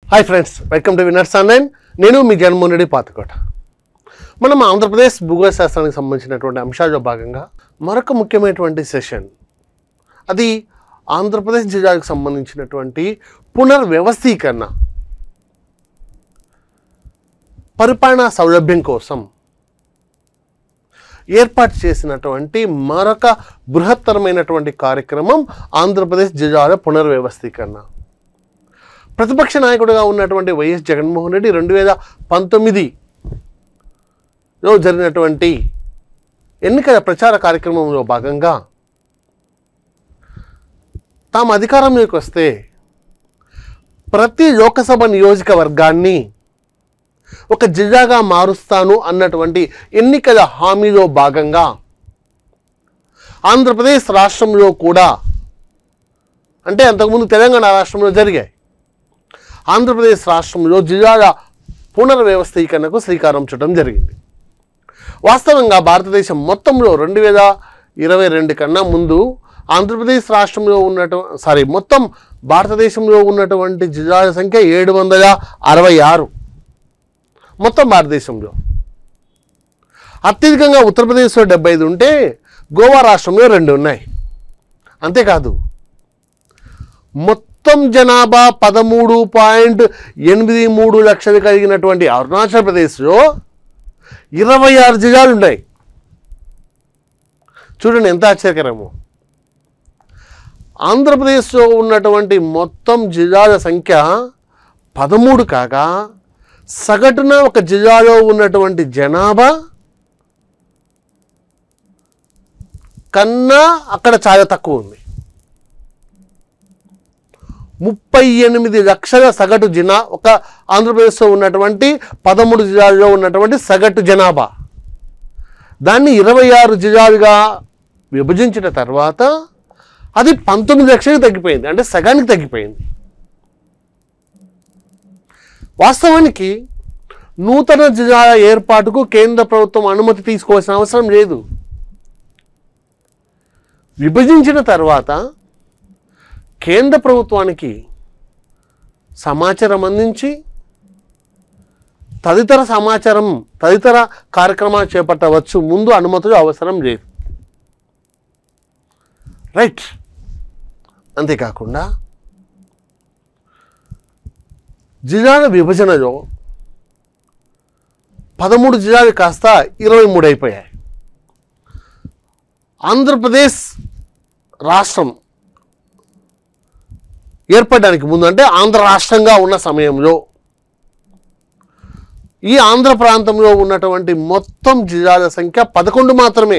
hi friends welcome to winners online నేను మీ జగన్మోహన్ రెడ్డి పాతకోట మనం ఆంధ్రప్రదేశ్ భూగోళ శాస్త్రానికి సంబంధించినటువంటి అంశాల్లో భాగంగా మరొక ముఖ్యమైనటువంటి సెషన్ అది ఆంధ్రప్రదేశ్ జిల్లాకు సంబంధించినటువంటి పునర్వ్యవస్థీకరణ పరిపాలనా సౌలభ్యం కోసం ఏర్పాటు చేసినటువంటి మరొక బృహత్తరమైనటువంటి కార్యక్రమం ఆంధ్రప్రదేశ్ జిల్లాల పునర్వ్యవస్థీకరణ ప్రతిపక్ష నాయకుడిగా ఉన్నటువంటి వైఎస్ జగన్మోహన్ రెడ్డి రెండు వేల పంతొమ్మిదిలో జరిగినటువంటి ఎన్నికల ప్రచార కార్యక్రమంలో భాగంగా తాము అధికారంలోకి వస్తే ప్రతి లోకసభ నియోజకవర్గాన్ని ఒక జిల్లాగా మారుస్తాను అన్నటువంటి ఎన్నికల హామీలో భాగంగా ఆంధ్రప్రదేశ్ రాష్ట్రంలో కూడా అంటే అంతకుముందు తెలంగాణ రాష్ట్రంలో జరిగాయి ఆంధ్రప్రదేశ్ రాష్ట్రంలో జిల్లాల పునర్వ్యవస్థీకరణకు శ్రీకారం చుట్టడం జరిగింది వాస్తవంగా భారతదేశం మొత్తంలో రెండు వేల ఇరవై రెండు కన్నా ముందు ఆంధ్రప్రదేశ్ రాష్ట్రంలో ఉన్నటు సారీ మొత్తం భారతదేశంలో ఉన్నటువంటి జిల్లాల సంఖ్య ఏడు వందల అరవై ఆరు మొత్తం భారతదేశంలో అత్యధికంగా ఉత్తరప్రదేశ్లో డెబ్బై ఐదు ఉంటే గోవా రాష్ట్రంలో రెండు ఉన్నాయి అంతేకాదు మొత్తం జనాభా పదమూడు పాయింట్ ఎనిమిది మూడు లక్షలు కలిగినటువంటి అరుణాచల్ ప్రదేశ్లో ఇరవై ఆరు జిల్లాలు ఉన్నాయి చూడండి ఎంత ఆశ్చర్యకరమో ఆంధ్రప్రదేశ్లో ఉన్నటువంటి మొత్తం జిల్లాల సంఖ్య పదమూడు కాగా సగటున ఒక జిల్లాలో ఉన్నటువంటి జనాభా కన్నా అక్కడ చాలా తక్కువ ఉంది ముప్పై ఎనిమిది లక్షల సగటు జనా ఒక ఆంధ్రప్రదేశ్లో ఉన్నటువంటి పదమూడు జిల్లాల్లో ఉన్నటువంటి సగటు జనాభా దాన్ని ఇరవై ఆరు జిల్లాలుగా విభజించిన తర్వాత అది పంతొమ్మిది లక్షలకు తగ్గిపోయింది అంటే సగానికి తగ్గిపోయింది వాస్తవానికి నూతన జిల్లాల ఏర్పాటుకు కేంద్ర ప్రభుత్వం అనుమతి తీసుకోవాల్సిన అవసరం లేదు విభజించిన తర్వాత కేంద్ర ప్రభుత్వానికి సమాచారం అందించి తదితర సమాచారం తదితర కార్యక్రమాలు చేపట్టవచ్చు ముందు అనుమతులు అవసరం లేదు రైట్ అంతేకాకుండా జిల్లాల విభజనలో పదమూడు జిల్లాలు కాస్త ఇరవై మూడు అయిపోయాయి ఆంధ్రప్రదేశ్ రాష్ట్రం ఏర్పడడానికి ముందు అంటే ఆంధ్ర రాష్ట్రంగా ఉన్న సమయంలో ఈ ఆంధ్ర ప్రాంతంలో ఉన్నటువంటి మొత్తం జిల్లాల సంఖ్య పదకొండు మాత్రమే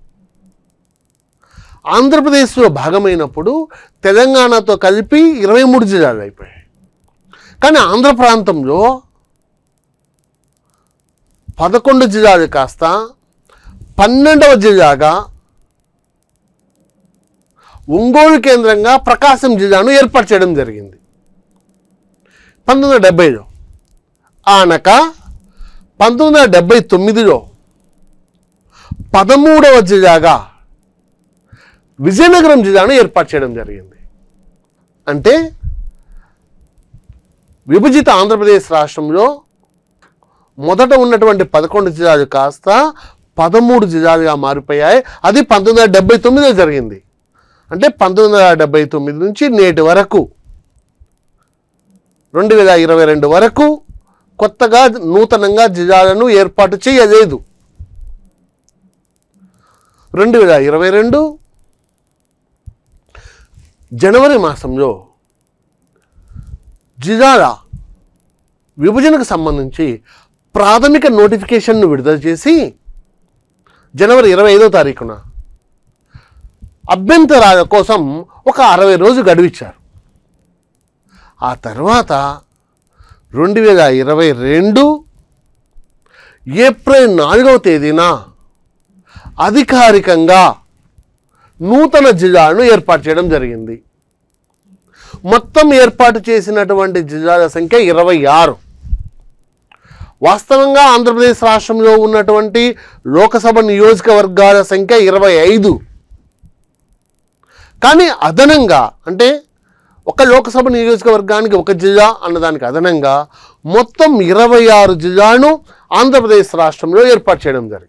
ఆంధ్రప్రదేశ్లో భాగమైనప్పుడు తెలంగాణతో కలిపి ఇరవై మూడు జిల్లాలు అయిపోయాయి కానీ ఆంధ్ర ప్రాంతంలో పదకొండు జిల్లాలు కాస్త పన్నెండవ జిల్లాగా ఒంగోలు కేంద్రంగా ప్రకాశం జిల్లాను ఏర్పాటు చేయడం జరిగింది పంతొమ్మిది వందల డెబ్బైలో ఆనక పంతొమ్మిది వందల డెబ్బై తొమ్మిదిలో పదమూడవ జిల్లాగా విజయనగరం జిల్లాను ఏర్పాటు చేయడం జరిగింది అంటే విభజిత ఆంధ్రప్రదేశ్ రాష్ట్రంలో మొదట ఉన్నటువంటి పదకొండు జిల్లాలు కాస్త పదమూడు జిల్లాలుగా మారిపోయాయి అది పంతొమ్మిది వందల డెబ్బై తొమ్మిదిలో జరిగింది అంటే పంతొమ్మిది వందల డెబ్బై తొమ్మిది నుంచి నేటి వరకు రెండు వేల ఇరవై రెండు వరకు కొత్తగా నూతనంగా జిల్లాలను ఏర్పాటు చేయలేదు రెండు వేల ఇరవై రెండు జనవరి మాసంలో జిల్లాల విభజనకు సంబంధించి ప్రాథమిక నోటిఫికేషన్ను విడుదల చేసి జనవరి ఇరవై ఐదో తారీఖున అభ్యంతరాల కోసం ఒక అరవై రోజు గడువిచ్చారు ఆ తర్వాత రెండు వేల ఇరవై రెండు ఏప్రిల్ నాలుగవ తేదీన అధికారికంగా నూతన జిల్లాను ఏర్పాటు చేయడం జరిగింది మొత్తం ఏర్పాటు చేసినటువంటి జిల్లాల సంఖ్య ఇరవై ఆరు వాస్తవంగా ఆంధ్రప్రదేశ్ రాష్ట్రంలో ఉన్నటువంటి లోకసభ నియోజకవర్గాల సంఖ్య ఇరవై ఐదు కానీ అదనంగా అంటే ఒక లోకసభ నియోజకవర్గానికి ఒక జిల్లా అన్నదానికి అదనంగా మొత్తం ఇరవై ఆరు జిల్లాను ఆంధ్రప్రదేశ్ రాష్ట్రంలో ఏర్పాటు చేయడం జరిగింది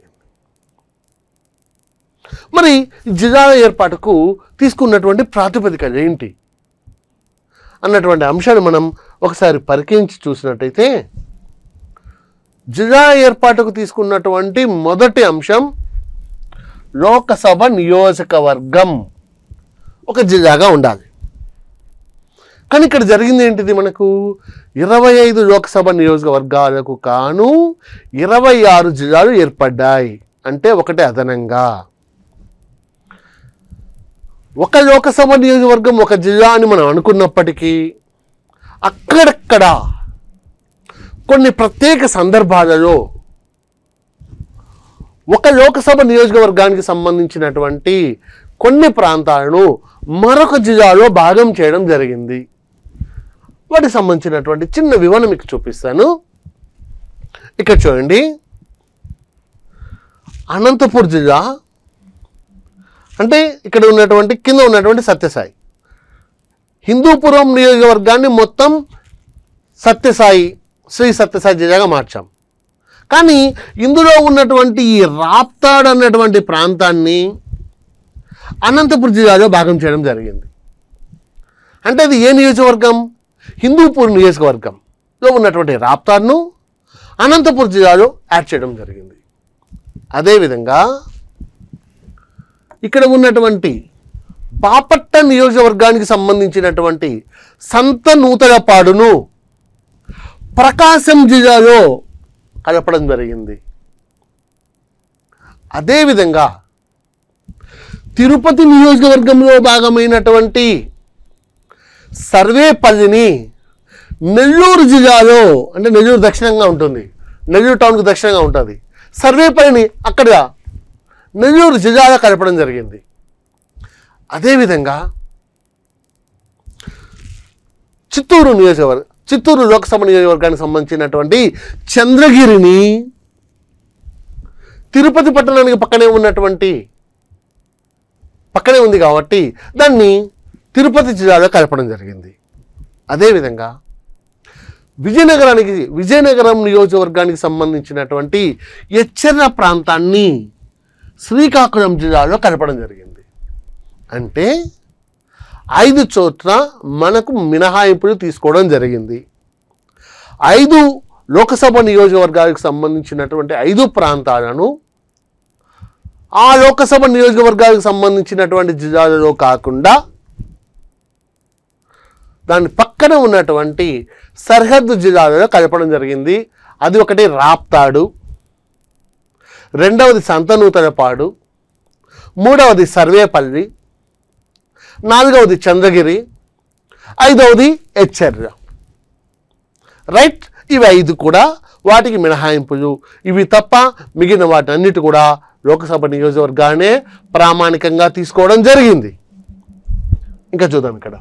మరి ఈ జిల్లాల ఏర్పాటుకు తీసుకున్నటువంటి ప్రాతిపదికలు ఏంటి అన్నటువంటి అంశాన్ని మనం ఒకసారి పరికించి చూసినట్టయితే జిల్లా ఏర్పాటుకు తీసుకున్నటువంటి మొదటి అంశం లోకసభ నియోజకవర్గం ఒక జిల్లాగా ఉండాలి కానీ ఇక్కడ జరిగింది ఏంటిది మనకు ఇరవై ఐదు లోక్సభ నియోజకవర్గాలకు కాను ఇరవై ఆరు జిల్లాలు ఏర్పడ్డాయి అంటే ఒకటి అదనంగా ఒక లోకసభ నియోజకవర్గం ఒక జిల్లా అని మనం అనుకున్నప్పటికీ అక్కడక్కడ కొన్ని ప్రత్యేక సందర్భాలలో ఒక లోకసభ నియోజకవర్గానికి సంబంధించినటువంటి కొన్ని ప్రాంతాలను మరొక జిల్లాలో భాగం చేయడం జరిగింది వాటికి సంబంధించినటువంటి చిన్న వివరణ మీకు చూపిస్తాను ఇక్కడ చూడండి అనంతపూర్ జిల్లా అంటే ఇక్కడ ఉన్నటువంటి కింద ఉన్నటువంటి సత్యసాయి హిందూపురం నియోజకవర్గాన్ని మొత్తం సత్యసాయి శ్రీ సత్యసాయి జిల్లాగా మార్చాం కానీ ఇందులో ఉన్నటువంటి ఈ రాప్తాడ్ అన్నటువంటి ప్రాంతాన్ని అనంతపురం జిల్లాలో భాగం చేయడం జరిగింది అంటే అది ఏ నియోజకవర్గం హిందూపూర్ నియోజకవర్గంలో ఉన్నటువంటి రాప్తాడ్ను అనంతపురం జిల్లాలో యాడ్ చేయడం జరిగింది అదేవిధంగా ఇక్కడ ఉన్నటువంటి బాపట్ట నియోజకవర్గానికి సంబంధించినటువంటి సంత నూతలపాడును ప్రకాశం జిల్లాలో కలపడం జరిగింది అదేవిధంగా తిరుపతి నియోజకవర్గంలో భాగమైనటువంటి సర్వేపల్లిని నెల్లూరు జిల్లాలో అంటే నెల్లూరు దక్షిణంగా ఉంటుంది నెల్లూరు టౌన్కి దక్షిణంగా ఉంటుంది సర్వేపల్లిని అక్కడ నెల్లూరు జిల్లాలో కలపడం జరిగింది అదేవిధంగా చిత్తూరు నియోజకవర్గం చిత్తూరు లోక్సభ నియోజకవర్గానికి సంబంధించినటువంటి చంద్రగిరిని తిరుపతి పట్టణానికి పక్కనే ఉన్నటువంటి పక్కనే ఉంది కాబట్టి దాన్ని తిరుపతి జిల్లాలో కలపడం జరిగింది అదేవిధంగా విజయనగరానికి విజయనగరం నియోజకవర్గానికి సంబంధించినటువంటి ఎచ్చెర్ల ప్రాంతాన్ని శ్రీకాకుళం జిల్లాలో కలపడం జరిగింది అంటే ఐదు చోట్ల మనకు మినహాయింపులు తీసుకోవడం జరిగింది ఐదు లోకసభ నియోజకవర్గాలకు సంబంధించినటువంటి ఐదు ప్రాంతాలను ఆ లోకసభ నియోజకవర్గాలకు సంబంధించినటువంటి జిల్లాలలో కాకుండా దాని పక్కన ఉన్నటువంటి సరిహద్దు జిల్లాలలో కలపడం జరిగింది అది ఒకటి రాప్తాడు రెండవది సంతనూతలపాడు మూడవది సర్వేపల్లి నాలుగవది చంద్రగిరి ఐదవది హెచ్ఎర్ర రైట్ ఇవి ఐదు కూడా వాటికి మినహాయింపులు ఇవి తప్ప మిగిలిన వాటన్నిటి కూడా లోకసభ నియోజకవర్గానే ప్రామాణికంగా తీసుకోవడం జరిగింది ఇంకా చూద్దాం ఇక్కడ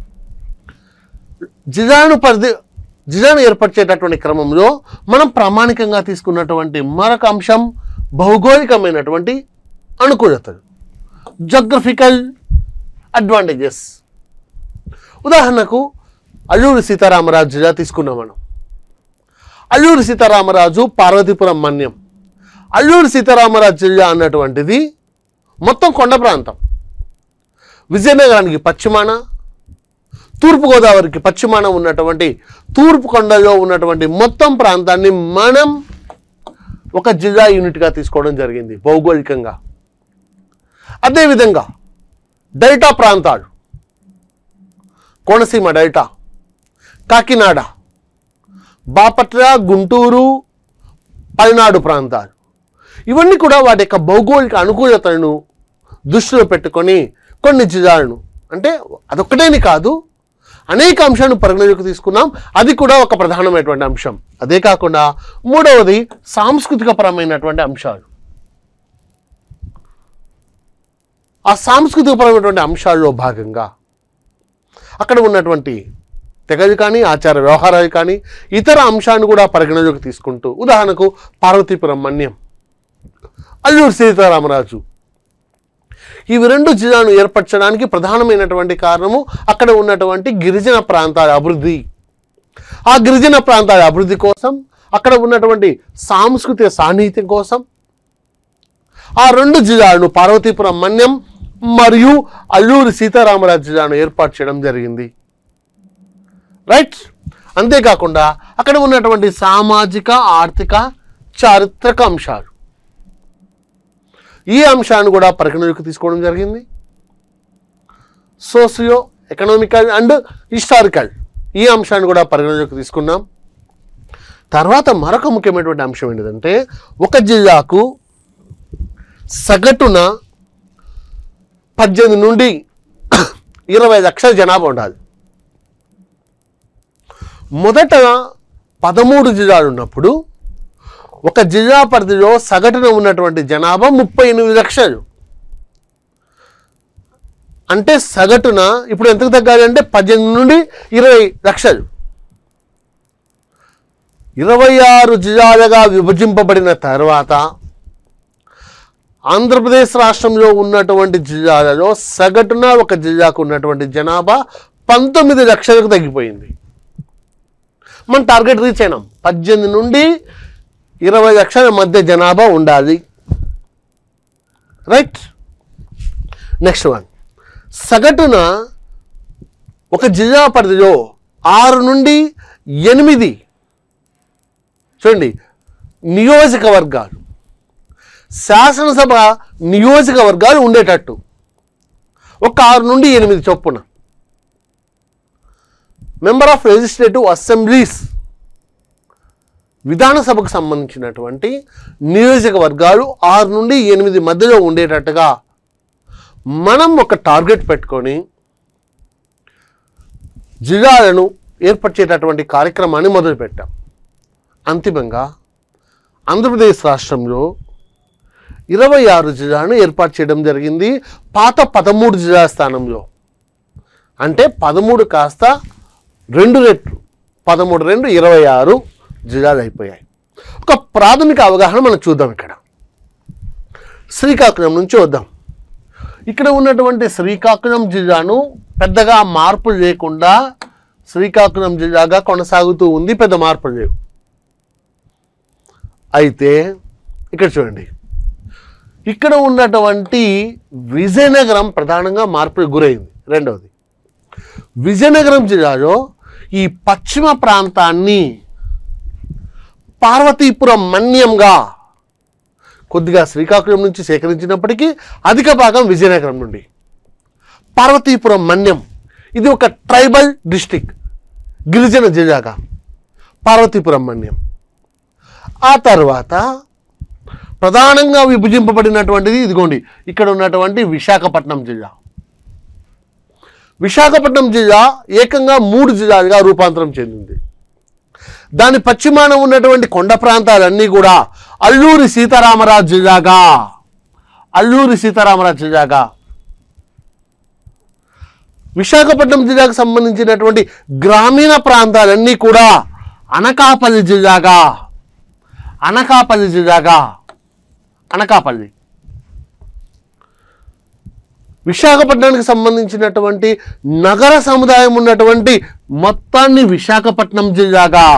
జిల్లాను పరిధి జిల్లాను ఏర్పరిచేటటువంటి క్రమంలో మనం ప్రామాణికంగా తీసుకున్నటువంటి మరొక అంశం భౌగోళికమైనటువంటి అనుకూలతలు జోగ్రఫికల్ అడ్వాంటేజెస్ ఉదాహరణకు అల్లూరి సీతారామరాజు జిల్లా తీసుకున్నాం మనం అల్లూరి సీతారామరాజు పార్వతీపురం మన్యం అల్లూరి సీతారామరాజు జిల్లా అన్నటువంటిది మొత్తం కొండ ప్రాంతం విజయనగరానికి పశ్చిమాన తూర్పుగోదావరికి పశ్చిమాన ఉన్నటువంటి తూర్పు కొండలో ఉన్నటువంటి మొత్తం ప్రాంతాన్ని మనం ఒక జిల్లా యూనిట్గా తీసుకోవడం జరిగింది భౌగోళికంగా అదేవిధంగా డెల్టా ప్రాంతాలు కోనసీమ డెల్టా కాకినాడ బాపట్ల గుంటూరు పల్నాడు ప్రాంతాలు ఇవన్నీ కూడా వాటి యొక్క భౌగోళిక అనుకూలతలను దృష్టిలో పెట్టుకొని కొన్ని జిల్లాలను అంటే అదొక్కటేని కాదు అనేక అంశాలను పరిగణలోకి తీసుకున్నాం అది కూడా ఒక ప్రధానమైనటువంటి అంశం అదే కాకుండా మూడవది సాంస్కృతిక పరమైనటువంటి అంశాలు ఆ సాంస్కృతిక పరమైనటువంటి అంశాల్లో భాగంగా అక్కడ ఉన్నటువంటి తెగలు కానీ ఆచార వ్యవహారాలు కానీ ఇతర అంశాన్ని కూడా పరిగణలోకి తీసుకుంటూ ఉదాహరణకు పార్వతీపురం మన్యం అల్లూరు సీతారామరాజు ఇవి రెండు జిల్లాను ఏర్పరచడానికి ప్రధానమైనటువంటి కారణము అక్కడ ఉన్నటువంటి గిరిజన ప్రాంతాల అభివృద్ధి ఆ గిరిజన ప్రాంతాల అభివృద్ధి కోసం అక్కడ ఉన్నటువంటి సాంస్కృతిక సాన్నిహిత్యం కోసం ఆ రెండు జిల్లాలను పార్వతీపురం మన్యం మరియు అల్లూరి సీతారామరాజు జిల్లాను ఏర్పాటు చేయడం జరిగింది రైట్ అంతేకాకుండా అక్కడ ఉన్నటువంటి సామాజిక ఆర్థిక చారిత్రక అంశాలు ఈ అంశాన్ని కూడా పరిగణలోకి తీసుకోవడం జరిగింది సోషియో ఎకనామికల్ అండ్ హిస్టారికల్ ఈ అంశాన్ని కూడా పరిగణలోకి తీసుకున్నాం తర్వాత మరొక ముఖ్యమైనటువంటి అంశం ఏంటిదంటే ఒక జిల్లాకు సగటున పద్దెనిమిది నుండి ఇరవై లక్షల జనాభా ఉండాలి మొదట పదమూడు జిల్లాలు ఉన్నప్పుడు ఒక జిల్లా పరిధిలో సగటున ఉన్నటువంటి జనాభా ముప్పై ఎనిమిది లక్షలు అంటే సగటున ఇప్పుడు ఎంతకు తగ్గాలి అంటే పద్దెనిమిది నుండి ఇరవై లక్షలు ఇరవై ఆరు జిల్లాలుగా విభజింపబడిన తర్వాత ఆంధ్రప్రదేశ్ రాష్ట్రంలో ఉన్నటువంటి జిల్లాలలో సగటున ఒక జిల్లాకు ఉన్నటువంటి జనాభా పంతొమ్మిది లక్షలకు తగ్గిపోయింది మనం టార్గెట్ రీచ్ అయినాం పద్దెనిమిది నుండి ఇరవై లక్షల మధ్య జనాభా ఉండాలి రైట్ నెక్స్ట్ వన్ సగటున ఒక జిల్లా పరిధిలో ఆరు నుండి ఎనిమిది చూడండి నియోజకవర్గాలు శాసనసభ నియోజకవర్గాలు ఉండేటట్టు ఒక ఆరు నుండి ఎనిమిది చొప్పున మెంబర్ ఆఫ్ లెజిస్లేటివ్ అసెంబ్లీస్ విధానసభకు సంబంధించినటువంటి నియోజకవర్గాలు ఆరు నుండి ఎనిమిది మధ్యలో ఉండేటట్టుగా మనం ఒక టార్గెట్ పెట్టుకొని జిల్లాలను ఏర్పరిచేటటువంటి కార్యక్రమాన్ని మొదలుపెట్టాం అంతిమంగా ఆంధ్రప్రదేశ్ రాష్ట్రంలో ఇరవై ఆరు జిల్లాలను ఏర్పాటు చేయడం జరిగింది పాత పదమూడు జిల్లా స్థానంలో అంటే పదమూడు కాస్త రెండు రెట్లు పదమూడు రెండు ఇరవై ఆరు జిల్లాలు అయిపోయాయి ఒక ప్రాథమిక అవగాహన మనం చూద్దాం ఇక్కడ శ్రీకాకుళం నుంచి వద్దాం ఇక్కడ ఉన్నటువంటి శ్రీకాకుళం జిల్లాను పెద్దగా మార్పులు లేకుండా శ్రీకాకుళం జిల్లాగా కొనసాగుతూ ఉంది పెద్ద మార్పులు లేవు అయితే ఇక్కడ చూడండి ఇక్కడ ఉన్నటువంటి విజయనగరం ప్రధానంగా మార్పులకు గురైంది రెండవది విజయనగరం జిల్లాలో ఈ పశ్చిమ ప్రాంతాన్ని పార్వతీపురం మన్యంగా కొద్దిగా శ్రీకాకుళం నుంచి సేకరించినప్పటికీ అధిక భాగం విజయనగరం నుండి పార్వతీపురం మన్యం ఇది ఒక ట్రైబల్ డిస్టిక్ గిరిజన జిల్లాగా పార్వతీపురం మన్యం ఆ తర్వాత ప్రధానంగా విభజింపబడినటువంటిది ఇదిగోండి ఇక్కడ ఉన్నటువంటి విశాఖపట్నం జిల్లా విశాఖపట్నం జిల్లా ఏకంగా మూడు జిల్లాలుగా రూపాంతరం చెందింది దాని పశ్చిమాన ఉన్నటువంటి కొండ ప్రాంతాలన్నీ కూడా అల్లూరి సీతారామరాజు జిల్లాగా అల్లూరి సీతారామరాజు జిల్లాగా విశాఖపట్నం జిల్లాకు సంబంధించినటువంటి గ్రామీణ ప్రాంతాలన్నీ కూడా అనకాపల్లి జిల్లాగా అనకాపల్లి జిల్లాగా అనకాపల్లి విశాఖపట్నానికి సంబంధించినటువంటి నగర సముదాయం ఉన్నటువంటి మొత్తాన్ని విశాఖపట్నం జిల్లాగా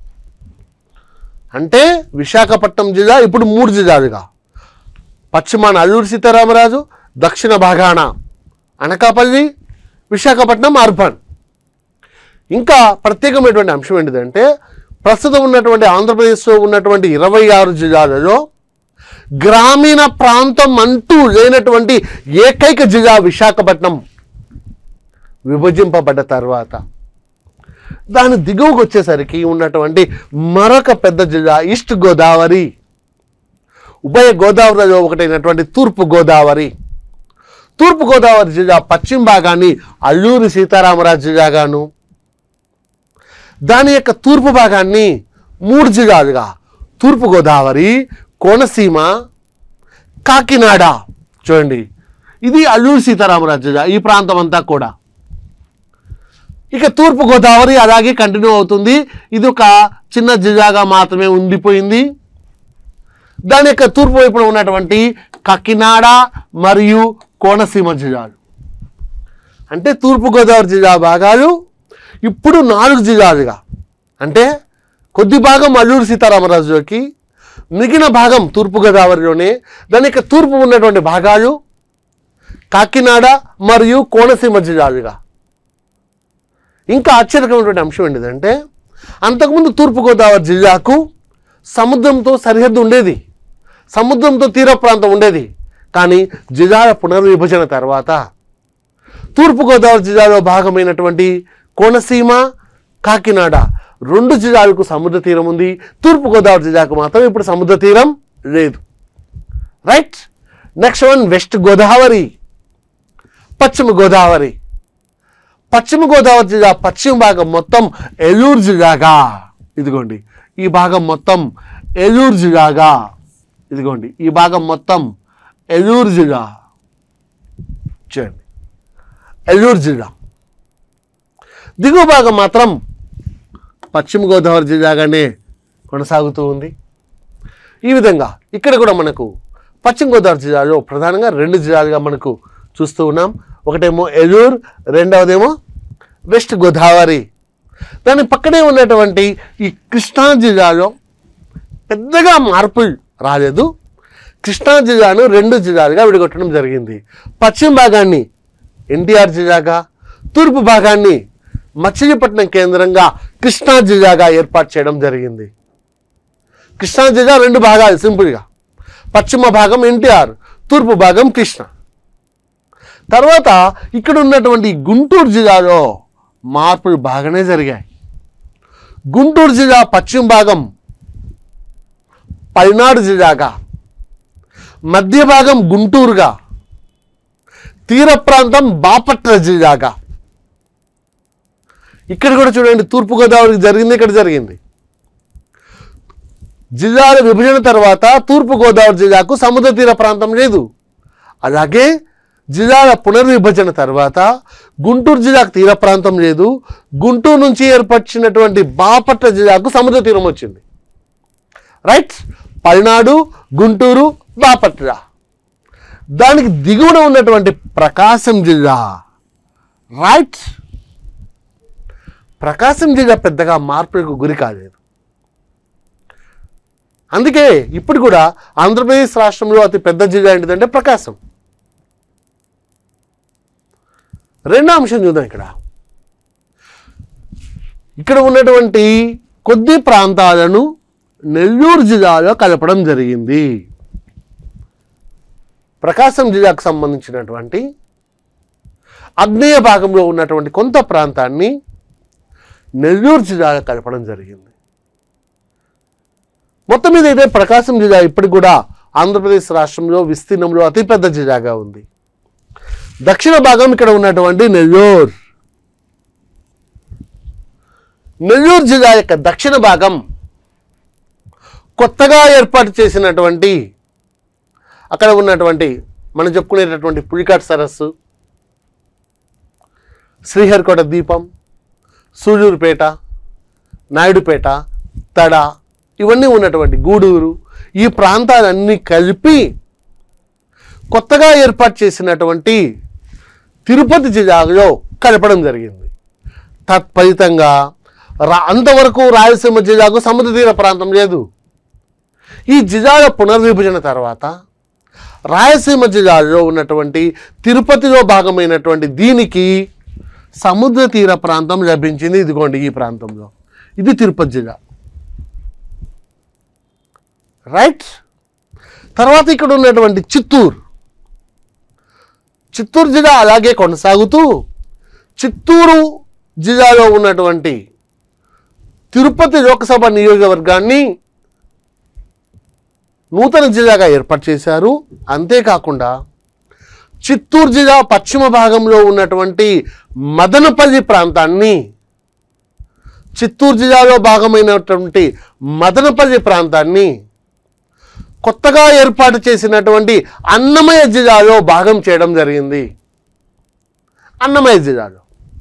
అంటే విశాఖపట్నం జిల్లా ఇప్పుడు మూడు జిల్లాలుగా పశ్చిమాన అల్లూరి సీతారామరాజు దక్షిణ భాగాన అనకాపల్లి విశాఖపట్నం అర్బన్ ఇంకా ప్రత్యేకమైనటువంటి అంశం ఏంటిదంటే ప్రస్తుతం ఉన్నటువంటి ఆంధ్రప్రదేశ్లో ఉన్నటువంటి ఇరవై ఆరు జిల్లాలలో గ్రామీణ ప్రాంతం అంటూ లేనటువంటి ఏకైక జిల్లా విశాఖపట్నం విభజింపబడ్డ తర్వాత దాని దిగువకు వచ్చేసరికి ఉన్నటువంటి మరొక పెద్ద జిల్లా ఈస్ట్ గోదావరి ఉభయ గోదావరిలో ఒకటైనటువంటి తూర్పు గోదావరి తూర్పు గోదావరి జిల్లా పశ్చిమ భాగాన్ని అల్లూరి సీతారామరాజు జిల్లాగాను దాని యొక్క తూర్పు భాగాన్ని మూడు జిల్లాలుగా తూర్పు గోదావరి కోనసీమ కాకినాడ చూడండి ఇది అల్లూరి సీతారామరాజు జిల్లా ఈ ప్రాంతం అంతా కూడా ఇక తూర్పు గోదావరి అలాగే కంటిన్యూ అవుతుంది ఇది ఒక చిన్న జిల్లాగా మాత్రమే ఉండిపోయింది దాని యొక్క తూర్పు వైపున ఉన్నటువంటి కాకినాడ మరియు కోనసీమ జిల్లాలు అంటే తూర్పుగోదావరి జిల్లా భాగాలు ఇప్పుడు నాలుగు జిల్లాలుగా అంటే కొద్ది భాగం అల్లూరు సీతారామరాజులోకి మిగిలిన భాగం తూర్పుగోదావరిలోనే దాని యొక్క తూర్పు ఉన్నటువంటి భాగాలు కాకినాడ మరియు కోనసీమ జిల్లాలుగా ఇంకా ఆశ్చర్యకరమైనటువంటి అంశం ఏంటిదంటే అంతకుముందు తూర్పుగోదావరి జిల్లాకు సముద్రంతో సరిహద్దు ఉండేది సముద్రంతో తీర ప్రాంతం ఉండేది కానీ జిల్లాల పునర్విభజన తర్వాత తూర్పుగోదావరి జిల్లాలో భాగమైనటువంటి కోనసీమ కాకినాడ రెండు జిల్లాలకు సముద్ర తీరం ఉంది తూర్పుగోదావరి జిల్లాకు మాత్రం ఇప్పుడు సముద్ర తీరం లేదు right next one west Godavari పశ్చిమ గోదావరి పశ్చిమ గోదావరి జిల్లా పశ్చిమ భాగం మొత్తం ఏలూరు జిల్లాగా ఇదిగోండి ఈ భాగం మొత్తం ఏలూరు జిల్లాగా ఇదిగోండి ఈ భాగం మొత్తం ఏలూరు జిల్లా చూడండి ఏలూరు జిల్లా దిగువ భాగం మాత్రం పశ్చిమ గోదావరి జిల్లాగానే కొనసాగుతూ ఉంది ఈ విధంగా ఇక్కడ కూడా మనకు పశ్చిమ గోదావరి జిల్లాలో ప్రధానంగా రెండు జిల్లాలుగా మనకు చూస్తూ ఉన్నాం ఒకటేమో ఏలూరు రెండవదేమో వెస్ట్ గోదావరి దాని పక్కనే ఉన్నటువంటి ఈ కృష్ణా జిల్లాలో పెద్దగా మార్పులు రాలేదు కృష్ణా జిల్లాను రెండు జిల్లాలుగా విడగొట్టడం జరిగింది పశ్చిమ భాగాన్ని ఎన్టీఆర్ జిల్లాగా తూర్పు భాగాన్ని మచిలీపట్నం కేంద్రంగా కృష్ణా జిల్లాగా ఏర్పాటు చేయడం జరిగింది కృష్ణా జిల్లా రెండు భాగాలు సింపుల్గా పశ్చిమ భాగం ఎన్టీఆర్ తూర్పు భాగం కృష్ణ తర్వాత ఇక్కడ ఉన్నటువంటి గుంటూరు జిల్లాలో మార్పులు బాగానే జరిగాయి గుంటూరు జిల్లా పశ్చిమ భాగం పల్నాడు జిల్లాగా మధ్య భాగం గుంటూరుగా తీర ప్రాంతం బాపట్ల జిల్లాగా ఇక్కడ కూడా చూడండి తూర్పుగోదావరికి జరిగింది ఇక్కడ జరిగింది జిల్లాల విభజన తర్వాత తూర్పుగోదావరి జిల్లాకు సముద్ర తీర ప్రాంతం లేదు అలాగే జిల్లాల పునర్విభజన తర్వాత గుంటూరు జిల్లాకు తీర ప్రాంతం లేదు గుంటూరు నుంచి ఏర్పరిచినటువంటి బాపట్ల జిల్లాకు సముద్ర తీరం వచ్చింది రైట్ పల్నాడు గుంటూరు బాపట్ల దానికి దిగువన ఉన్నటువంటి ప్రకాశం జిల్లా రైట్ ప్రకాశం జిల్లా పెద్దగా మార్పులకు గురి కాలేదు అందుకే ఇప్పుడు కూడా ఆంధ్రప్రదేశ్ రాష్ట్రంలో అతి పెద్ద జిల్లా ఏంటిదంటే ప్రకాశం రెండో అంశం చూద్దాం ఇక్కడ ఇక్కడ ఉన్నటువంటి కొద్ది ప్రాంతాలను నెల్లూరు జిల్లాలో కలపడం జరిగింది ప్రకాశం జిల్లాకు సంబంధించినటువంటి ఆగ్నేయ భాగంలో ఉన్నటువంటి కొంత ప్రాంతాన్ని నెల్లూరు జిల్లాలో కలపడం జరిగింది మొత్తం మీద అయితే ప్రకాశం జిల్లా ఇప్పటికి కూడా ఆంధ్రప్రదేశ్ రాష్ట్రంలో విస్తీర్ణంలో అతిపెద్ద జిల్లాగా ఉంది దక్షిణ భాగం ఇక్కడ ఉన్నటువంటి నెల్లూరు నెల్లూరు జిల్లా యొక్క దక్షిణ భాగం కొత్తగా ఏర్పాటు చేసినటువంటి అక్కడ ఉన్నటువంటి మనం చెప్పుకునేటటువంటి పులికాట్ సరస్సు శ్రీహరికోట దీపం సూళ్ళూరుపేట నాయుడుపేట తడ ఇవన్నీ ఉన్నటువంటి గూడూరు ఈ ప్రాంతాలన్నీ కలిపి కొత్తగా ఏర్పాటు చేసినటువంటి తిరుపతి జిల్లాలో కలపడం జరిగింది తత్ఫలితంగా రా అంతవరకు రాయలసీమ జిల్లాకు సముద్ర తీర ప్రాంతం లేదు ఈ జిల్లాల పునర్విభజన తర్వాత రాయలసీమ జిల్లాలో ఉన్నటువంటి తిరుపతిలో భాగమైనటువంటి దీనికి సముద్ర తీర ప్రాంతం లభించింది ఇదిగోండి ఈ ప్రాంతంలో ఇది తిరుపతి జిల్లా రైట్ తర్వాత ఇక్కడ ఉన్నటువంటి చిత్తూరు చిత్తూరు జిల్లా అలాగే కొనసాగుతూ చిత్తూరు జిల్లాలో ఉన్నటువంటి తిరుపతి లోకసభ నియోజకవర్గాన్ని నూతన జిల్లాగా ఏర్పాటు చేశారు అంతేకాకుండా చిత్తూరు జిల్లా పశ్చిమ భాగంలో ఉన్నటువంటి మదనపల్లి ప్రాంతాన్ని చిత్తూరు జిల్లాలో భాగమైనటువంటి మదనపల్లి ప్రాంతాన్ని కొత్తగా ఏర్పాటు చేసినటువంటి అన్నమయ్య జిల్లాలో భాగం చేయడం జరిగింది అన్నమయ్య జిల్లాలో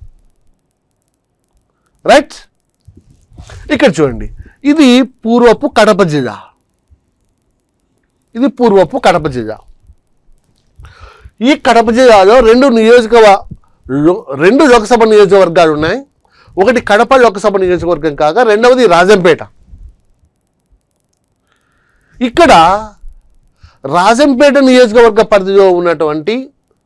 రైట్ ఇక్కడ చూడండి ఇది పూర్వపు కడప జిల్లా ఇది పూర్వపు కడప జిల్లా ఈ కడప జిల్లాలో రెండు నియోజక రెండు లోక్సభ నియోజకవర్గాలు ఉన్నాయి ఒకటి కడప లోక్సభ నియోజకవర్గం కాగా రెండవది రాజంపేట ఇక్కడ రాజంపేట నియోజకవర్గ పరిధిలో ఉన్నటువంటి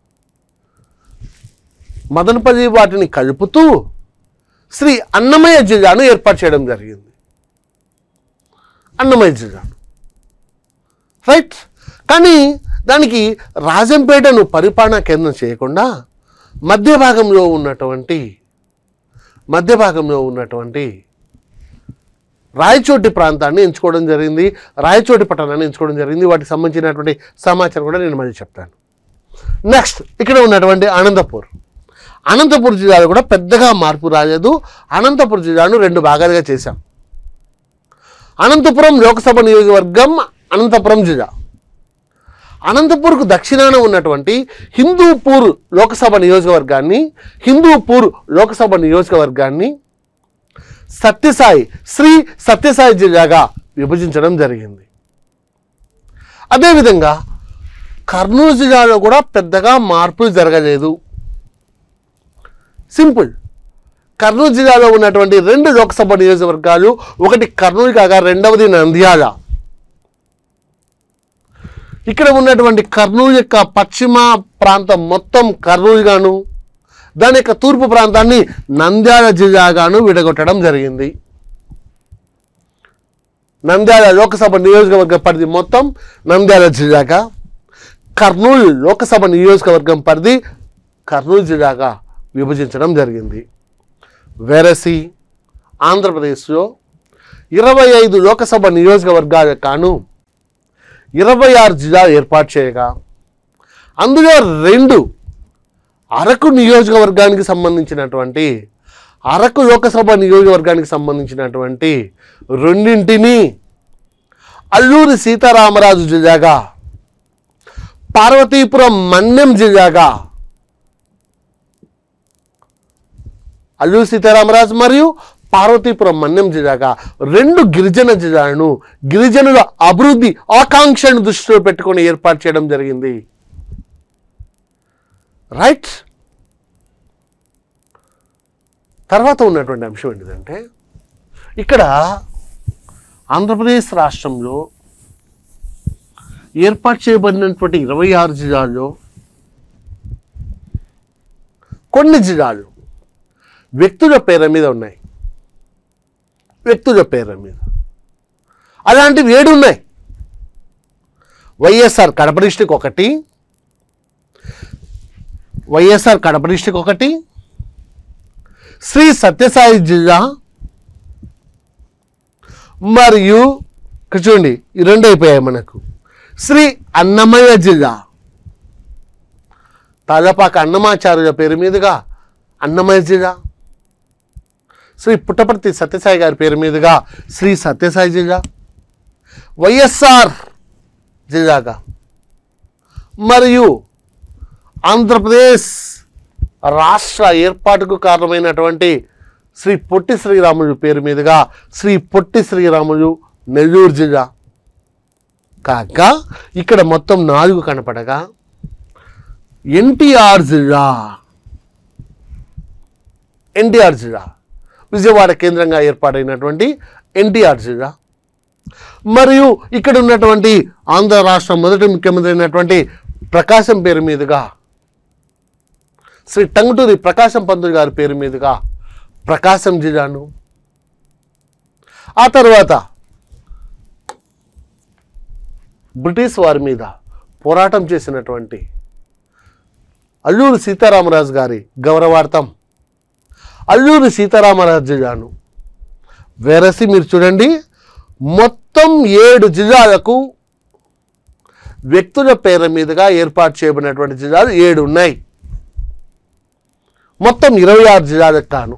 మదనపల్లి వాటిని కలుపుతూ శ్రీ అన్నమయ్య జిల్లాను ఏర్పాటు చేయడం జరిగింది అన్నమయ్య జిల్లాను రైట్ కానీ దానికి రాజంపేటను పరిపాలనా కేంద్రం చేయకుండా మధ్య భాగంలో ఉన్నటువంటి మధ్య భాగంలో ఉన్నటువంటి రాయచోటి ప్రాంతాన్ని ఎంచుకోవడం జరిగింది రాయచోటి పట్టణాన్ని ఎంచుకోవడం జరిగింది వాటికి సంబంధించినటువంటి సమాచారం కూడా నేను మళ్ళీ చెప్తాను నెక్స్ట్ ఇక్కడ ఉన్నటువంటి అనంతపూర్ అనంతపురం జిల్లాలో కూడా పెద్దగా మార్పు రాలేదు అనంతపురం జిల్లాను రెండు భాగాలుగా చేశాం అనంతపురం లోక్సభ నియోజకవర్గం అనంతపురం జిల్లా అనంతపూర్కు దక్షిణాన ఉన్నటువంటి హిందూపూర్ లోక్సభ నియోజకవర్గాన్ని హిందూపూర్ లోక్సభ నియోజకవర్గాన్ని సత్యసాయి శ్రీ సత్యసాయి జిల్లాగా విభజించడం జరిగింది అదేవిధంగా కర్నూలు జిల్లాలో కూడా పెద్దగా మార్పులు జరగలేదు సింపుల్ కర్నూలు జిల్లాలో ఉన్నటువంటి రెండు లోక్సభ నియోజకవర్గాలు ఒకటి కర్నూలు కాగా రెండవది నంద్యాల ఇక్కడ ఉన్నటువంటి కర్నూలు యొక్క పశ్చిమ ప్రాంతం మొత్తం కర్నూలుగాను దాని యొక్క తూర్పు ప్రాంతాన్ని నంద్యాల జిల్లాగాను విడగొట్టడం జరిగింది నంద్యాల లోకసభ నియోజకవర్గ పరిధి మొత్తం నంద్యాల జిల్లాగా కర్నూలు లోకసభ నియోజకవర్గం పరిధి కర్నూలు జిల్లాగా విభజించడం జరిగింది వెరసి ఆంధ్రప్రదేశ్లో ఇరవై ఐదు లోకసభ నియోజకవర్గాలకు కాను ఇరవై ఆరు జిల్లాలు ఏర్పాటు చేయగా అందులో రెండు అరకు నియోజకవర్గానికి సంబంధించినటువంటి అరకు లోకసభ నియోజకవర్గానికి సంబంధించినటువంటి రెండింటిని అల్లూరి సీతారామరాజు జిల్లాగా పార్వతీపురం మన్యం జిల్లాగా అల్లూరి సీతారామరాజు మరియు పార్వతీపురం మన్యం జిల్లాగా రెండు గిరిజన జిల్లాలను గిరిజనుల అభివృద్ధి ఆకాంక్షను దృష్టిలో పెట్టుకొని ఏర్పాటు చేయడం జరిగింది రైట్ తర్వాత ఉన్నటువంటి అంశం ఏంటిదంటే ఇక్కడ ఆంధ్రప్రదేశ్ రాష్ట్రంలో ఏర్పాటు చేయబడినటువంటి ఇరవై ఆరు జిల్లాల్లో కొన్ని జిల్లాలు వ్యక్తుల పేరు మీద ఉన్నాయి వ్యక్తుల పేరు మీద అలాంటివి ఏడు ఉన్నాయి వైఎస్ఆర్ కడప డిస్టిక్ ఒకటి వైఎస్ఆర్ కడప డిస్టిక్ ఒకటి శ్రీ సత్యసాయి జిల్లా మరియు ఇక్కడ చూడండి ఈ రెండు అయిపోయాయి మనకు శ్రీ అన్నమయ్య జిల్లా తాజాపాక అన్నమాచార్యుల పేరు మీదుగా అన్నమయ్య జిల్లా శ్రీ పుట్టపర్తి సత్యసాయి గారి పేరు మీదుగా శ్రీ సత్యసాయి జిల్లా వైఎస్ఆర్ జిల్లాగా మరియు ఆంధ్రప్రదేశ్ రాష్ట్ర ఏర్పాటుకు కారణమైనటువంటి శ్రీ పొట్టి శ్రీరాములు పేరు మీదుగా శ్రీ పొట్టి శ్రీరాములు నెల్లూరు జిల్లా కాగా ఇక్కడ మొత్తం నాలుగు కనపడగా ఎన్టీఆర్ జిల్లా ఎన్టీఆర్ జిల్లా విజయవాడ కేంద్రంగా ఏర్పాటైనటువంటి ఎన్టీఆర్ జిల్లా మరియు ఇక్కడ ఉన్నటువంటి ఆంధ్ర రాష్ట్ర మొదటి ముఖ్యమంత్రి అయినటువంటి ప్రకాశం పేరు మీదుగా శ్రీ టంగుటూరి ప్రకాశం పంతులు గారి పేరు మీదుగా ప్రకాశం జిల్లాను ఆ తర్వాత బ్రిటిష్ వారి మీద పోరాటం చేసినటువంటి అల్లూరి సీతారామరాజు గారి గౌరవార్థం అల్లూరి సీతారామరాజు జిల్లాను వెరసి మీరు చూడండి మొత్తం ఏడు జిల్లాలకు వ్యక్తుల పేర్ల మీదుగా ఏర్పాటు చేయబడినటువంటి జిల్లాలు ఏడు ఉన్నాయి మొత్తం ఇరవై ఆరు జిల్లాలకు కాను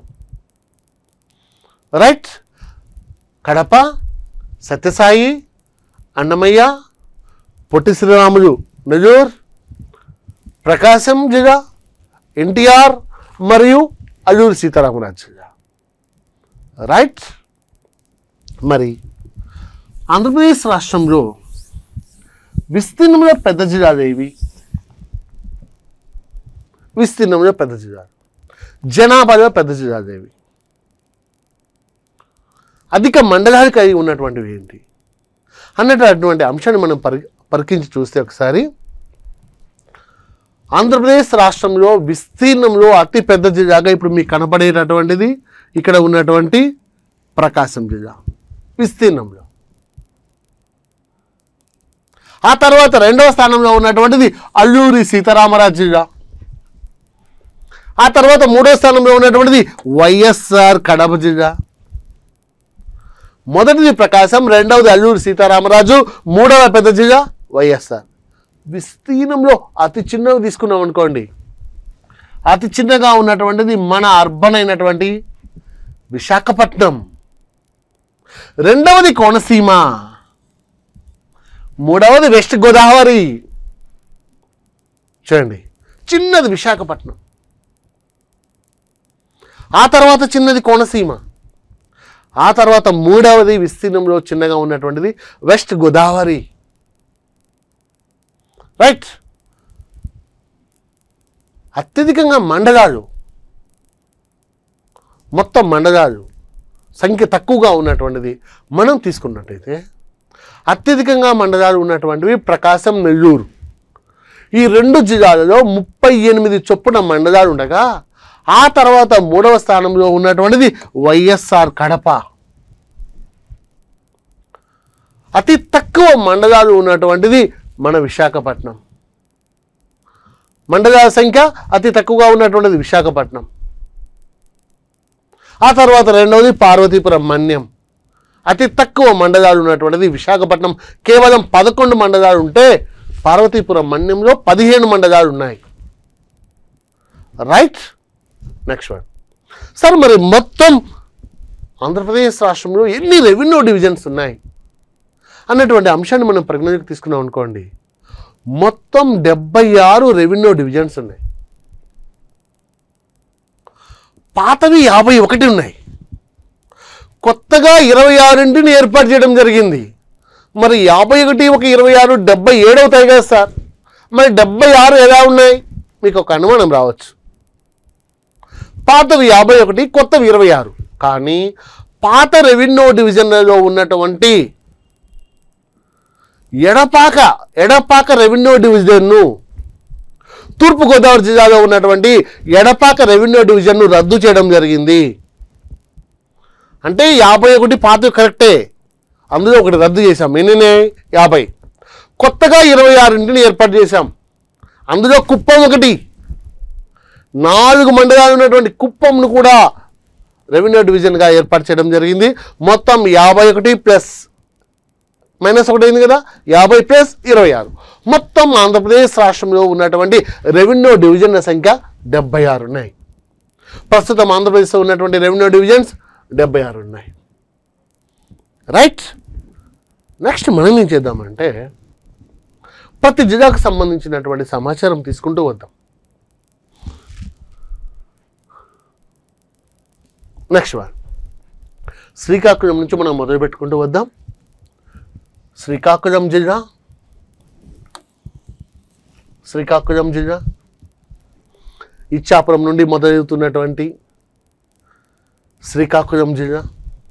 రైట్ కడప సత్యసాయి అన్నమయ్య పొట్టి శ్రీరాములు నెల్లూరు ప్రకాశం జిల్లా ఎన్టీఆర్ మరియు అల్లూరి సీతారామరాజు జిల్లా రైట్ మరి ఆంధ్రప్రదేశ్ రాష్ట్రంలో విస్తీర్ణంలో పెద్ద జిల్లాలు ఏవి విస్తీర్ణంలో పెద్ద జిల్లా జనాభాలో పెద్ద జిల్లాదేవి అధిక మండలాలు కలిగి ఉన్నటువంటివి ఏంటి అన్నటువంటి అంశాన్ని మనం పరి పరికించి చూస్తే ఒకసారి ఆంధ్రప్రదేశ్ రాష్ట్రంలో విస్తీర్ణంలో అతి పెద్ద జిల్లాగా ఇప్పుడు మీకు కనపడేటటువంటిది ఇక్కడ ఉన్నటువంటి ప్రకాశం జిల్లా విస్తీర్ణంలో ఆ తర్వాత రెండవ స్థానంలో ఉన్నటువంటిది అల్లూరి సీతారామరాజు జిల్లా ఆ తర్వాత మూడో స్థానంలో ఉన్నటువంటిది వైఎస్ఆర్ కడప జిల్లా మొదటిది ప్రకాశం రెండవది అల్లూరి సీతారామరాజు మూడవ పెద్ద జిల్లా వైఎస్ఆర్ విస్తీర్ణంలో అతి చిన్నవి తీసుకున్నాం అనుకోండి అతి చిన్నగా ఉన్నటువంటిది మన అర్బన్ అయినటువంటి విశాఖపట్నం రెండవది కోనసీమ మూడవది వెస్ట్ గోదావరి చూడండి చిన్నది విశాఖపట్నం ఆ తర్వాత చిన్నది కోనసీమ ఆ తర్వాత మూడవది విస్తీర్ణంలో చిన్నగా ఉన్నటువంటిది వెస్ట్ గోదావరి రైట్ అత్యధికంగా మండలాలు మొత్తం మండలాలు సంఖ్య తక్కువగా ఉన్నటువంటిది మనం తీసుకున్నట్టయితే అత్యధికంగా మండలాలు ఉన్నటువంటివి ప్రకాశం నెల్లూరు ఈ రెండు జిల్లాలలో ముప్పై ఎనిమిది చొప్పున మండలాలు ఉండగా ఆ తర్వాత మూడవ స్థానంలో ఉన్నటువంటిది వైఎస్ఆర్ కడప అతి తక్కువ మండలాలు ఉన్నటువంటిది మన విశాఖపట్నం మండలాల సంఖ్య అతి తక్కువగా ఉన్నటువంటిది విశాఖపట్నం ఆ తర్వాత రెండవది పార్వతీపురం మన్యం అతి తక్కువ మండలాలు ఉన్నటువంటిది విశాఖపట్నం కేవలం పదకొండు మండలాలు ఉంటే పార్వతీపురం మన్యంలో పదిహేను మండలాలు ఉన్నాయి రైట్ నెక్స్ట్ వన్ సార్ మరి మొత్తం ఆంధ్రప్రదేశ్ రాష్ట్రంలో ఎన్ని రెవెన్యూ డివిజన్స్ ఉన్నాయి అన్నటువంటి అంశాన్ని మనం పరిగణలోకి తీసుకున్నాం అనుకోండి మొత్తం డెబ్బై ఆరు రెవెన్యూ డివిజన్స్ ఉన్నాయి పాతవి యాభై ఒకటి ఉన్నాయి కొత్తగా ఇరవై ఆరింటిని ఏర్పాటు చేయడం జరిగింది మరి యాభై ఒకటి ఒక ఇరవై ఆరు డెబ్బై ఏడు అవుతాయి కదా సార్ మరి డెబ్బై ఆరు ఎలా ఉన్నాయి మీకు ఒక అనుమానం రావచ్చు పాతవి యాభై ఒకటి కొత్తవి ఇరవై ఆరు కానీ పాత రెవెన్యూ డివిజన్లలో ఉన్నటువంటి ఎడపాక ఎడపాక రెవెన్యూ డివిజన్ను తూర్పుగోదావరి జిల్లాలో ఉన్నటువంటి ఎడపాక రెవెన్యూ డివిజన్ను రద్దు చేయడం జరిగింది అంటే యాభై ఒకటి పాత కరెక్టే అందులో ఒకటి రద్దు చేశాం ఎన్ని యాభై కొత్తగా ఇరవై ఆరింటిని ఏర్పాటు చేశాం అందులో కుప్పం ఒకటి నాలుగు మండలాలు ఉన్నటువంటి కుప్పంను కూడా రెవెన్యూ డివిజన్గా ఏర్పాటు చేయడం జరిగింది మొత్తం యాభై ఒకటి ప్లస్ మైనస్ ఒకటి అయింది కదా యాభై ప్లస్ ఇరవై ఆరు మొత్తం ఆంధ్రప్రదేశ్ రాష్ట్రంలో ఉన్నటువంటి రెవెన్యూ డివిజన్ల సంఖ్య డెబ్బై ఆరు ఉన్నాయి ప్రస్తుతం ఆంధ్రప్రదేశ్లో ఉన్నటువంటి రెవెన్యూ డివిజన్స్ డెబ్బై ఆరు ఉన్నాయి రైట్ నెక్స్ట్ మనం ఏం చేద్దామంటే ప్రతి జిల్లాకు సంబంధించినటువంటి సమాచారం తీసుకుంటూ వద్దాం నెక్స్ట్ వన్ శ్రీకాకుళం నుంచి మనం మొదలు పెట్టుకుంటూ వద్దాం శ్రీకాకుళం జిల్లా శ్రీకాకుళం జిల్లా ఇచ్చాపురం నుండి మొదలవుతున్నటువంటి శ్రీకాకుళం జిల్లా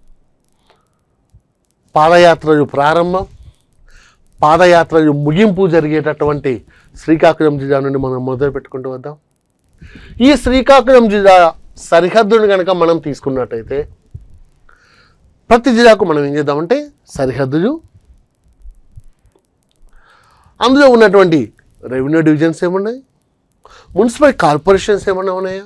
పాదయాత్రలు ప్రారంభం పాదయాత్రలు ముగింపు జరిగేటటువంటి శ్రీకాకుళం జిల్లా నుండి మనం మొదలు పెట్టుకుంటూ వద్దాం ఈ శ్రీకాకుళం జిల్లా సరిహద్దును కనుక మనం తీసుకున్నట్టయితే ప్రతి జిల్లాకు మనం ఏం చేద్దామంటే సరిహద్దులు అందులో ఉన్నటువంటి రెవెన్యూ డివిజన్స్ ఏమున్నాయి మున్సిపల్ కార్పొరేషన్స్ ఏమన్నా ఉన్నాయా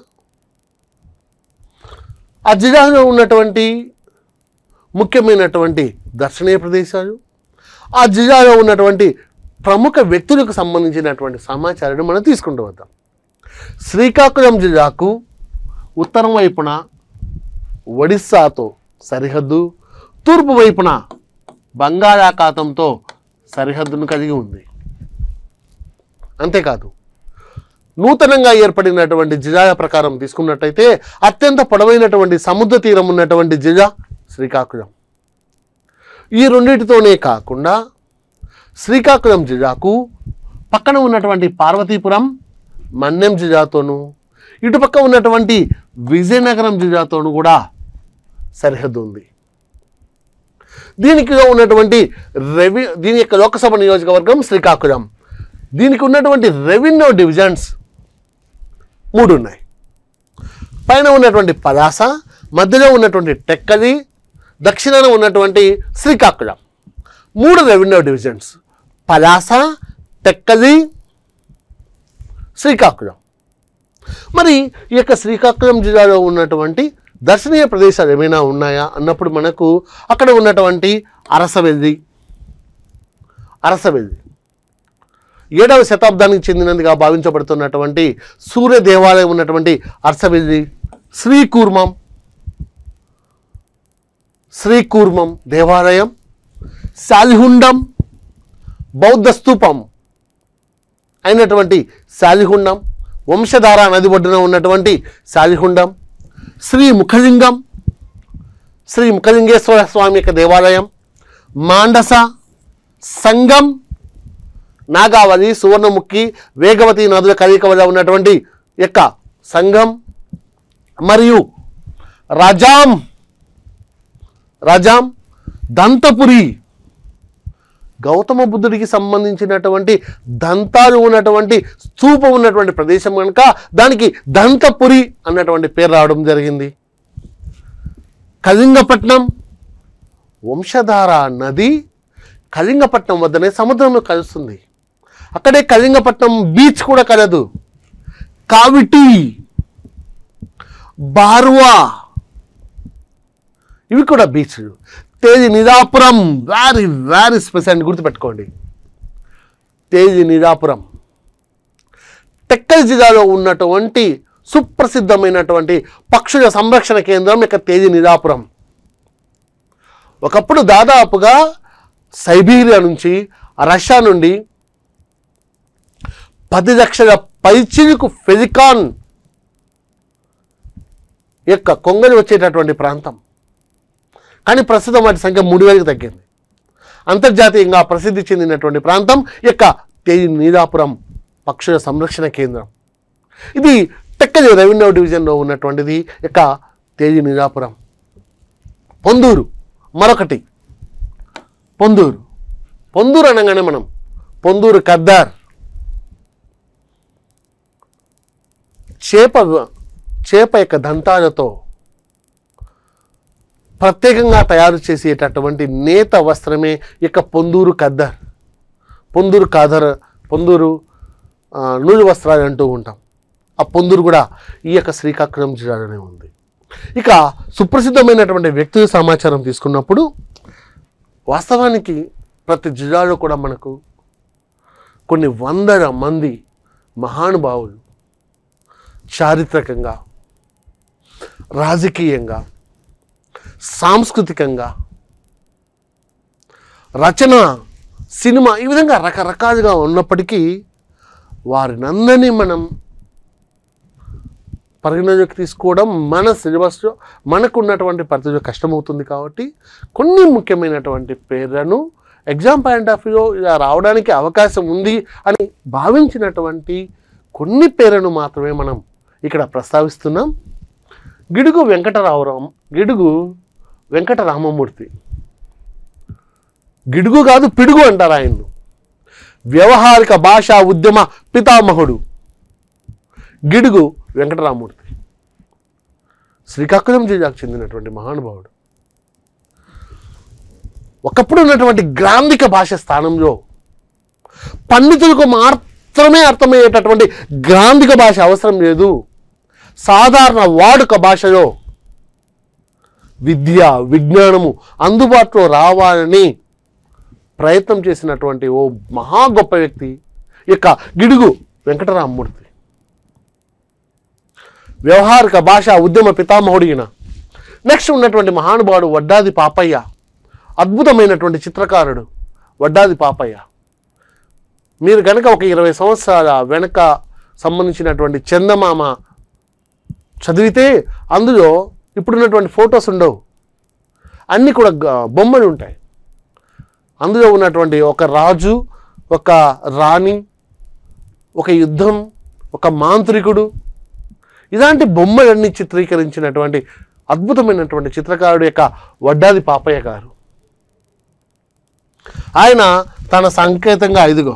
ఆ జిల్లాలో ఉన్నటువంటి ముఖ్యమైనటువంటి దర్శనీయ ప్రదేశాలు ఆ జిల్లాలో ఉన్నటువంటి ప్రముఖ వ్యక్తులకు సంబంధించినటువంటి సమాచారాన్ని మనం తీసుకుంటూ వద్దాం శ్రీకాకుళం జిల్లాకు ఉత్తరం వైపున ఒడిస్సాతో సరిహద్దు తూర్పు వైపున బంగాళాఖాతంతో సరిహద్దును కలిగి ఉంది అంతేకాదు నూతనంగా ఏర్పడినటువంటి జిల్లాల ప్రకారం తీసుకున్నట్టయితే అత్యంత పొడవైనటువంటి సముద్ర తీరం ఉన్నటువంటి జిల్లా శ్రీకాకుళం ఈ రెండింటితోనే కాకుండా శ్రీకాకుళం జిల్లాకు పక్కన ఉన్నటువంటి పార్వతీపురం మన్యం జిల్లాతోనూ ఇటుపక్క ఉన్నటువంటి విజయనగరం జిల్లాతోనూ కూడా సరిహద్దు ఉంది దీనికి ఉన్నటువంటి రెవి దీని యొక్క లోకసభ నియోజకవర్గం శ్రీకాకుళం దీనికి ఉన్నటువంటి రెవెన్యూ డివిజన్స్ మూడు ఉన్నాయి పైన ఉన్నటువంటి పలాస మధ్యలో ఉన్నటువంటి టెక్కలి దక్షిణాన ఉన్నటువంటి శ్రీకాకుళం మూడు రెవెన్యూ డివిజన్స్ పలాస టెక్కలి శ్రీకాకుళం మరి ఈ యొక్క శ్రీకాకుళం జిల్లాలో ఉన్నటువంటి దర్శనీయ ప్రదేశాలు ఏమైనా ఉన్నాయా అన్నప్పుడు మనకు అక్కడ ఉన్నటువంటి అరసవెల్లి అరసవెల్లి ఏడవ శతాబ్దానికి చెందినదిగా భావించబడుతున్నటువంటి సూర్య దేవాలయం ఉన్నటువంటి అరసవెల్లి శ్రీకూర్మం శ్రీకూర్మం దేవాలయం శాలిహుండం బౌద్ధ స్తూపం అయినటువంటి శాలిహుండం వంశధార నది ఒడ్డున ఉన్నటువంటి శాలిహుండం శ్రీ ముఖలింగం శ్రీ ముఖలింగేశ్వర స్వామి యొక్క దేవాలయం మాండస సంగం నాగావళి సువర్ణముఖి వేగవతి నదుల కలయిక వల్ల ఉన్నటువంటి యొక్క సంఘం మరియు రజాం రజాం దంతపురి గౌతమ బుద్ధుడికి సంబంధించినటువంటి దంతాలు ఉన్నటువంటి స్తూపం ఉన్నటువంటి ప్రదేశం కనుక దానికి దంతపురి అన్నటువంటి పేరు రావడం జరిగింది కళింగపట్నం వంశధార నది కళింగపట్నం వద్దనే సముద్రంలో కలుస్తుంది అక్కడే కళింగపట్నం బీచ్ కూడా కలదు కావిటి బార్వా ఇవి కూడా బీచ్లు తేజి నిజాపురం వెరీ వెరీ స్పెషల్ అని గుర్తుపెట్టుకోండి తేజి నిజాపురం టెక్కల్ జిల్లాలో ఉన్నటువంటి సుప్రసిద్ధమైనటువంటి పక్షుల సంరక్షణ కేంద్రం యొక్క తేజి నిజాపురం ఒకప్పుడు దాదాపుగా సైబీరియా నుంచి రష్యా నుండి పది లక్షల పైచిలుకు ఫెలికాన్ యొక్క కొంగలు వచ్చేటటువంటి ప్రాంతం కానీ ప్రస్తుతం వాటి సంఖ్య మూడు వేలకు తగ్గింది అంతర్జాతీయంగా ప్రసిద్ధి చెందినటువంటి ప్రాంతం యొక్క తేజి నీలాపురం పక్షుల సంరక్షణ కేంద్రం ఇది టెక్కలి రెవెన్యూ డివిజన్లో ఉన్నటువంటిది యొక్క తేజి నీలాపురం పొందూరు మరొకటి పొందూరు పొందూరు అనగానే మనం పొందూరు కద్దార్ చేప చేప యొక్క దంతాలతో ప్రత్యేకంగా తయారు చేసేటటువంటి నేత వస్త్రమే ఇక పొందూరు కద్దర్ పొందూరు కాదర్ పొందూరు ఆ, నూలు వస్త్రాలు అంటూ ఉంటాం ఆ పొందూరు కూడా ఈ యొక్క శ్రీకాకుళం జిల్లాలోనే ఉంది ఇక సుప్రసిద్ధమైనటువంటి వ్యక్తుల సమాచారం తీసుకున్నప్పుడు వాస్తవానికి ప్రతి జిల్లాలో కూడా మనకు కొన్ని వందల మంది మహానుభావులు చారిత్రకంగా రాజకీయంగా సాంస్కృతికంగా రచన సినిమా ఈ విధంగా రకరకాలుగా ఉన్నప్పటికీ వారినందరినీ మనం పరిగణలోకి తీసుకోవడం మన సిలబస్లో మనకు ఉన్నటువంటి పరిధిలో కష్టమవుతుంది కాబట్టి కొన్ని ముఖ్యమైనటువంటి పేర్లను ఎగ్జామ్ పాయింట్ ఆఫ్ వ్యూలో ఇలా రావడానికి అవకాశం ఉంది అని భావించినటువంటి కొన్ని పేర్లను మాత్రమే మనం ఇక్కడ ప్రస్తావిస్తున్నాం గిడుగు వెంకటరావురాం గిడుగు వెంకటరామమూర్తి గిడుగు కాదు పిడుగు అంటారు ఆయన్ను వ్యవహారిక భాషా ఉద్యమ పితామహుడు గిడుగు వెంకటరామూర్తి శ్రీకాకుళం జిల్లాకు చెందినటువంటి మహానుభావుడు ఒకప్పుడు ఉన్నటువంటి గ్రాంధిక భాష స్థానంలో పండితులకు మాత్రమే అర్థమయ్యేటటువంటి గ్రాంధిక భాష అవసరం లేదు సాధారణ వాడుక భాషలో విద్య విజ్ఞానము అందుబాటులో రావాలని ప్రయత్నం చేసినటువంటి ఓ మహా గొప్ప వ్యక్తి ఈ యొక్క గిడుగు వెంకటరామమూర్తి వ్యవహారిక భాష ఉద్యమ పితామహుడు ఈయన నెక్స్ట్ ఉన్నటువంటి మహానుభావుడు వడ్డాది పాపయ్య అద్భుతమైనటువంటి చిత్రకారుడు వడ్డాది పాపయ్య మీరు కనుక ఒక ఇరవై సంవత్సరాల వెనక సంబంధించినటువంటి చందమామ చదివితే అందులో ఇప్పుడున్నటువంటి ఫొటోస్ ఉండవు అన్నీ కూడా గ- బొమ్మలు ఉంటాయి అందులో ఉన్నటువంటి ఒక రాజు ఒక రాణి ఒక యుద్ధం ఒక మాంత్రికుడు ఇలాంటి బొమ్మలన్నీ చిత్రీకరించినటువంటి అద్భుతమైనటువంటి చిత్రకారుడు యొక్క వడ్డాది పాపయ్య గారు ఆయన తన సంకేతంగా ఇదిగో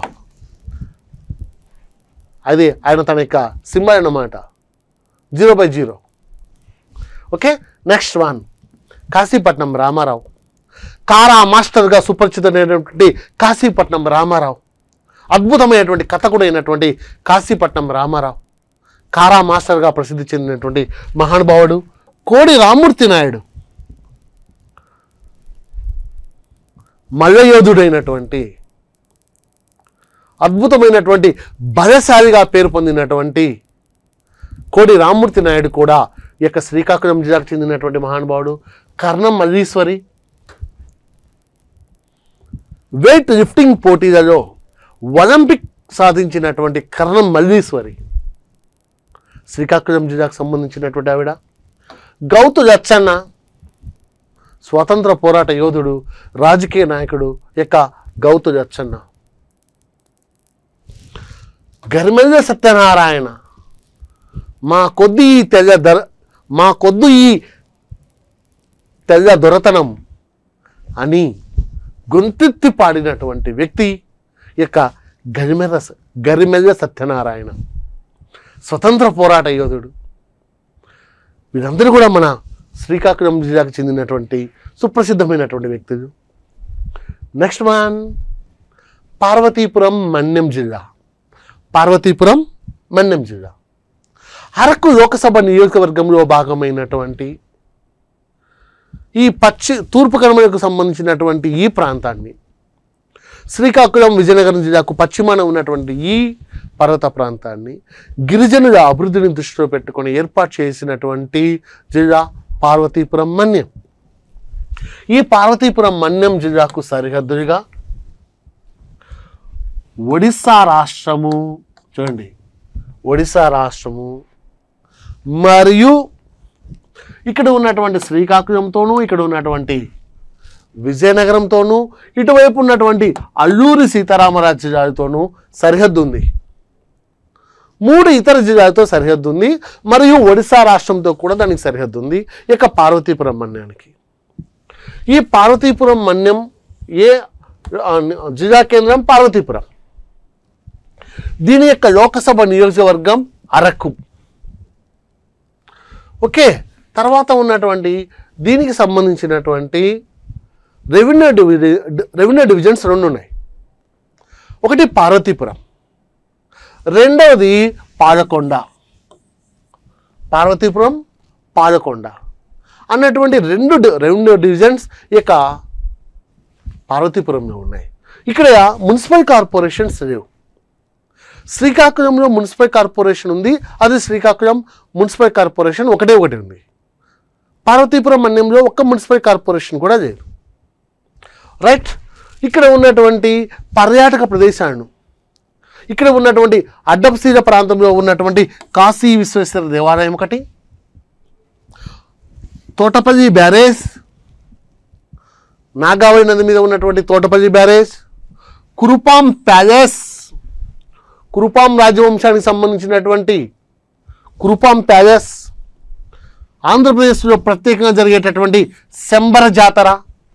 అది ఆయన తన యొక్క సింబల్ అన్నమాట zero by zero okay next one Kasipatnam Ramarao Kara మాస్టర్గా సుపరిచితమైనటువంటి కాశీపట్నం రామారావు అద్భుతమైనటువంటి కథకుడైనటువంటి కాశీపట్నం రామారావు కారా మాస్టర్గా ప్రసిద్ధి చెందినటువంటి మహానుభావుడు కోడి రామూర్తి నాయుడు మల్లయోధుడైనటువంటి అద్భుతమైనటువంటి బలశాలిగా పేరు పొందినటువంటి కోడి రామూర్తి నాయుడు కూడా ఈ యొక్క శ్రీకాకుళం జిల్లాకు చెందినటువంటి మహానుభావుడు కర్ణం మల్లీశ్వరి వెయిట్ లిఫ్టింగ్ పోటీలలో ఒలింపిక్ సాధించినటువంటి కర్ణం మల్లీశ్వరి శ్రీకాకుళం జిల్లాకు సంబంధించినటువంటి ఆవిడ గౌతు లచ్చన్న స్వాతంత్ర పోరాట యోధుడు రాజకీయ నాయకుడు యొక్క గౌతు లచ్చన్న గరిమెల్ల సత్యనారాయణ మా కొద్ది ఈ తెల్ల దర మా కొద్దు ఈ తెల్ల దొరతనం అని గొంతెత్తి పాడినటువంటి వ్యక్తి యొక్క గరిమెల్ల స- గరిమెల్ల సత్యనారాయణ స్వతంత్ర పోరాట యోధుడు వీరందరూ కూడా మన శ్రీకాకుళం జిల్లాకు చెందినటువంటి సుప్రసిద్ధమైనటువంటి వ్యక్తులు నెక్స్ట్ వన్ పార్వతీపురం మన్యం జిల్లా పార్వతీపురం మన్యం జిల్లా అరకు లోకసభ నియోజకవర్గంలో భాగమైనటువంటి ఈ పచ్చి తూర్పు కనుమలకు సంబంధించినటువంటి ఈ ప్రాంతాన్ని శ్రీకాకుళం విజయనగరం జిల్లాకు పశ్చిమాన ఉన్నటువంటి ఈ పర్వత ప్రాంతాన్ని గిరిజనుల అభివృద్ధిని దృష్టిలో పెట్టుకొని ఏర్పాటు చేసినటువంటి జిల్లా పార్వతీపురం మన్యం ఈ పార్వతీపురం మన్యం జిల్లాకు సరిహద్దులుగా ఒడిస్సా రాష్ట్రము చూడండి ఒడిస్సా రాష్ట్రము మరియు ఇక్కడ ఉన్నటువంటి శ్రీకాకుళంతోనూ ఇక్కడ ఉన్నటువంటి విజయనగరంతోనూ ఇటువైపు ఉన్నటువంటి అల్లూరి సీతారామరాజు జిల్లాలతోనూ సరిహద్దు ఉంది మూడు ఇతర జిల్లాలతో సరిహద్దు ఉంది మరియు ఒడిశా రాష్ట్రంతో కూడా దానికి సరిహద్దు ఉంది ఇక పార్వతీపురం మన్యానికి ఈ పార్వతీపురం మన్యం ఏ ఆ, జిల్లా కేంద్రం పార్వతీపురం దీని యొక్క లోకసభ నియోజకవర్గం అరకు ఓకే తర్వాత ఉన్నటువంటి దీనికి సంబంధించినటువంటి రెవెన్యూ డివిజి రెవెన్యూ డివిజన్స్ రెండు ఉన్నాయి ఒకటి పార్వతీపురం రెండవది పాలకొండ పార్వతీపురం పాలకొండ అన్నటువంటి రెండు డి- రెవెన్యూ డివిజన్స్ ఇక పార్వతీపురంలో ఉన్నాయి ఇక్కడ మున్సిపల్ కార్పొరేషన్స్ లేవు శ్రీకాకుళంలో మున్సిపల్ కార్పొరేషన్ ఉంది అది శ్రీకాకుళం మున్సిపల్ కార్పొరేషన్ ఒకటే ఒకటి ఉంది పార్వతీపురం మన్యంలో ఒక్క మున్సిపల్ కార్పొరేషన్ కూడా లేదు రైట్ ఇక్కడ ఉన్నటువంటి పర్యాటక ప్రదేశాలను ఇక్కడ ఉన్నటువంటి అడ్డపసీల ప్రాంతంలో ఉన్నటువంటి కాశీ విశ్వేశ్వర దేవాలయం ఒకటి తోటపల్లి బ్యారేజ్ నాగావళి నది మీద ఉన్నటువంటి తోటపల్లి బ్యారేజ్ కురుపాం ప్యాలెస్ కురుపాం రాజవంశానికి సంబంధించినటువంటి కురుపాం ప్యాలెస్ ఆంధ్రప్రదేశ్లో ప్రత్యేకంగా జరిగేటటువంటి శంబర జాతర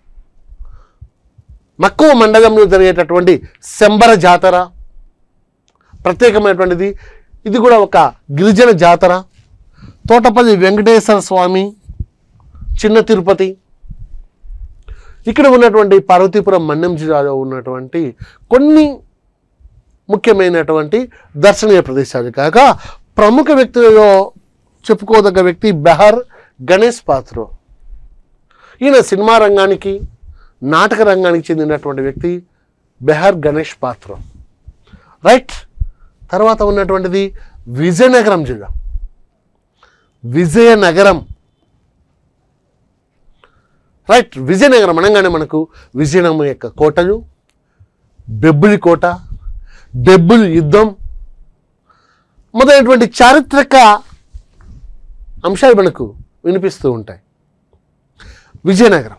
మక్కువ మండలంలో జరిగేటటువంటి శంబర జాతర ప్రత్యేకమైనటువంటిది ఇది కూడా ఒక గిరిజన జాతర తోటపల్లి వెంకటేశ్వర స్వామి చిన్న తిరుపతి ఇక్కడ ఉన్నటువంటి పార్వతీపురం మన్యం జిల్లాలో ఉన్నటువంటి కొన్ని ముఖ్యమైనటువంటి దర్శనీయ ప్రదేశాలు కాక ప్రముఖ వ్యక్తులలో చెప్పుకోదగ్గ వ్యక్తి బెహర్ గణేష్ పాత్రో ఈయన సినిమా రంగానికి నాటక రంగానికి చెందినటువంటి వ్యక్తి బెహర్ గణేష్ పాత్రో రైట్ తర్వాత ఉన్నటువంటిది విజయనగరం జిల్లా విజయనగరం రైట్ విజయనగరం అనగానే మనకు విజయనగరం యొక్క కోటలు బెబ్బులి కోట బెబ్బులి యుద్ధం మొదలైనటువంటి చారిత్రక అంశాలు మనకు వినిపిస్తూ ఉంటాయి విజయనగరం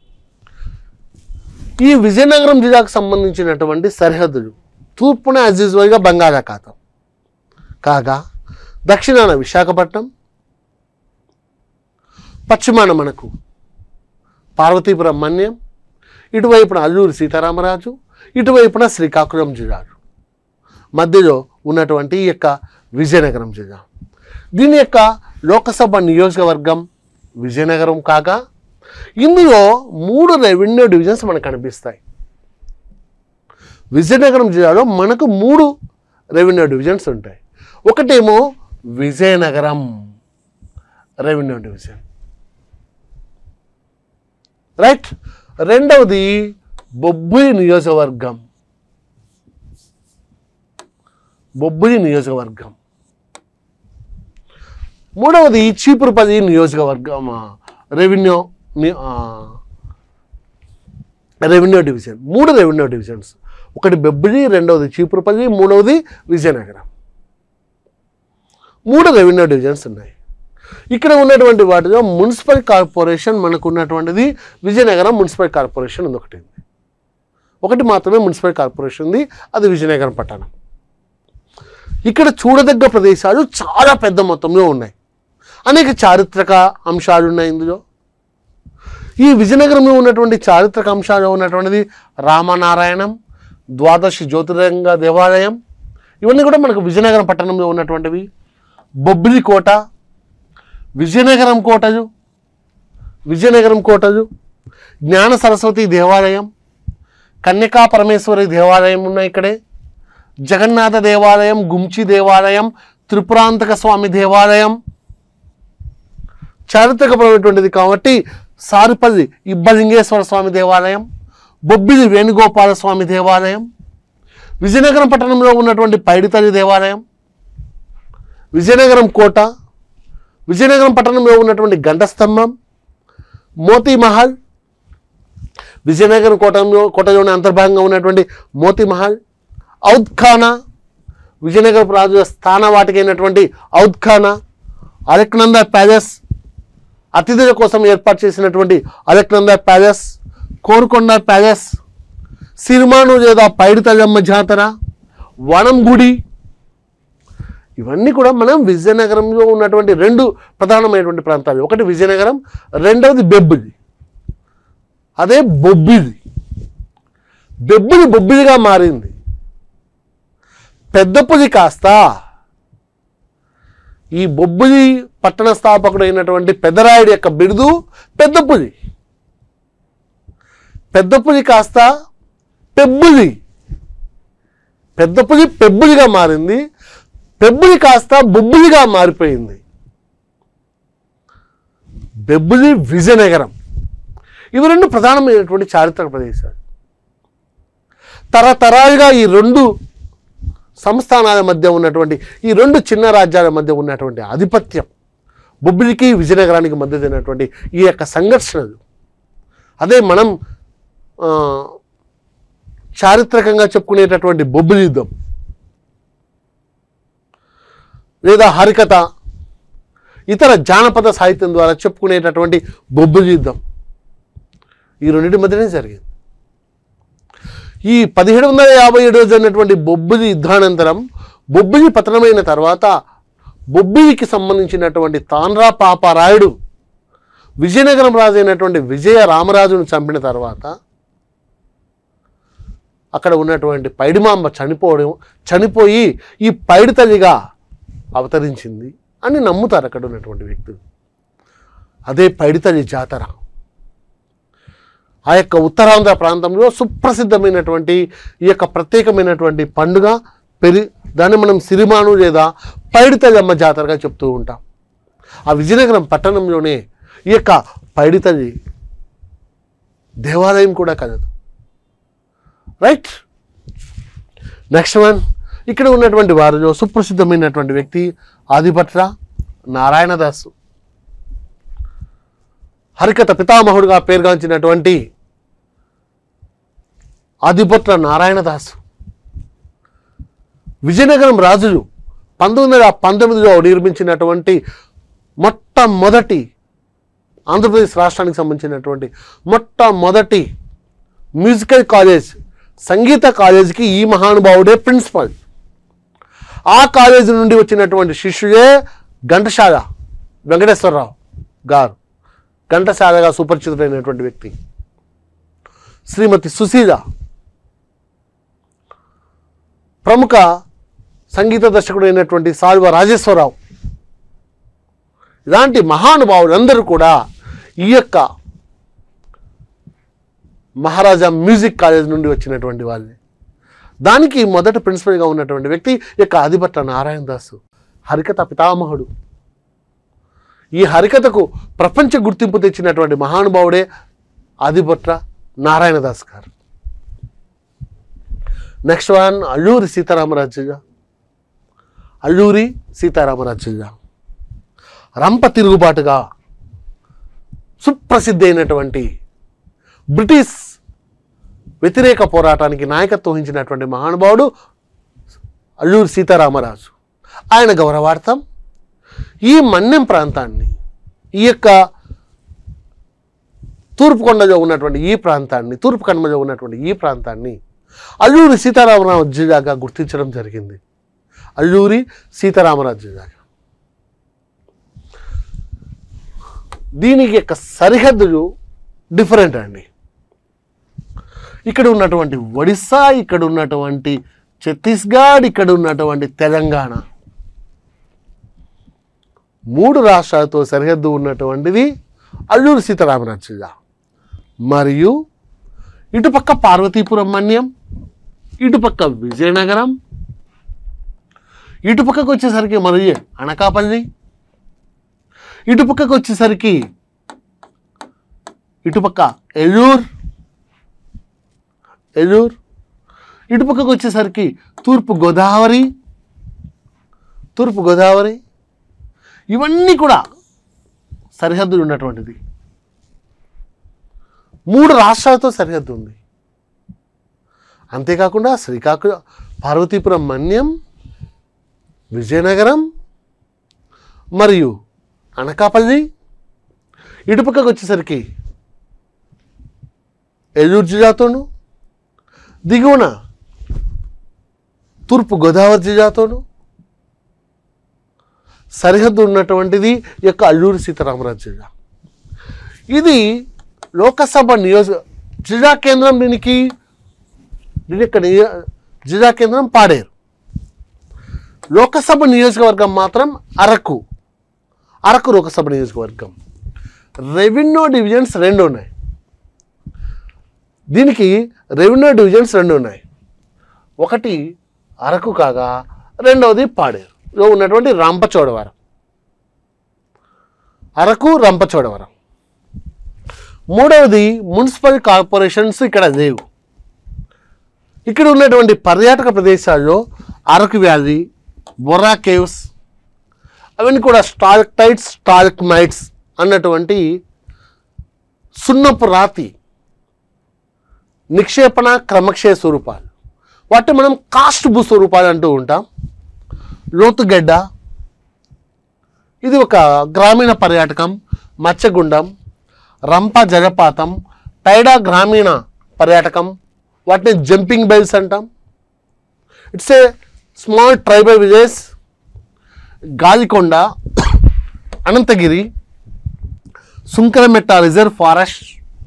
ఈ విజయనగరం జిల్లాకు సంబంధించినటువంటి సరిహద్దులు తూర్పున యాజ్ యూజువల్గా బంగాళాఖాతం కాగా దక్షిణాన విశాఖపట్నం పశ్చిమాన మనకు పార్వతీపురం మన్యం ఇటువైపున అల్లూరి సీతారామరాజు ఇటువైపున శ్రీకాకుళం జిల్లాలు మధ్యలో ఉన్నటువంటి ఈ యొక్క విజయనగరం జిల్లా దీని యొక్క లోకసభ నియోజకవర్గం విజయనగరం కాగా ఇందులో మూడు రెవెన్యూ డివిజన్స్ మనకు కనిపిస్తాయి విజయనగరం జిల్లాలో మనకు మూడు రెవెన్యూ డివిజన్స్ ఉంటాయి ఒకటేమో విజయనగరం రెవెన్యూ డివిజన్ రైట్ రెండవది బొబ్బులి నియోజకవర్గం బొబ్బులి నియోజకవర్గం మూడవది చీపురుపల్లి నియోజకవర్గం ఆ, రెవెన్యూ ని- ఆ, రెవెన్యూ డివిజన్ మూడు రెవెన్యూ డివిజన్స్ ఒకటి బెబ్బిలి రెండవది చీపురుపల్లి మూడవది విజయనగరం మూడు రెవెన్యూ డివిజన్స్ ఉన్నాయి ఇక్కడ ఉన్నటువంటి వాటిలో మున్సిపల్ కార్పొరేషన్ మనకు ఉన్నటువంటిది విజయనగరం మున్సిపల్ కార్పొరేషన్ ఉంది ఒకటి ఉంది ఒకటి మాత్రమే మున్సిపల్ కార్పొరేషన్ ఉంది అది విజయనగరం పట్టణం ఇక్కడ చూడదగ్గ ప్రదేశాలు చాలా పెద్ద మొత్తంలో ఉన్నాయి అనేక చారిత్రక అంశాలు ఉన్నాయి ఇందులో ఈ విజయనగరంలో ఉన్నటువంటి చారిత్రక అంశాలు ఉన్నటువంటిది రామనారాయణం ద్వాదశి జ్యోతిర్లింగ దేవాలయం ఇవన్నీ కూడా మనకు విజయనగరం పట్టణంలో ఉన్నటువంటివి బొబ్బిలి కోట విజయనగరం కోటలు విజయనగరం కోటలు జ్ఞాన సరస్వతి దేవాలయం కన్యకా పరమేశ్వరి దేవాలయం ఉన్నాయి ఇక్కడే జగన్నాథ దేవాలయం గుంచి దేవాలయం త్రిపురాంతక స్వామి దేవాలయం చారిత్రకపరమైనటువంటిది కాబట్టి సారిపల్లి ఇబ్బలింగేశ్వర స్వామి దేవాలయం బొబ్బిలి వేణుగోపాల స్వామి దేవాలయం విజయనగరం పట్టణంలో ఉన్నటువంటి పైడితల్లి దేవాలయం విజయనగరం కోట విజయనగరం పట్టణంలో ఉన్నటువంటి గంటస్తంభం మోతీ మహల్ విజయనగరం కోటలో కోటలోని అంతర్భాగంగా ఉన్నటువంటి మోతీ మహల్ ఔద్ ఖానా విజయనగరం రాజుల స్థాన వాటికైనటువంటి ఔద్ ఖానా అలెక్నందా ప్యాలెస్ అతిథుల కోసం ఏర్పాటు చేసినటువంటి అలెక్నందా ప్యాలెస్ కోరుకొండ ప్యాలెస్ సిరిమాను లేదా పైడితల్లమ్మ జాతర వనం గుడి ఇవన్నీ కూడా మనం విజయనగరంలో ఉన్నటువంటి రెండు ప్రధానమైనటువంటి ప్రాంతాలు ఒకటి విజయనగరం రెండవది బెబ్బిలి అదే బొబ్బిలి బెబ్బిలి బొబ్బిలిగా మారింది పెద్దపులి కాస్త ఈ బొబ్బిలి పట్టణ స్థాపకుడు అయినటువంటి పెద్దరాయుడు యొక్క బిరుదు పెద్దపులి పెద్దపులి కాస్త పెబ్బులి పెద్దపులి పెబ్బులిగా మారింది పెబ్బులి కాస్త బొబ్బులిగా మారిపోయింది బెబ్బులి విజయనగరం ఇవి రెండు ప్రధానమైనటువంటి చారిత్రక ప్రదేశాలు తరతరాలుగా ఈ రెండు సంస్థానాల మధ్య ఉన్నటువంటి ఈ రెండు చిన్న రాజ్యాల మధ్య ఉన్నటువంటి ఆధిపత్యం బొబ్బిలికి విజయనగరానికి మధ్య జరిగినటువంటి ఈ యొక్క సంఘర్షణలు అదే మనం ఆ, చారిత్రకంగా చెప్పుకునేటటువంటి బొబ్బిలి యుద్ధం లేదా హరికథ ఇతర జానపద సాహిత్యం ద్వారా చెప్పుకునేటటువంటి బొబ్బిలి యుద్ధం ఈ రెండింటి మధ్యనే జరిగింది ఈ పదిహేడు వందల యాభై ఏడులో జరిగినటువంటి బొబ్బిలి యుద్ధానంతరం బొబ్బిలి పతనమైన తర్వాత బొబ్బిలికి సంబంధించినటువంటి తాన్రా పాపారాయుడు విజయనగరం రాజు అయినటువంటి విజయ రామరాజును చంపిన తర్వాత అక్కడ ఉన్నటువంటి పైడిమాంబ చనిపోవడం చనిపోయి ఈ పైడి తల్లిగా అవతరించింది అని నమ్ముతారు అక్కడ ఉన్నటువంటి వ్యక్తులు అదే పైడితల్లి జాతర ఆ యొక్క ఉత్తరాంధ్ర ప్రాంతంలో సుప్రసిద్ధమైనటువంటి ఈ యొక్క ప్రత్యేకమైనటువంటి పండుగ పెరి దాన్ని మనం సిరిమాను లేదా పైడితల్లి అమ్మ జాతరగా చెప్తూ ఉంటాం ఆ విజయనగరం పట్టణంలోనే ఈ యొక్క పైడితల్లి దేవాలయం కూడా కలదు రైట్ నెక్స్ట్ వన్ ఇక్కడ ఉన్నటువంటి వారిలో సుప్రసిద్ధమైనటువంటి వ్యక్తి ఆదిభట్ల నారాయణదాసు హరికథ పితామహుడుగా పేరుగాంచినటువంటి ఆదిభట్ల నారాయణదాసు విజయనగరం రాజులు పంతొమ్మిది వందల పంతొమ్మిదిలో నిర్మించినటువంటి మొట్టమొదటి ఆంధ్రప్రదేశ్ రాష్ట్రానికి సంబంధించినటువంటి మొట్టమొదటి మ్యూజికల్ కాలేజ్ సంగీత కాలేజీకి ఈ మహానుభావుడే ప్రిన్సిపల్ ఆ కాలేజీ నుండి వచ్చినటువంటి శిష్యుడే ఘంటసాల వెంకటేశ్వరరావు గారు ఘంటసాలగా సుపరిచితుడైనటువంటి వ్యక్తి శ్రీమతి సుశీల ప్రముఖ సంగీత దర్శకుడైనటువంటి సాల్వ రాజేశ్వరరావు ఇలాంటి మహానుభావులందరూ కూడా ఈ యొక్క మహారాజా మ్యూజిక్ కాలేజ్ నుండి వచ్చినటువంటి వాళ్ళే దానికి మొదట ప్రిన్సిపల్గా ఉన్నటువంటి వ్యక్తి ఈ యొక్క ఆదిభట్ల నారాయణ దాసు హరికథ పితామహుడు ఈ హరికథకు ప్రపంచ గుర్తింపు తెచ్చినటువంటి మహానుభావుడే ఆదిభట్ల నారాయణదాస్ గారు నెక్స్ట్ వన్ అల్లూరి సీతారామరాజుగా అల్లూరి సీతారామరాజుగా రంప తిరుగుబాటుగా సుప్రసిద్ధి అయినటువంటి బ్రిటిష్ వ్యతిరేక పోరాటానికి నాయకత్వం వహించినటువంటి మహానుభావుడు అల్లూరి సీతారామరాజు ఆయన గౌరవార్థం ఈ మన్యం ప్రాంతాన్ని ఈ యొక్క తూర్పు కొండలో ఉన్నటువంటి ఈ ప్రాంతాన్ని తూర్పు కనుమలో ఉన్నటువంటి ఈ ప్రాంతాన్ని అల్లూరి సీతారామరాజు జిల్లాగా గుర్తించడం జరిగింది అల్లూరి సీతారామరాజు జిల్లాగా దీనికి యొక్క సరిహద్దులు డిఫరెంట్ అండి ఇక్కడ ఉన్నటువంటి ఒడిస్సా ఇక్కడ ఉన్నటువంటి ఛత్తీస్గఢ్ ఇక్కడ ఉన్నటువంటి తెలంగాణ మూడు రాష్ట్రాలతో సరిహద్దు ఉన్నటువంటిది అల్లూరు సీతారామరాజు జిల్లా మరియు ఇటుపక్క పార్వతీపురం మన్యం ఇటుపక్క విజయనగరం ఇటుపక్కకు వచ్చేసరికి మరి అనకాపల్లి ఇటుపక్కకు వచ్చేసరికి ఇటుపక్క ఎల్లూర్ ఎల్లూర్ ఇటుపక్కకు వచ్చేసరికి తూర్పు గోదావరి తూర్పు గోదావరి ఇవన్నీ కూడా సరిహద్దులు ఉన్నటువంటిది మూడు రాష్ట్రాలతో సరిహద్దు ఉంది అంతేకాకుండా శ్రీకాకుళం పార్వతీపురం మన్యం విజయనగరం మరియు అనకాపల్లి ఇటుపక్కకు వచ్చేసరికి ఏలూరు జిల్లాతోనూ దిగువన తూర్పు గోదావరి జిల్లాతోనూ సరిహద్దు ఉన్నటువంటిది ఈ యొక్క అల్లూరి సీతారామరాజు జిల్లా ఇది లోకసభ నియోజక జిల్లా కేంద్రం దీనికి దీని యొక్క నియ- జిల్లా కేంద్రం పాడేరు లోకసభ నియోజకవర్గం మాత్రం అరకు అరకు లోకసభ నియోజకవర్గం రెవెన్యూ డివిజన్స్ రెండు ఉన్నాయి దీనికి రెవెన్యూ డివిజన్స్ రెండు ఉన్నాయి ఒకటి అరకు కాగా రెండవది పాడేరులో ఉన్నటువంటి రంపచోడవరం అరకు రంపచోడవరం మూడవది మున్సిపల్ కార్పొరేషన్స్ ఇక్కడ లేవు ఇక్కడ ఉన్నటువంటి పర్యాటక ప్రదేశాల్లో అరకు వ్యాలీ బొర్రా కేవ్స్ అవన్నీ కూడా స్టాల్క్టైట్స్ స్టాల్క్మైట్స్ అన్నటువంటి సున్నపు రాతి నిక్షేపణ క్రమక్షయ స్వరూపాలు వాటిని మనం కాస్ట్ భూ స్వరూపాలు అంటూ ఉంటాం లోతుగడ్డ ఇది ఒక గ్రామీణ పర్యాటకం మత్స్యగుండం రంప జలపాతం టైడా గ్రామీణ పర్యాటకం వాటిని జంపింగ్ బెల్స్ అంటాం it's a small tribal village Galikonda Ananthagiri Sunkarametta reserve forest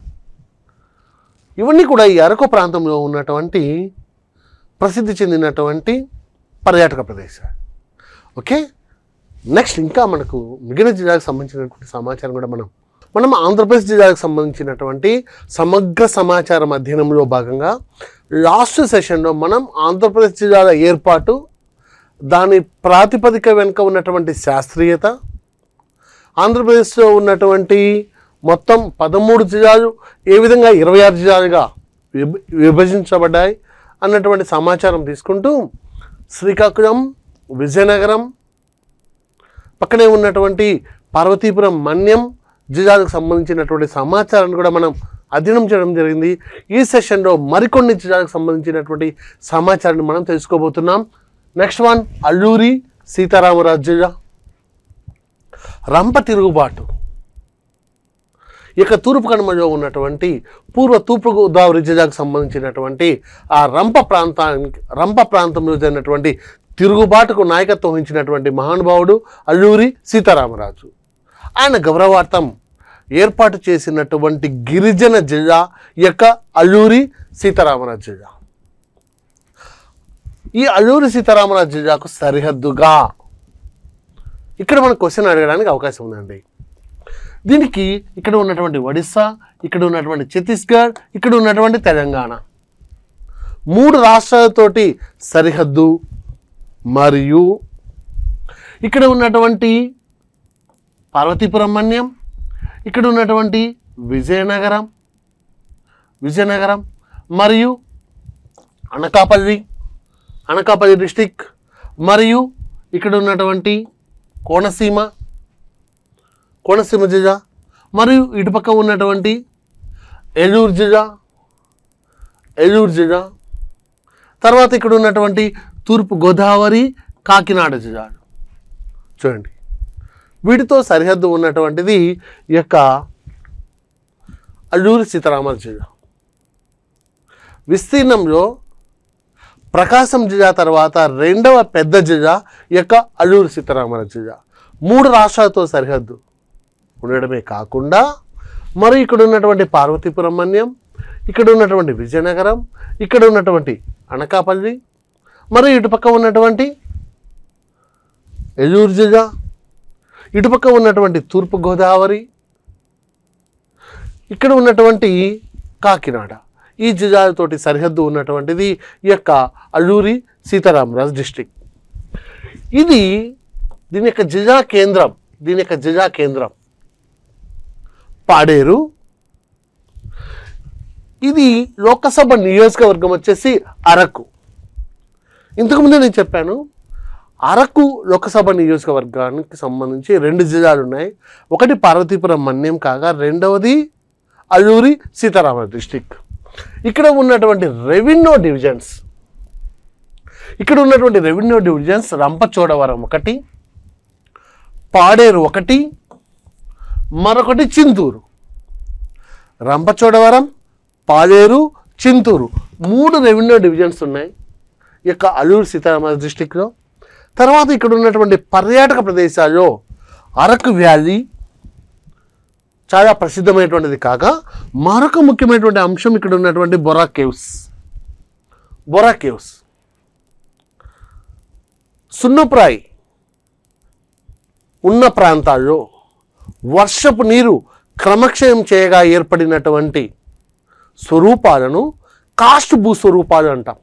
ఇవన్నీ కూడా ఈ అరకు ప్రాంతంలో ఉన్నటువంటి ప్రసిద్ధి చెందినటువంటి పర్యాటక ప్రదేశాలు ఓకే నెక్స్ట్ ఇంకా మనకు మిగిలిన జిల్లాకు సంబంధించినటువంటి సమాచారం కూడా మనం మనం ఆంధ్రప్రదేశ్ జిల్లాకు సంబంధించినటువంటి సమగ్ర సమాచారం అధ్యయనంలో భాగంగా లాస్ట్ సెషన్లో మనం ఆంధ్రప్రదేశ్ జిల్లాల ఏర్పాటు దాని ప్రాతిపదిక వెనుక ఉన్నటువంటి శాస్త్రీయత ఆంధ్రప్రదేశ్లో ఉన్నటువంటి మొత్తం పదమూడు జిల్లాలు ఏ విధంగా ఇరవై ఆరు జిల్లాలుగా విభ విభజించబడ్డాయి అన్నటువంటి సమాచారం తీసుకుంటూ శ్రీకాకుళం విజయనగరం పక్కనే ఉన్నటువంటి పార్వతీపురం మన్యం జిల్లాలకు సంబంధించినటువంటి సమాచారాన్ని కూడా మనం అధ్యయనం చేయడం జరిగింది ఈ సెషన్లో మరికొన్ని జిల్లాలకు సంబంధించినటువంటి సమాచారాన్ని మనం తెలుసుకోబోతున్నాం నెక్స్ట్ వన్ అల్లూరి సీతారామరాజు జిల్లా రంప తిరుగుబాటు ఇక తూర్పు కనుమలో ఉన్నటువంటి పూర్వ తూర్పు గోదావరి జిల్లాకు సంబంధించినటువంటి ఆ రంప ప్రాంతానికి రంప ప్రాంతంలో జరిగినటువంటి తిరుగుబాటుకు నాయకత్వం వహించినటువంటి మహానుభావుడు అల్లూరి సీతారామరాజు ఆయన గౌరవార్థం ఏర్పాటు చేసినటువంటి గిరిజన జిల్లా యొక్క అల్లూరి సీతారామరాజు జిల్లా ఈ అల్లూరి సీతారామరాజు జిల్లాకు సరిహద్దుగా ఇక్కడ మనం క్వశ్చన్ అడగడానికి అవకాశం ఉందండి దీనికి ఇక్కడ ఉన్నటువంటి ఒడిస్సా ఇక్కడ ఉన్నటువంటి ఛత్తీస్గఢ్ ఇక్కడ ఉన్నటువంటి తెలంగాణ మూడు రాష్ట్రాలతోటి సరిహద్దు మరియు ఇక్కడ ఉన్నటువంటి పార్వతీపురం మన్యం ఇక్కడ ఉన్నటువంటి విజయనగరం విజయనగరం మరియు అనకాపల్లి అనకాపల్లి డిస్టిక్ మరియు ఇక్కడ ఉన్నటువంటి కోనసీమ కోనసీమ జిల్లా మరియు ఇటుపక్క ఉన్నటువంటి ఏలూరు జిల్లా ఏలూరు జిల్లా తర్వాత ఇక్కడ ఉన్నటువంటి తూర్పు గోదావరి కాకినాడ జిల్లాలు చూడండి వీటితో సరిహద్దు ఉన్నటువంటిది ఈ యొక్క అల్లూరి సీతారామరాజు జిల్లా విస్తీర్ణంలో ప్రకాశం జిల్లా తర్వాత రెండవ పెద్ద జిల్లా ఈ యొక్క అల్లూరి సీతారామరాజు జిల్లా మూడు రాష్ట్రాలతో సరిహద్దు ఉండడమే కాకుండా మరి ఇక్కడ ఉన్నటువంటి పార్వతీపురం మన్యం ఇక్కడ ఉన్నటువంటి విజయనగరం ఇక్కడ ఉన్నటువంటి అనకాపల్లి మరి ఇటుపక్క ఉన్నటువంటి ఎల్లూరు జిల్లా ఇటుపక్క ఉన్నటువంటి తూర్పు గోదావరి ఇక్కడ ఉన్నటువంటి కాకినాడ ఈ జిల్లాలతోటి సరిహద్దు ఉన్నటువంటిది ఈ యొక్క అల్లూరి సీతారామరాజు డిస్టిక్ ఇది దీని యొక్క జిల్లా కేంద్రం దీని యొక్క జిల్లా కేంద్రం పాడేరు ఇది లోకసభ నియోజకవర్గం వచ్చేసి అరకు ఇంతకుముందే నేను చెప్పాను అరకు లోకసభ నియోజకవర్గానికి సంబంధించి రెండు జిల్లాలు ఉన్నాయి ఒకటి పార్వతీపురం మన్యం కాగా రెండవది అల్లూరి సీతారామ డిస్టిక్ ఇక్కడ ఉన్నటువంటి రెవెన్యూ డివిజన్స్ ఇక్కడ ఉన్నటువంటి రెవెన్యూ డివిజన్స్ రంపచోడవరం ఒకటి పాడేరు ఒకటి మరొకటి చింతూరు రంపచోడవరం పాలేరు చింతూరు మూడు రెవెన్యూ డివిజన్స్ ఉన్నాయి ఈ యొక్క అల్లూరు సీతారామరాజు డిస్టిక్లో తర్వాత ఇక్కడ ఉన్నటువంటి పర్యాటక ప్రదేశాల్లో అరకు వ్యాలీ చాలా ప్రసిద్ధమైనటువంటిది కాగా మరొక ముఖ్యమైనటువంటి అంశం ఇక్కడ ఉన్నటువంటి బొరా కేవ్స్ బొరా కేవ్స్ సున్నప్రాయి ఉన్న ప్రాంతాల్లో వర్షపు నీరు క్రమక్షయం చేయగా ఏర్పడినటువంటి స్వరూపాలను కాస్ట్ భూ స్వరూపాలు అంటాం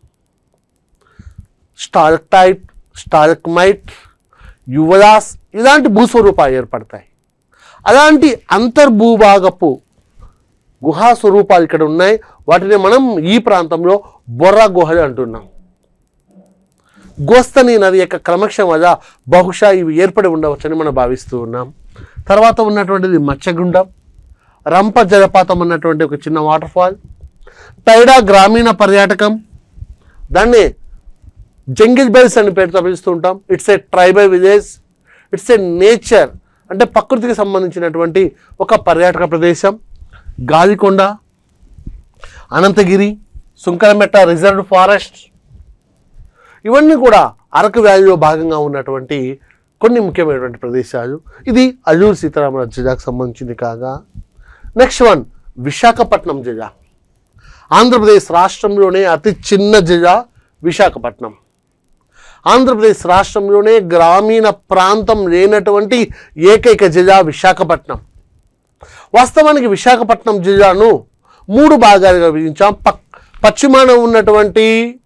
స్టాలక్టైట్ స్టాలక్మైట్ యువలాస్ ఇలాంటి భూస్వరూపాలు ఏర్పడతాయి అలాంటి అంతర్భూభాగపు గుహా స్వరూపాలు ఇక్కడ ఉన్నాయి వాటిని మనం ఈ ప్రాంతంలో బొర్రా గుహలు అంటున్నాం గోస్తని నది యొక్క క్రమక్షం వల్ల బహుశా ఇవి ఏర్పడి ఉండవచ్చని మనం భావిస్తూ ఉన్నాం తర్వాత ఉన్నటువంటిది మత్స్యగుండం రంప జలపాతం అన్నటువంటి ఒక చిన్న వాటర్ ఫాల్ తైడా గ్రామీణ పర్యాటకం దాన్ని జంగిల్ బెల్స్ అని పేరుతో పిలుస్తూ ఉంటాం it's a tribal village it's a nature అంటే ప్రకృతికి సంబంధించినటువంటి ఒక పర్యాటక ప్రదేశం గాలికొండ అనంతగిరి సుంకరమెట్ట రిజర్వ్డ్ ఫారెస్ట్ ఇవన్నీ కూడా అరకు వ్యాలీలో భాగంగా ఉన్నటువంటి కొన్ని ముఖ్యమైనటువంటి ప్రదేశాలు ఇది అల్లూరు సీతారామరాజు జిల్లాకు సంబంధించింది కాగా నెక్స్ట్ వన్ విశాఖపట్నం జిల్లా ఆంధ్రప్రదేశ్ రాష్ట్రంలోనే అతి చిన్న జిల్లా విశాఖపట్నం ఆంధ్రప్రదేశ్ రాష్ట్రంలోనే గ్రామీణ ప్రాంతం లేనటువంటి ఏకైక జిల్లా విశాఖపట్నం వాస్తవానికి విశాఖపట్నం జిల్లాను మూడు భాగాలుగా విభజించాం పక్ పశ్చిమాన ఉన్నటువంటి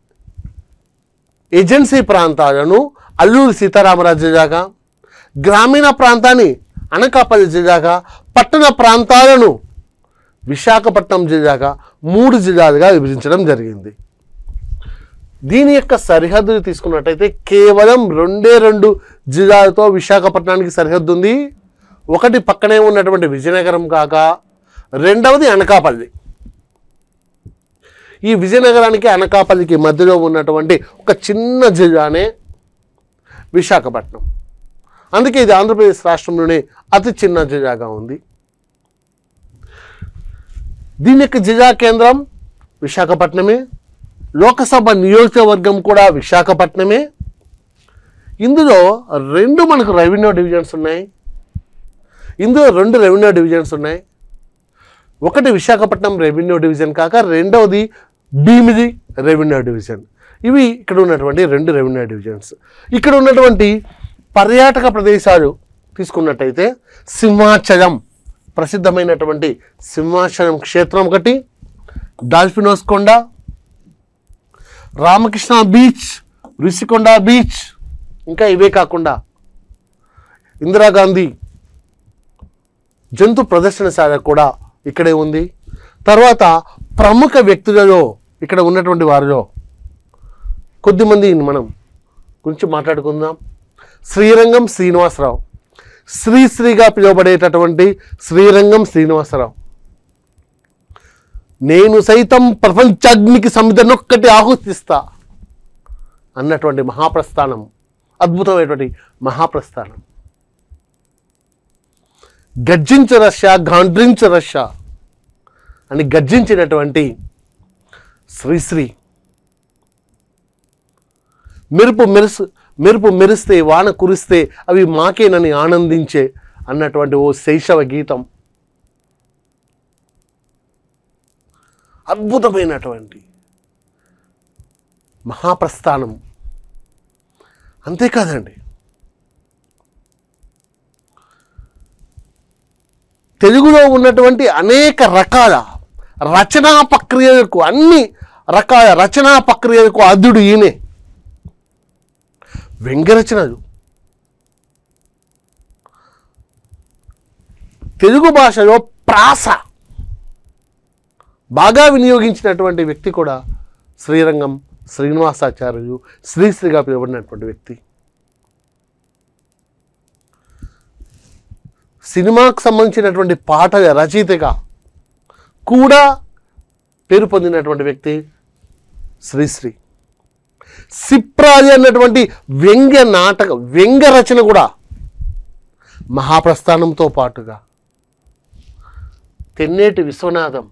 ఏజెన్సీ ప్రాంతాలను అల్లూరి సీతారామరాజు జిల్లాగా గ్రామీణ ప్రాంతాన్ని అనకాపల్లి జిల్లాగా పట్టణ ప్రాంతాలను విశాఖపట్నం జిల్లాగా మూడు జిల్లాలుగా విభజించడం జరిగింది దీని యొక్క సరిహద్దులు తీసుకున్నట్టయితే కేవలం రెండే రెండు జిల్లాలతో విశాఖపట్నానికి సరిహద్దు ఉంది ఒకటి పక్కనే ఉన్నటువంటి విజయనగరం కాక రెండవది అనకాపల్లి ఈ విజయనగరానికి అనకాపల్లికి మధ్యలో ఉన్నటువంటి ఒక చిన్న జిల్లానే విశాఖపట్నం అందుకే ఇది ఆంధ్రప్రదేశ్ రాష్ట్రంలోనే అతి చిన్న జిల్లాగా ఉంది దీని యొక్క జిల్లా కేంద్రం విశాఖపట్నమే లోకసభ నియోజకవర్గం కూడా విశాఖపట్నమే ఇందులో రెండు మనకు రెవెన్యూ డివిజన్స్ ఉన్నాయి ఇందులో రెండు రెవెన్యూ డివిజన్స్ ఉన్నాయి ఒకటి విశాఖపట్నం రెవెన్యూ డివిజన్ కాక రెండవది భీమిది రెవెన్యూ డివిజన్ ఇవి ఇక్కడ ఉన్నటువంటి రెండు రెవెన్యూ డివిజన్స్ ఇక్కడ ఉన్నటువంటి పర్యాటక ప్రదేశాలు తీసుకున్నట్టయితే సింహాచలం ప్రసిద్ధమైనటువంటి సింహాచలం క్షేత్రం ఒకటి డాల్ఫినోస్ కొండ రామకృష్ణ బీచ్ ఋషికొండ బీచ్ ఇంకా ఇవే కాకుండా ఇందిరాగాంధీ జంతు ప్రదర్శనశాల కూడా ఇక్కడే ఉంది తర్వాత ప్రముఖ వ్యక్తులలో ఇక్కడ ఉన్నటువంటి వారిలో కొద్దిమంది మనం గురించి మాట్లాడుకుందాం శ్రీరంగం శ్రీనివాసరావు శ్రీశ్రీగా పిలువబడేటటువంటి శ్రీరంగం శ్రీనివాసరావు నేను సైతం ప్రపంచాగ్నికి సముద్రనొక్కటి ఆహుతిస్తా అన్నటువంటి మహాప్రస్థానం అద్భుతమైనటువంటి మహాప్రస్థానం గర్జించు రష్యా గాండ్రించు రష్యా అని గర్జించినటువంటి శ్రీశ్రీ మెరుపు మెరుసు మెరుపు మెరిస్తే వాన కురిస్తే అవి మాకేనని ఆనందించే అన్నటువంటి ఓ శైశవ గీతం అద్భుతమైనటువంటి మహాప్రస్థానం అంతేకాదండి తెలుగులో ఉన్నటువంటి అనేక రకాల రచనా ప్రక్రియలకు అన్ని రకాల రచనా ప్రక్రియలకు అదుడు ఈయనే వ్యంగ్యరచనలు తెలుగు భాషలో ప్రాస బాగా వినియోగించినటువంటి వ్యక్తి కూడా శ్రీరంగం శ్రీనివాసాచార్యులు శ్రీశ్రీగా పిలువబడినటువంటి వ్యక్తి సినిమాకు సంబంధించినటువంటి పాటల రచయితగా కూడా పేరు పొందినటువంటి వ్యక్తి శ్రీశ్రీ సిప్రాది అన్నటువంటి వ్యంగ్య నాటక వ్యంగ్య రచన కూడా మహాప్రస్థానంతో పాటుగా తెన్నేటి విశ్వనాథం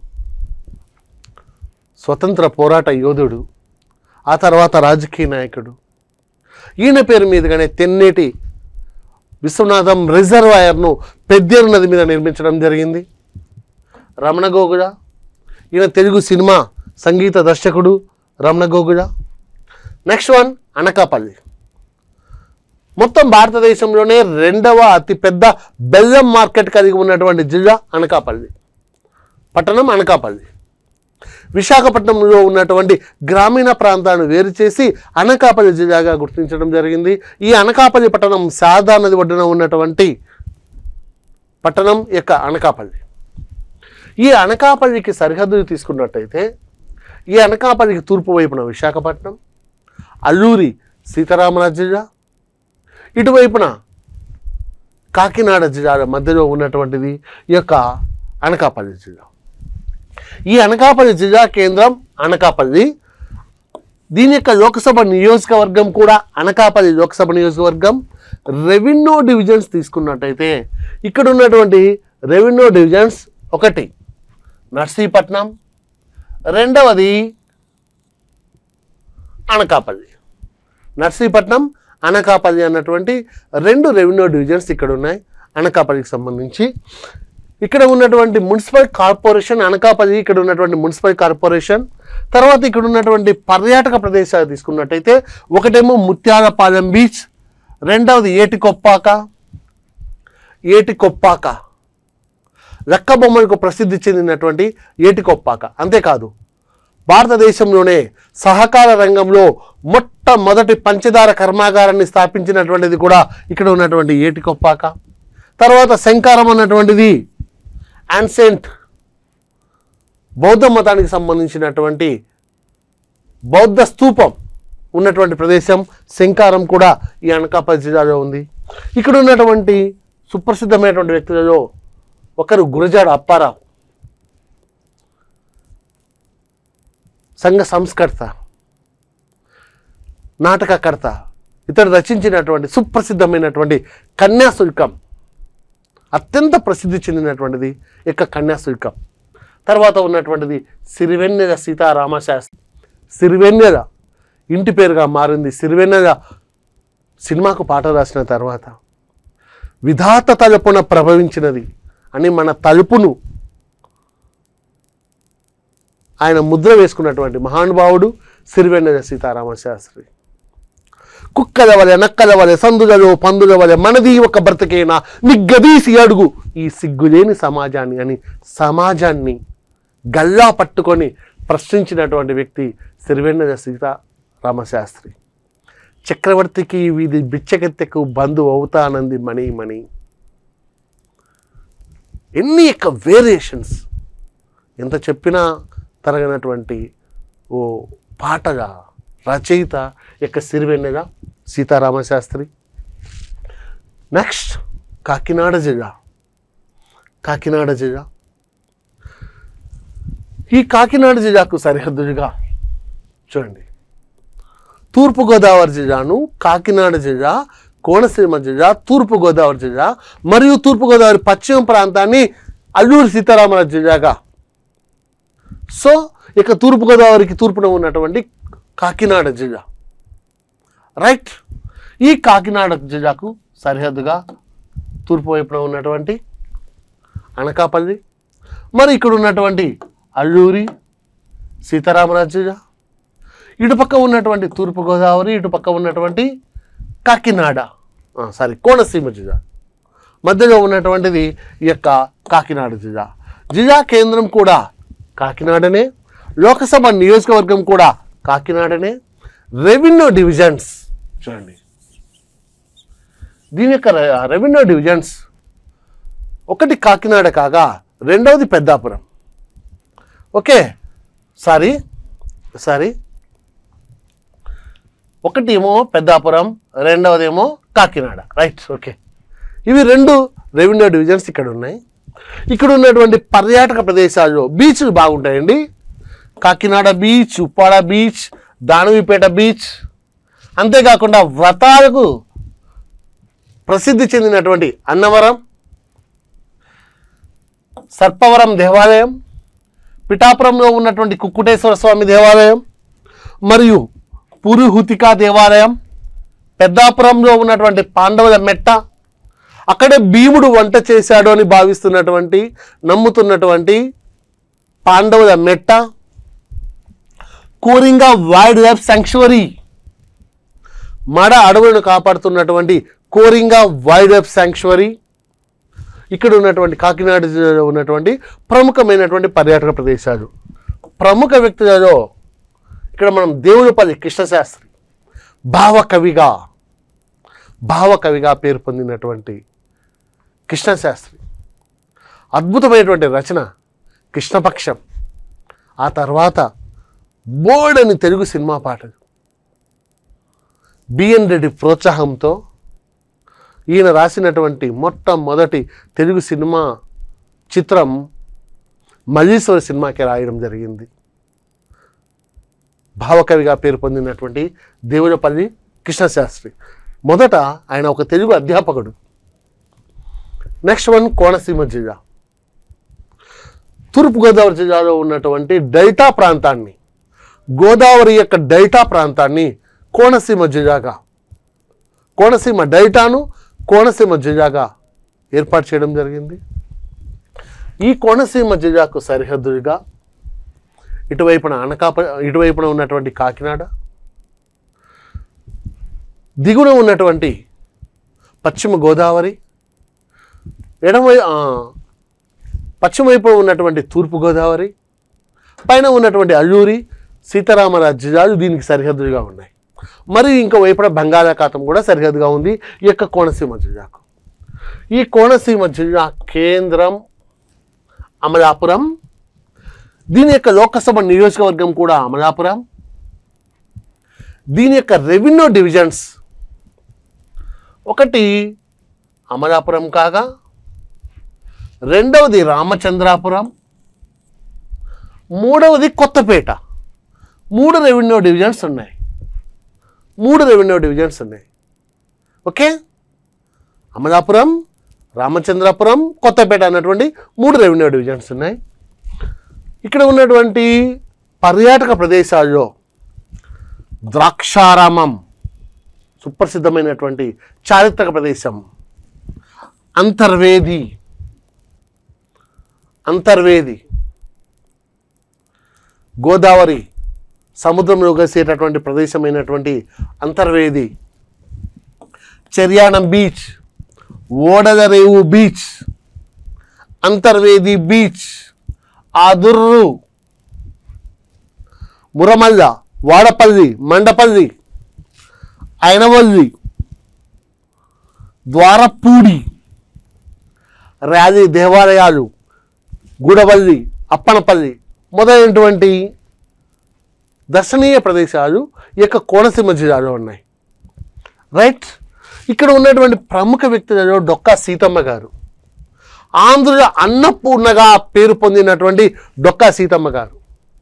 స్వతంత్ర పోరాట యోధుడు ఆ తర్వాత రాజకీయ నాయకుడు ఈయన పేరు మీదుగానే తెన్నేటి విశ్వనాథం రిజర్వాయర్ను పెద్దేరు నది మీద నిర్మించడం జరిగింది రమణ గోగుల ఈయన తెలుగు సినిమా సంగీత దర్శకుడు రమణ గోగుల నెక్స్ట్ వన్ అనకాపల్లి మొత్తం భారతదేశంలోనే రెండవ అతిపెద్ద బెల్లం మార్కెట్ కలిగి ఉన్నటువంటి జిల్లా అనకాపల్లి పట్టణం అనకాపల్లి విశాఖపట్నంలో ఉన్నటువంటి గ్రామీణ ప్రాంతాలను వేరు చేసి అనకాపల్లి జిల్లాగా గుర్తించడం జరిగింది ఈ అనకాపల్లి పట్టణం శారదా నది ఒడ్డున ఉన్నటువంటి పట్టణం యొక్క అనకాపల్లి ఈ అనకాపల్లికి సరిహద్దులు తీసుకున్నట్టయితే ఈ అనకాపల్లికి తూర్పు వైపున విశాఖపట్నం అల్లూరి సీతారామరాజు జిల్లా ఇటువైపున కాకినాడ జిల్లాల మధ్యలో ఉన్నటువంటిది ఈ యొక్క అనకాపల్లి జిల్లా ఈ అనకాపల్లి జిల్లా కేంద్రం అనకాపల్లి దీని యొక్క లోక్సభ నియోజకవర్గం కూడా అనకాపల్లి లోక్సభ నియోజకవర్గం రెవెన్యూ డివిజన్స్ తీసుకున్నట్టయితే ఇక్కడ ఉన్నటువంటి రెవెన్యూ డివిజన్స్ ఒకటి నర్సీపట్నం రెండవది అనకాపల్లి నర్సీపట్నం అనకాపల్లి అన్నటువంటి రెండు రెవెన్యూ డివిజన్స్ ఇక్కడ ఉన్నాయి అనకాపల్లికి సంబంధించి ఇక్కడ ఉన్నటువంటి మున్సిపల్ కార్పొరేషన్ అనకాపల్లి ఇక్కడ ఉన్నటువంటి మున్సిపల్ కార్పొరేషన్ తర్వాత ఇక్కడ ఉన్నటువంటి పర్యాటక ప్రదేశాలు తీసుకున్నట్టయితే ఒకటేమో ముత్యాలపాలెం బీచ్ రెండవది ఏటికొప్పాక ఏటికొప్పాక లక్క బొమ్మలకు ప్రసిద్ధి చెందినటువంటి ఏటికొప్పాక అంతేకాదు భారతదేశంలోనే సహకార రంగంలో మొట్టమొదటి పంచదార కర్మాగారాన్ని స్థాపించినటువంటిది కూడా ఇక్కడ ఉన్నటువంటి ఏటికొప్పాక తర్వాత శంకారం అన్నటువంటిది యాన్సెంట్ బౌద్ధ మతానికి సంబంధించినటువంటి బౌద్ధ స్తూపం ఉన్నటువంటి ప్రదేశం శంకారం కూడా ఈ అనకాపల్లి జిల్లాలో ఉంది ఇక్కడ ఉన్నటువంటి సుప్రసిద్ధమైనటువంటి వ్యక్తులలో ఒకరు గురజాడ అప్పారావు సంఘ సంస్కర్త నాటకకర్త ఇతడు రచించినటువంటి సుప్రసిద్ధమైనటువంటి కన్యాశుల్కం అత్యంత ప్రసిద్ధి చెందినటువంటిది ఇక కన్యాశుల్కం తర్వాత ఉన్నటువంటిది సిరివెన్నెల సీతారామ శాస్త్రి సిరివెన్నెల ఇంటి పేరుగా మారింది సిరివెన్నెల సినిమాకు పాట రాసిన తర్వాత విధాత తలుపున ప్రభవించినది అని మన తలుపును ఆయన ముద్ర వేసుకున్నటువంటి మహానుభావుడు సిరివెన్నెల సీతారామ శాస్త్రి కుక్కల వలె నక్కల వలె సందులలో పందుల వలె మనది ఒక బ్రతకేనా నిగ్గదీసి అడుగు ఈ సిగ్గులేని సమాజాన్ని అని సమాజాన్ని గల్లా పట్టుకొని ప్రశ్నించినటువంటి వ్యక్తి సిరివెన్నెల సీతారామశాస్త్రి చక్రవర్తికి వీధి బిచ్చకెత్తెకు బంధు అవుతానంది మణి మణి ఎన్ని యొక్క వేరియేషన్స్ ఎంత చెప్పినా తరగనటువంటి ఓ పాటగా రచయిత యొక్క సిరివెన్నెల సీతారామశాస్త్రి నెక్స్ట్ కాకినాడ జిల్లా కాకినాడ జిల్లా ఈ కాకినాడ జిల్లాకు సరిహద్దుగా చూడండి తూర్పుగోదావరి జిల్లాను కాకినాడ జిల్లా కోనసీమ జిల్లా తూర్పుగోదావరి జిల్లా మరియు తూర్పుగోదావరి పశ్చిమ ప్రాంతాన్ని అల్లూరు సీతారామరాజు జిల్లాగా సో ఇక తూర్పుగోదావరికి తూర్పున ఉన్నటువంటి కాకినాడ జిల్లా రైట్ ఈ కాకినాడ జిల్లాకు సరిహద్దుగా తూర్పు వైపున ఉన్నటువంటి అనకాపల్లి మరి ఇక్కడ ఉన్నటువంటి అల్లూరి సీతారామరాజు జిల్లా ఇటుపక్క ఉన్నటువంటి తూర్పుగోదావరి ఇటుపక్క ఉన్నటువంటి కాకినాడ సారీ కోనసీమ జిల్లా మధ్యలో ఉన్నటువంటిది ఈ యొక్క కాకినాడ జిల్లా జిల్లా కేంద్రం కూడా కాకినాడనే లోకసభ నియోజకవర్గం కూడా కాకినాడనే రెవెన్యూ డివిజన్స్ చూడండి దీని యొక్క రె- రెవెన్యూ డివిజన్స్ ఒకటి కాకినాడ కాగా రెండవది పెద్దాపురం ఓకే సారీ సారీ ఒకటి ఏమో పెద్దాపురం రెండవదేమో కాకినాడ రైట్ ఓకే ఇవి రెండు రెవెన్యూ డివిజన్స్ ఇక్కడ ఉన్నాయి ఇక్కడ ఉన్నటువంటి పర్యాటక ప్రదేశాల్లో బీచ్లు బాగుంటాయండి Kakinada beach Uppada beach Danavaipeta beach అంతేకాకుండా వ్రతాలకు ప్రసిద్ధి చెందినటువంటి అన్నవరం సర్పవరం దేవాలయం పిఠాపురంలో ఉన్నటువంటి కుక్కుటేశ్వర స్వామి దేవాలయం మరియు పురుహుతికా దేవాలయం పెద్దాపురంలో ఉన్నటువంటి పాండవుల మెట్ట అక్కడే భీముడు వంట చేశాడు అని భావిస్తున్నటువంటి నమ్ముతున్నటువంటి పాండవుల మెట్ట కోరింగా వైల్డ్ లైఫ్ శాంక్చువరీ మడ అడవులను కాపాడుతున్నటువంటి కోరింగా వైల్డ్ లైఫ్ శాంక్చువరీ ఇక్కడ ఉన్నటువంటి కాకినాడ జిల్లాలో ఉన్నటువంటి ప్రముఖమైనటువంటి పర్యాటక ప్రదేశాలు ప్రముఖ వ్యక్తులలో ఇక్కడ మనం దేవులపల్లి కృష్ణశాస్త్రి భావకవిగా భావకవిగా పేరు పొందినటువంటి కృష్ణశాస్త్రి అద్భుతమైనటువంటి రచన కృష్ణపక్షం ఆ తర్వాత బోర్డని తెలుగు సినిమా పాటలు బిఎన్ రెడ్డి ప్రోత్సాహంతో ఈయన రాసినటువంటి మొట్టమొదటి తెలుగు సినిమా చిత్రం మల్లీశ్వర సినిమాకి రాయడం జరిగింది భావకవిగా పేరు పొందినటువంటి దేవులపల్లి కృష్ణశాస్త్రి మొదట ఆయన ఒక తెలుగు అధ్యాపకుడు నెక్స్ట్ వన్ కోనసీమ జిల్లా తూర్పుగోదావరి జిల్లాలో ఉన్నటువంటి డెల్టా ప్రాంతాన్ని గోదావరి యొక్క డెల్టా ప్రాంతాన్ని కోనసీమ జిల్లాగా కోనసీమ డెల్టాను కోనసీమ జిల్లాగా ఏర్పాటు చేయడం జరిగింది ఈ కోనసీమ జిల్లాకు సరిహద్దుగా ఇటువైపున అనకాప ఇటువైపున ఉన్నటువంటి కాకినాడ దిగున ఉన్నటువంటి పశ్చిమ గోదావరి ఎడమవై ఆ, పశ్చిమ వైపున ఉన్నటువంటి తూర్పు గోదావరి పైన ఉన్నటువంటి అల్లూరి సీతారామరాజు జిల్లాలు దీనికి సరిహద్దులుగా ఉన్నాయి మరియు ఇంకో వైపున బంగాళాఖాతం కూడా సరిహద్దుగా ఉంది ఈ యొక్క కోనసీమ జిల్లాకు ఈ కోనసీమ జిల్లా కేంద్రం అమలాపురం దీని యొక్క లోకసభ నియోజకవర్గం కూడా అమలాపురం దీని యొక్క రెవెన్యూ డివిజన్స్ ఒకటి అమలాపురం కాగా రెండవది రామచంద్రాపురం మూడవది కొత్తపేట మూడు రెవెన్యూ డివిజన్స్ ఉన్నాయి మూడు రెవెన్యూ డివిజన్స్ ఉన్నాయి ఓకే అమలాపురం రామచంద్రాపురం కొత్తపేట అన్నటువంటి మూడు రెవెన్యూ డివిజన్స్ ఉన్నాయి ఇక్కడ ఉన్నటువంటి పర్యాటక ప్రదేశాల్లో ద్రాక్షారామం సుప్రసిద్ధమైనటువంటి చారిత్రక ప్రదేశం అంతర్వేది అంతర్వేది గోదావరి సముద్రంలో కలిసేటటువంటి ప్రదేశమైనటువంటి Antarvedi Cheryanam beach Odalarevu beach Antarvedi beach Adurru Muramalla Vadapalli Mandapalli Ainavilli Dwarapudi రాజీ దేవాలయాలు గూడవల్లి అప్పనపల్లి మొదలైనటువంటి దర్శనీయ ప్రదేశాలు ఈ యొక్క కోనసీమ జిల్లాలో ఉన్నాయి రైట్ ఇక్కడ ఉన్నటువంటి ప్రముఖ వ్యక్తులలో డొక్కా సీతమ్మ గారు ఆంధ్రుల అన్నపూర్ణగా పేరు పొందినటువంటి డొక్కా సీతమ్మ గారు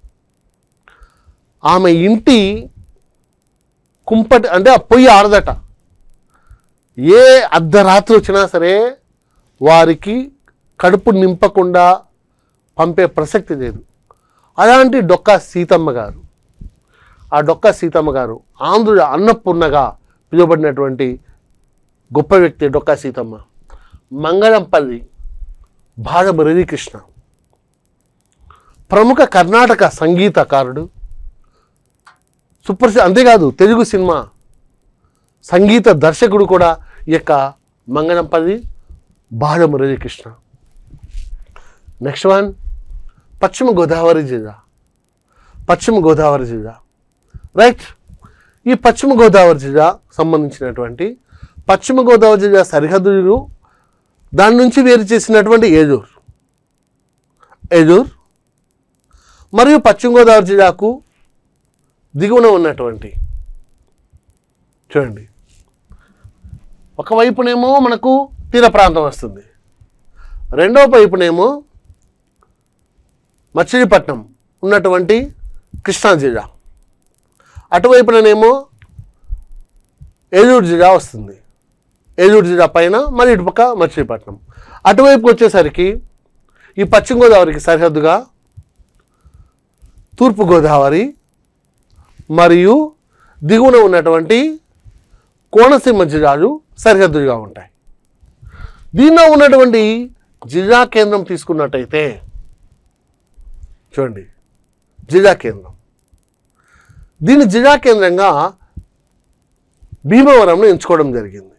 ఆమె ఇంటి కుంపటి అంటే ఆ పొయ్యి ఆడదట ఏ అర్ధరాత్రి వచ్చినా సరే వారికి కడుపు నింపకుండా పంపే ప్రసక్తి లేదు అలాంటి డొక్కా సీతమ్మ గారు ఆ డొక్కా సీతమ్మ గారు ఆంధ్రుల అన్నపూర్ణగా పిలువబడినటువంటి గొప్ప వ్యక్తి డొక్కా సీతమ్మ మంగళంపల్లి బాలమురళీ కృష్ణ ప్రముఖ కర్ణాటక సంగీతకారుడు సుప్రసిద్ధ అంతేకాదు తెలుగు సినిమా సంగీత దర్శకుడు కూడా ఈ యొక్క మంగళంపల్లి బాలమురళీ కృష్ణ నెక్స్ట్ వన్ పశ్చిమ గోదావరి జిల్లా పశ్చిమ గోదావరి జిల్లా రైట్ ఈ పశ్చిమ గోదావరి జిల్లా సంబంధించినటువంటి పశ్చిమ గోదావరి జిల్లా సరిహద్దులు దాని నుంచి వేరు చేసినటువంటి ఏలూరు ఏలూరు మరియు పశ్చిమ గోదావరి జిల్లాకు దిగువన ఉన్నటువంటి చూడండి ఒకవైపునేమో మనకు తీర ప్రాంతం వస్తుంది రెండవ వైపునేమో మచిలీపట్నం ఉన్నటువంటి కృష్ణా జిల్లా అటువైపుననేమో ఏలూరు జిల్లా వస్తుంది ఏలూరు జిల్లా పైన మళ్ళీ ఇటుపక్క మచిలీపట్నం అటువైపు వచ్చేసరికి ఈ పశ్చిమ గోదావరికి సరిహద్దుగా తూర్పు గోదావరి మరియు దిగువన ఉన్నటువంటి కోనసీమ జిల్లాలు సరిహద్దులుగా ఉంటాయి దీనిలో ఉన్నటువంటి జిల్లా కేంద్రం తీసుకున్నట్టయితే చూడండి జిల్లా కేంద్రం దీని జిల్లా కేంద్రంగా భీమవరంను ఎంచుకోవడం జరిగింది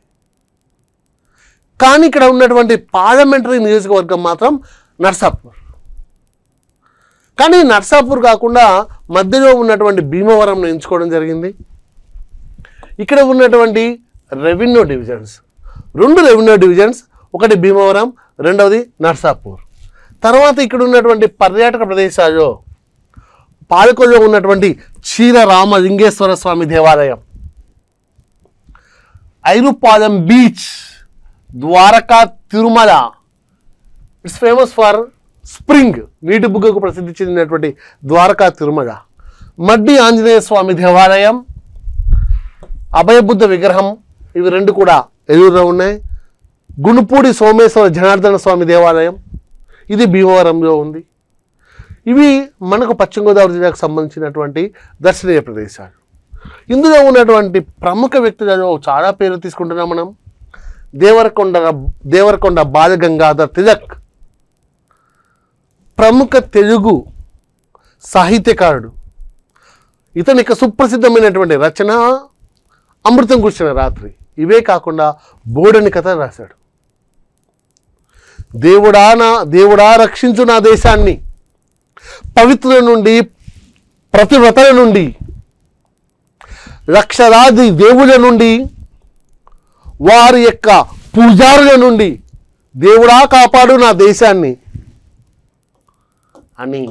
కానీ ఇక్కడ ఉన్నటువంటి పార్లమెంటరీ నియోజకవర్గం మాత్రం నర్సాపూర్ కానీ నర్సాపూర్ కాకుండా మధ్యలో ఉన్నటువంటి భీమవరంను ఎంచుకోవడం జరిగింది ఇక్కడ ఉన్నటువంటి రెవెన్యూ డివిజన్స్ రెండు రెవెన్యూ డివిజన్స్ ఒకటి భీమవరం రెండవది నర్సాపూర్ తర్వాత ఇక్కడ ఉన్నటువంటి పర్యాటక ప్రదేశాల్లో పాలకొల్లో ఉన్నటువంటి క్షీర రామలింగేశ్వర స్వామి దేవాలయం Irupalem beach Dwaraka Tirumala it's famous for spring నీటి బుగ్గకు ప్రసిద్ధి చెందినటువంటి ద్వారకా తిరుమల మడ్డి ఆంజనేయ స్వామి దేవాలయం అభయబుద్ధ విగ్రహం ఇవి రెండు కూడా ఎదురులో ఉన్నాయి గుణపూడి సోమేశ్వర జనార్దన స్వామి దేవాలయం ఇది భీమవరంలో ఉంది ఇవి మనకు పశ్చిమ గోదావరి జిల్లాకు సంబంధించినటువంటి దర్శనీయ ప్రదేశాలు ఇందులో ఉన్నటువంటి ప్రముఖ వ్యక్తులలో చాలా పేర్లు తీసుకుంటున్నాం మనం దేవరకొండ దేవరకొండ బాలగంగాధర్ తిలక్ ప్రముఖ తెలుగు సాహిత్యకారుడు ఇతని యొక్క సుప్రసిద్ధమైనటువంటి రచన అమృతం కూర్చున్న రాత్రి ఇవే కాకుండా బోడని కథ రాశాడు దేవుడా నా దేవుడా రక్షించు నా దేశాన్ని పవిత్రుల నుండి ప్రతివ్రతల నుండి లక్షలాది దేవుళ్ళ నుండి వారి యొక్క పూజారుల నుండి దేవుడా కాపాడు నా దేశాన్ని అని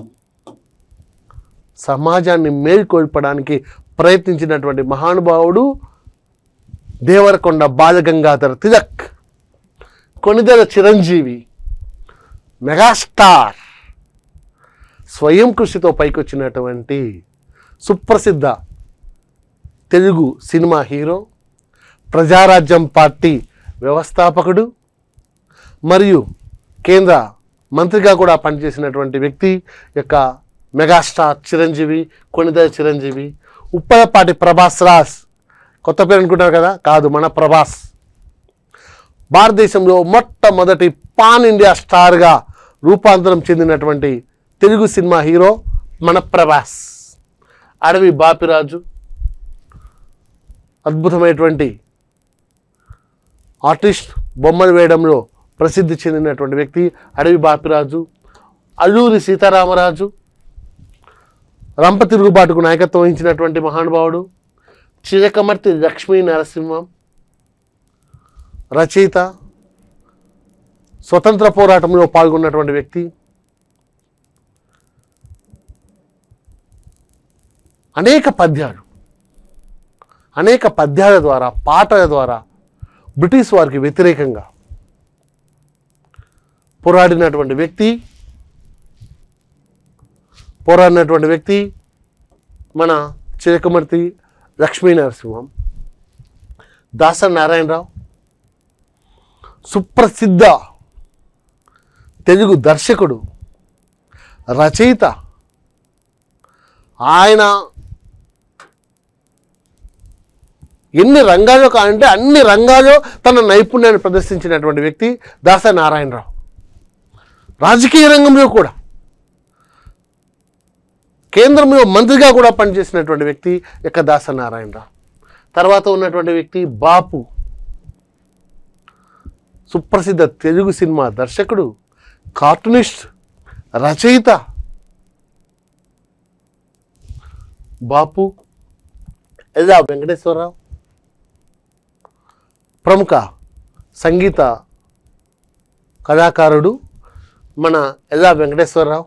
సమాజాన్ని మేల్కొల్పడానికి ప్రయత్నించినటువంటి మహానుభావుడు దేవరకొండ బాలగంగాధర తిలక్ కొనిదెల చిరంజీవి మెగాస్టార్ స్వయం కృషితో పైకొచ్చినటువంటి సుప్రసిద్ధ Telugu cinema hero Prajarajyam party వ్యవస్థాపకుడు మరియు కేంద్ర మంత్రిగా కూడా పనిచేసినటువంటి వ్యక్తి యొక్క మెగాస్టార్ చిరంజీవి కొనిదల చిరంజీవి ఉప్పలపాటి ప్రభాస్ రాజ్ కొత్త పేరు అనుకుంటారు కదా కాదు మన ప్రభాస్ భారతదేశంలో మొట్టమొదటి పాన్ ఇండియా స్టార్గా రూపాంతరం చెందినటువంటి తెలుగు సినిమా హీరో మన ప్రభాస్ అడవి బాపిరాజు అద్భుతమైనటువంటి ఆర్టిస్ట్ బొమ్మలు వేయడంలో ప్రసిద్ధి చెందినటువంటి వ్యక్తి అడవి బాపిరాజు అల్లూరి సీతారామరాజు రంప తిరుగుబాటుకు నాయకత్వం వహించినటువంటి మహానుభావుడు చిరకమర్తి లక్ష్మీ నరసింహం రచయిత స్వతంత్ర పోరాటంలో పాల్గొన్నటువంటి వ్యక్తి అనేక పద్యాలు అనేక పద్యాల ద్వారా పాటల ద్వారా బ్రిటిష్ వారికి వ్యతిరేకంగా పోరాడినటువంటి వ్యక్తి పోరాడినటువంటి వ్యక్తి మన చిరకమర్తి లక్ష్మీ నరసింహం దాస నారాయణరావు సుప్రసిద్ధ తెలుగు దర్శకుడు రచయిత ఆయన ఎన్ని రంగాల్లో కావాలంటే అన్ని రంగాల్లో తన నైపుణ్యాన్ని ప్రదర్శించినటువంటి వ్యక్తి దాస నారాయణరావు రాజకీయ రంగంలో కూడా కేంద్రంలో మంత్రిగా కూడా పనిచేసినటువంటి వ్యక్తి యొక్క దాస నారాయణరావు తర్వాత ఉన్నటువంటి వ్యక్తి బాపు సుప్రసిద్ధ తెలుగు సినిమా దర్శకుడు కార్టూనిస్ట్ రచయిత బాపు ఎల్లా వెంకటేశ్వరరావు ప్రముఖ సంగీత కళాకారుడు మన ఎల్లా వెంకటేశ్వరరావు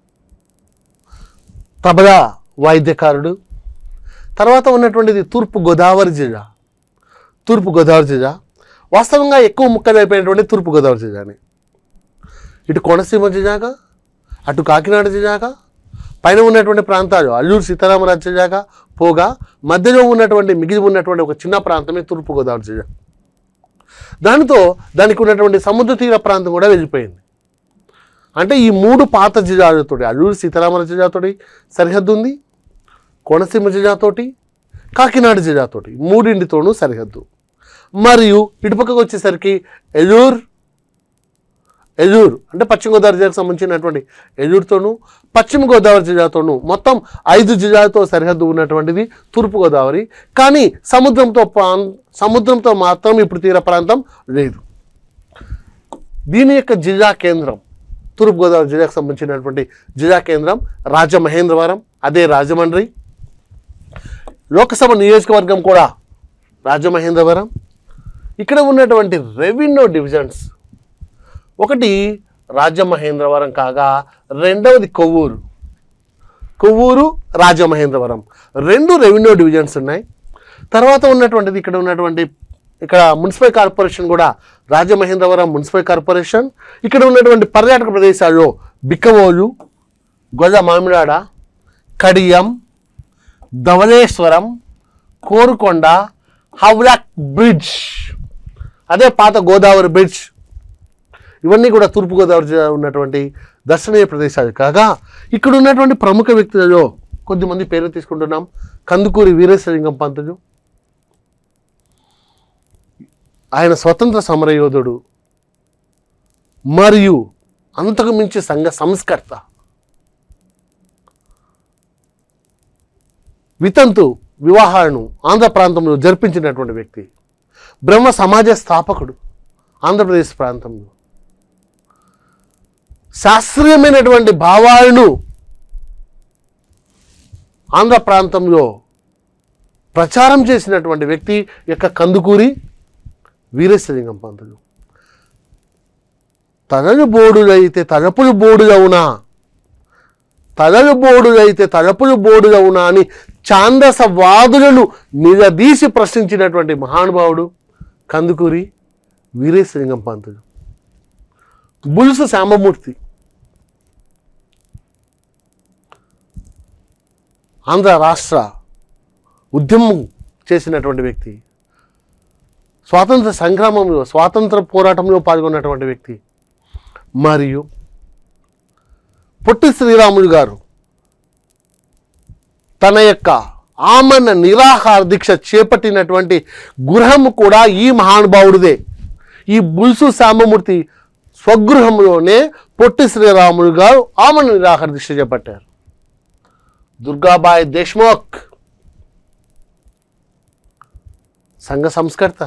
తబలా వాయిద్యకారుడు తర్వాత ఉన్నటువంటిది తూర్పు గోదావరి జిల్లా తూర్పు గోదావరి జిల్లా వాస్తవంగా ఎక్కువ ముక్కలు అయిపోయినటువంటి తూర్పు గోదావరి జిల్లాని ఇటు కోనసీమ జిల్లాగా అటు కాకినాడ జిల్లాగా పైన ఉన్నటువంటి ప్రాంతాలు అల్లూరు సీతారామరాజు జిల్లాగా పోగా మధ్యలో ఉన్నటువంటి మిగిలి ఉన్నటువంటి ఒక చిన్న ప్రాంతమే తూర్పు గోదావరి జిల్లా దానితో దానికి ఉన్నటువంటి సముద్ర తీర ప్రాంతం కూడా వెళ్ళిపోయింది అంటే ఈ మూడు పాత జిల్లాలతోటి అల్లూరు సీతారామరాజు జిల్లాతోటి సరిహద్దు ఉంది కోనసీమ జిల్లాతోటి కాకినాడ జిల్లాతోటి మూడింటితోనూ సరిహద్దు మరియు ఇటుపక్కకు వచ్చేసరికి ఎలూరు ఎలూరు అంటే పశ్చిమ గోదావరి జిల్లాకు సంబంధించినటువంటి ఎలూరుతోనూ పశ్చిమ గోదావరి జిల్లాతోనూ మొత్తం ఐదు జిల్లాలతో సరిహద్దు ఉన్నటువంటిది తూర్పు గోదావరి కానీ సముద్రంతో ప్రాం సముద్రంతో మాత్రం ఇప్పుడు తీర ప్రాంతం లేదు దీని యొక్క జిల్లా కేంద్రం తూర్పు గోదావరి జిల్లాకు సంబంధించినటువంటి జిల్లా కేంద్రం రాజమహేంద్రవరం అదే రాజమండ్రి లోకసభ నియోజకవర్గం కూడా రాజమహేంద్రవరం ఇక్కడ ఉన్నటువంటి రెవెన్యూ డివిజన్స్ ఒకటి రాజమహేంద్రవరం కాగా రెండవది కొవ్వూరు కొవ్వూరు రాజమహేంద్రవరం రెండు రెవెన్యూ డివిజన్స్ ఉన్నాయి తర్వాత ఉన్నటువంటిది ఇక్కడ ఉన్నటువంటి ఇక్కడ మున్సిపల్ కార్పొరేషన్ కూడా రాజమహేంద్రవరం మున్సిపల్ కార్పొరేషన్ ఇక్కడ ఉన్నటువంటి పర్యాటక ప్రదేశాల్లో బిక్కవోలు గొల్ల మామిడాడ కడియం ధవళేశ్వరం కోరుకొండ హవ్లాక్ బ్రిడ్జ్ అదే పాత గోదావరి బ్రిడ్జ్ ఇవన్నీ కూడా తూర్పుగోదావరి జిల్లా ఉన్నటువంటి దర్శనీయ ప్రదేశాలు కాగా ఇక్కడ ఉన్నటువంటి ప్రముఖ వ్యక్తులలో కొద్దిమంది పేర్లు తీసుకుంటున్నాం కందుకూరి వీరేశలింగం పంతులు ఆయన స్వతంత్ర సమరయోధుడు మరియు అంతకు మించి సంఘ సంస్కర్త వితంతు వివాహాలను ఆంధ్ర ప్రాంతంలో జరిపించినటువంటి వ్యక్తి బ్రహ్మ సమాజ స్థాపకుడు ఆంధ్రప్రదేశ్ ప్రాంతంలో శాస్త్రీయమైనటువంటి భావాలను ఆంధ్ర ప్రాంతంలో ప్రచారం చేసినటువంటి వ్యక్తి యొక్క కందుకూరి వీరేశలింగం పంతులు తలలు బోడులైతే తలపులు బోడులవునా తలలు బోడులైతే తలపులు బోడులవునా అని ఛాందస వాదులను నిలదీసి ప్రశ్నించినటువంటి మహానుభావుడు కందుకూరి వీరేశలింగం పంతులు బులుసు శాంబమూర్తి ఆంధ్ర రాష్ట్ర ఉద్యమం చేసినటువంటి వ్యక్తి స్వాతంత్ర సంగ్రామంలో స్వాతంత్ర పోరాటంలో పాల్గొన్నటువంటి వ్యక్తి మరియు పొట్టి శ్రీరాములు గారు తన యొక్క ఆమరణ నిరాహార దీక్ష చేపట్టినటువంటి గృహం కూడా ఈ మహానుభావుడిదే ఈ బుల్సు సాంబమూర్తి స్వగృహంలోనే పొట్టి శ్రీరాములు గారు ఆమరణ నిరాహార దీక్ష చేపట్టారు దుర్గాబాయ్ దేశ్ముఖ్ సంఘ సంస్కర్త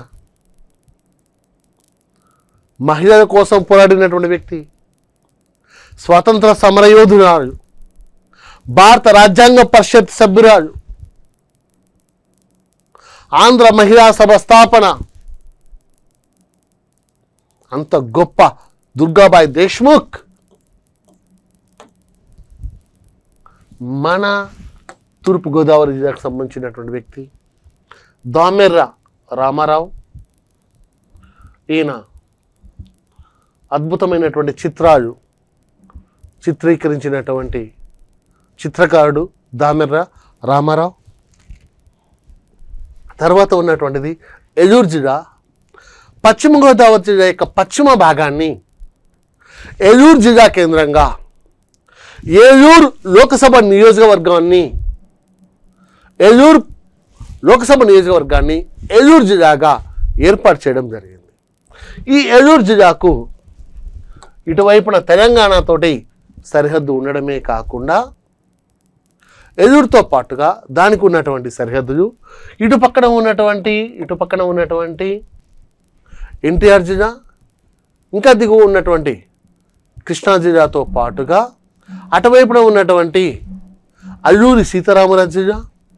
మహిళల కోసం పోరాడినటువంటి వ్యక్తి స్వాతంత్ర సమరయోధురాలు భారత రాజ్యాంగ పరిషత్ సభ్యురాలు ఆంధ్ర మహిళా సభ స్థాపన అంత గొప్ప దుర్గాబాయ్ దేశ్ముఖ్ మన తూర్పుగోదావరి జిల్లాకు సంబంధించినటువంటి వ్యక్తి దామెర్ర రామారావు ఈయన అద్భుతమైనటువంటి చిత్రాలు చిత్రీకరించినటువంటి చిత్రకారుడు దామెర్ర రామారావు తర్వాత ఉన్నటువంటిది ఎలూరు జిల్లా పశ్చిమ గోదావరి జిల్లా యొక్క పశ్చిమ భాగాన్ని ఏలూరు జిల్లా కేంద్రంగా ఏలూరు లోకసభ నియోజకవర్గాన్ని ఏలూరు లోకసభ నియోజకవర్గాన్ని ఏలూరు జిల్లాగా ఏర్పాటు చేయడం జరిగింది ఈ ఏలూరు జిల్లాకు ఇటువైపున తెలంగాణతోటి సరిహద్దు ఉండడమే కాకుండా ఎదురుతో పాటుగా దానికి ఉన్నటువంటి సరిహద్దులు ఇటు పక్కన ఉన్నటువంటి ఇటు పక్కన ఉన్నటువంటి ఎన్టీఆర్ జిల్లా ఇంకా దిగువ ఉన్నటువంటి కృష్ణా జిల్లాతో పాటుగా అటువైపున ఉన్నటువంటి అల్లూరి సీతారామరాజు జిల్లా